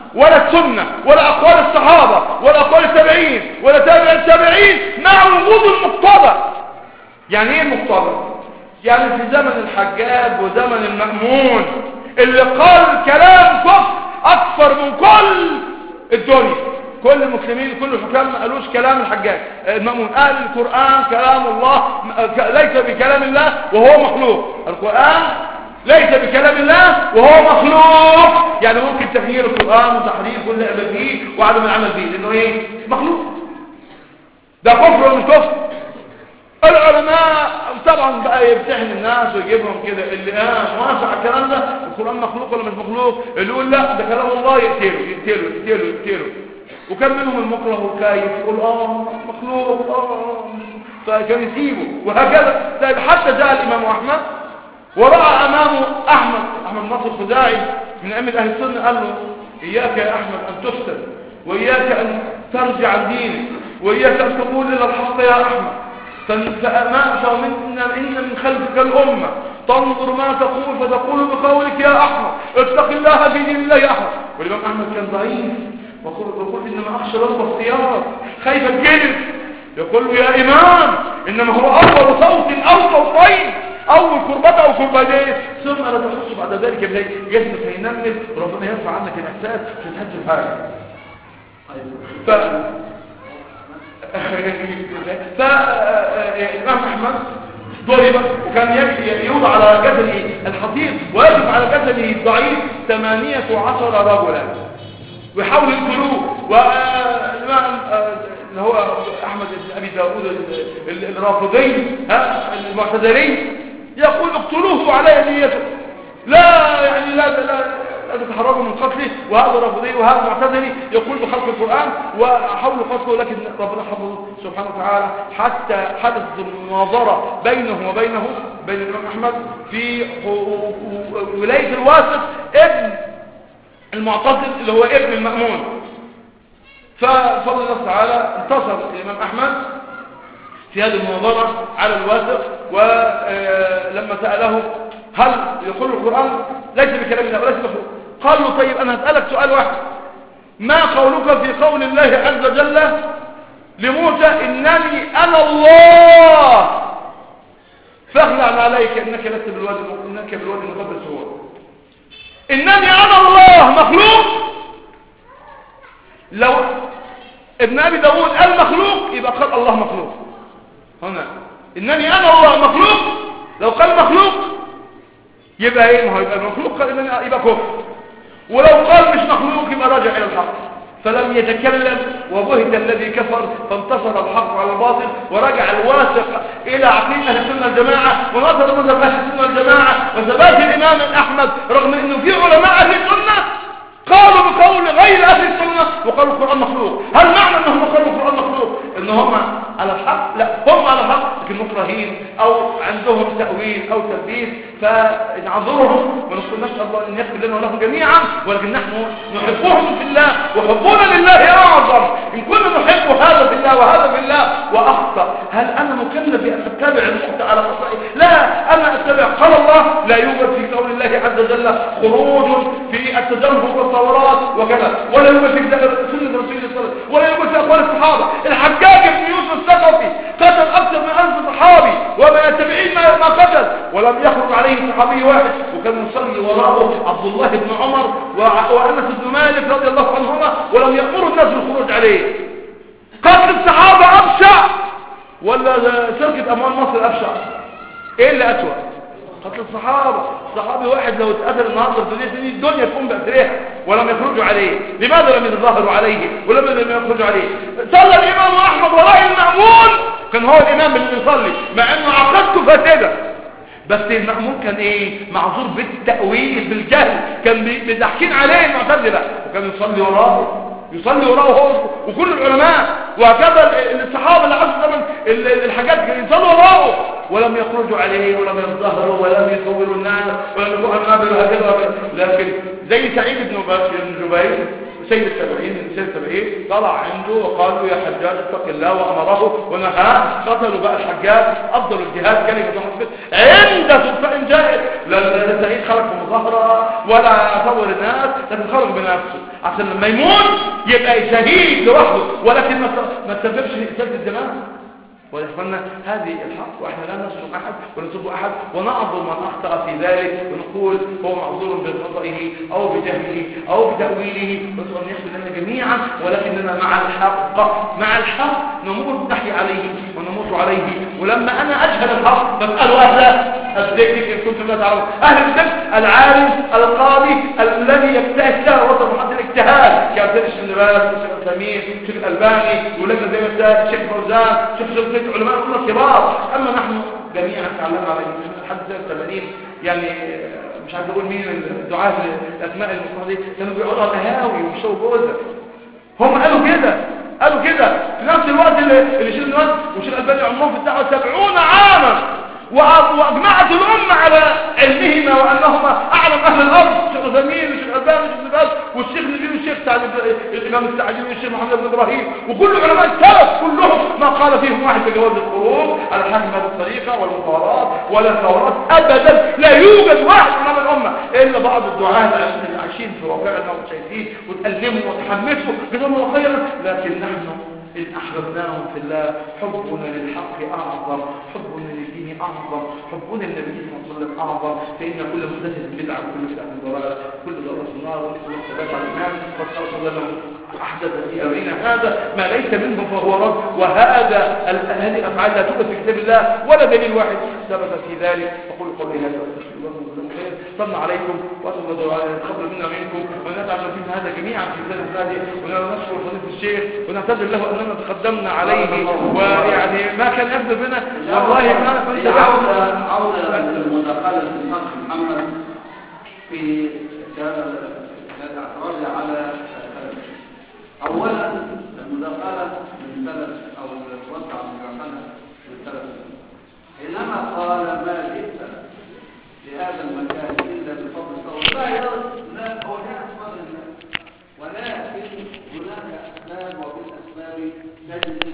ولا السنة ولا أقوال الصحابة ولا أقوال التابعين ولا تابع التابعين مع وجود المقتضى يعني ايه المقتضى يعني في زمن الحجاج وزمن المأمون اللي قال كلام كفر أكثر من كل الدنيا كل المسلمين كل الحكام ما قالوش كلام الحجاج المأمون قال القرآن كلام الله ليس بكلام الله وهو مخلوق القرآن ليس بكلام الله وهو مخلوق يعني ممكن تغيير القرآن وتحريف واللعب فيه وعدم العمل فيه لأنه ايه مخلوق ده كفر من كفر العلماء طبعا بقى يمتحن الناس ويجيبهم كده اللي اه موافق على الكلام ده القرآن مخلوق ولا مش مخلوق اللي يقول لا ده كلام الله يقتله يقتله يقتله يقتله وكان منهم المكره والكايف يقول اه مخلوق اه فكان يسيبه وهكذا طيب حتى جاء الامام احمد ورأى امامه احمد احمد ناصر الخزاعي من ائمه اهل السنه قال له اياك يا احمد ان تفتن واياك ان ترجع عن دينك واياك ان تقول الى الحق يا احمد فما فمن إن من خلفك الأمة تنظر ما تقول فتقول بقولك يا أحمد اتق الله في دين الله يا أحمد والإمام أحمد كان ضعيف وقل يقول إنما أخشى رب اختيار خايف الجلد يقول له يا إمام إنما هو أول صوت أو صوتين أول كربة أو كربتين ثم لا تحس بعد ذلك بلاي جسمك هينمل وربنا يرفع عنك الإحساس مش هتحس بحاجة ف فالإمام أحمد ضرب وكان يوضع على جسده الحصير ويقف على جسده الضعيف ثمانية عشر رجلا ويحاولوا يقتلوه والإمام اللي هو أحمد بن أبي داود الرافضي المعتذري يقول اقتلوه على يديته لا يعني لا لا لا تتحرجوا من قتله وهذا رافضي وهذا معتزلي يقول بخلق القرآن وحاولوا قتله لكن ربنا حفظه سبحانه وتعالى حتى حدث المناظرة بينه وبينه بين الإمام أحمد في ولاية الواسط ابن المعتزل اللي هو ابن المأمون ففضل الله تعالى انتصر الإمام أحمد في هذه المناظرة على الواسط ولما سأله هل يقول القرآن ليس بكلام الله وليس مخلوق قال له طيب أنا هسألك سؤال واحد ما قولك في قول الله عز وجل لموسى إنني أنا الله فاخلع عليك إنك لست بالوادي إنك بالوادي المقدس هو إنني أنا الله مخلوق لو ابن أبي داود قال مخلوق يبقى قال الله مخلوق هنا إنني أنا الله مخلوق لو قال مخلوق يبقى ايه ما هو يبقى مخلوق قال إنني يبقى كفر ولو قال مش مخلوق يبقى راجع إلى الحق فلم يتكلم وبهت الذي كفر فانتصر الحق على الباطل ورجع الواثق إلى عقيدة أهل السنة والجماعة ونظر مذهب أهل السنة والجماعة وثبات الإمام أحمد رغم أنه في علماء أهل السنة قالوا بقول غير أهل السنة وقالوا القرآن مخلوق هل معنى أنهم قالوا القرآن مخلوق إن هم على الحق لا هم على الحق لكن مكرهين أو عندهم تأويل أو تلبيس فنعذرهم ونقول نسأل الله أن يغفر لنا ولهم جميعا ولكن نحن نحبهم في الله وحبنا لله أعظم إن كنا نحب هذا في الله وهذا في الله وأخطأ هل أنا مكلف بأن أتبع المخطئ على خطئه لا أنا أتبع قال الله لا يوجد في قول الله عز وجل خروج في التجرب والثورات وكذا ولا يوجد في سنة رسول الله صلى الله عليه وسلم ولا يوجد في أقوال الصحابة الحجاج بن يوسف الثقفي قتل أكثر من ألف صحابي وما التابعين ما قتل ولم يخرج عليه صحابي واحد وكان يصلي وراءه عبد الله بن عمر وأنس بن مالك رضي الله عنهما ولم يأمروا الناس بالخروج عليه قتل الصحابة أبشع ولا سرقة أموال مصر أبشع إيه اللي أسوأ قتل الصحابة صحابي واحد لو اتقتل النهارده في الدنيا الدنيا تقوم بأسرها ولم يخرجوا عليه لماذا لم يتظاهروا عليه ولم لم يخرجوا عليه صلى الإمام أحمد وراء المأمون كان هو الإمام اللي بيصلي مع أنه عقدته فاسدة بس المأمون كان ايه معذور بالتأويل بالجهل كان بيضحكين عليه المعتزلة وكان يصلي وراه يصلي وراه هو وكل العلماء وهكذا الصحابة اللي عاشوا زمن الحاجات كانوا يصلوا وراه ولم يخرجوا عليه ولم يظهروا ولم يصوروا الناس ولم يكونوا النابل وهكذا لكن زي سعيد بن جبير سيد التابعين من سيد التابعين طلع عنده وقالوا يا حجاج اتق الله وامره ونهاه قتلوا بقى الحجاج افضل الجهاد كلمه محمد عند سلطان جائر لا لا سعيد خرج في مظاهره ولا صور الناس لكن خرج بنفسه عشان لما يموت يبقى شهيد لوحده ولكن ما ما تسببش سد الدماء ويا اخوانا هذه الحق واحنا لا نسلم احد ولا نسب احد ونعظم من اخطا في ذلك ونقول هو معذور بخطئه او بجهله او بتاويله نسال ان يغفر لنا جميعا ولكننا مع الحق مع الحق نمر نحيي عليه ونموت عليه ولما انا اجهل الحق بساله اهل الذكر ان كنتم لا تعلمون اهل الذكر العالم القاضي الذي يجتهد له وصل محط الاجتهاد كابتن الشيخ باز الشيخ الثمين الشيخ الالباني ولجنه زي ما قلت الشيخ فوزان الشيخ شرفت علماء كلهم كبار اما نحن جميعا تعلمنا على لحد سنه 80 يعني مش عايز اقول مين الدعاة الاسماء المصطلحه دي كانوا بيقعدوا على القهاوي ويشربوا جوزه هم قالوا كده قالوا كده في نفس الوقت اللي اللي شيخ الوقت وشيخ الباني عمرهم في الدعوه 70 عاما واجمعت الامه على علمهما وانهما اعلم اهل الارض الشيخ الزمين والشيخ الباني والشيخ باز والشيخ نبيل والشيخ سعد الامام السعدي والشيخ محمد بن ابراهيم وكل علماء السلف كلهم ما قال فيهم واحد بجواز الخروج على حاكم هذه الطريقه والمظاهرات ولا الثورات ابدا لا يوجد واحد امام الامه الا بعض الدعاه اللي عايشين في واقعنا وشايفين وتألموا وتحمسوا جزاهم الله خيرا لكن نحن إن أحببناهم في الله حبنا للحق أعظم حبنا للدين أعظم حبنا للنبي صلى الله عليه وسلم أعظم فإن كل محدثة بدعة وكل بدعة ضلالة كل ضلالة في النار ونسأل الله ثبات على الإيمان وصلى الله عليه وسلم أحدث في أمرنا هذا ما ليس منه فهو رد وهذا هذه الأفعال لا توجد في كتاب الله ولا دليل واحد ثبت في ذلك أقول قولي هذا وأستغفر الله من الخير صلى عليكم وأسأل الله تعالى يتقبل منا منكم ونتعلم في هذا جميعا في ذلك الثاني ونشكر فضيلة الشيخ ونعتذر له أننا تقدمنا عليه ويعني ما كان يبدو بنا والله ما كنت عودة عودة للمداخلة الأخ محمد في الاعتراض على أولا المداخلة من ثلاث أو الوضع المداخلة من ثلاث حينما قال ما جئت لهذا المكان إلا بفضل الصوت لا يرد لا هو لا أسباب ولكن هناك أسباب وفي الأسباب تجد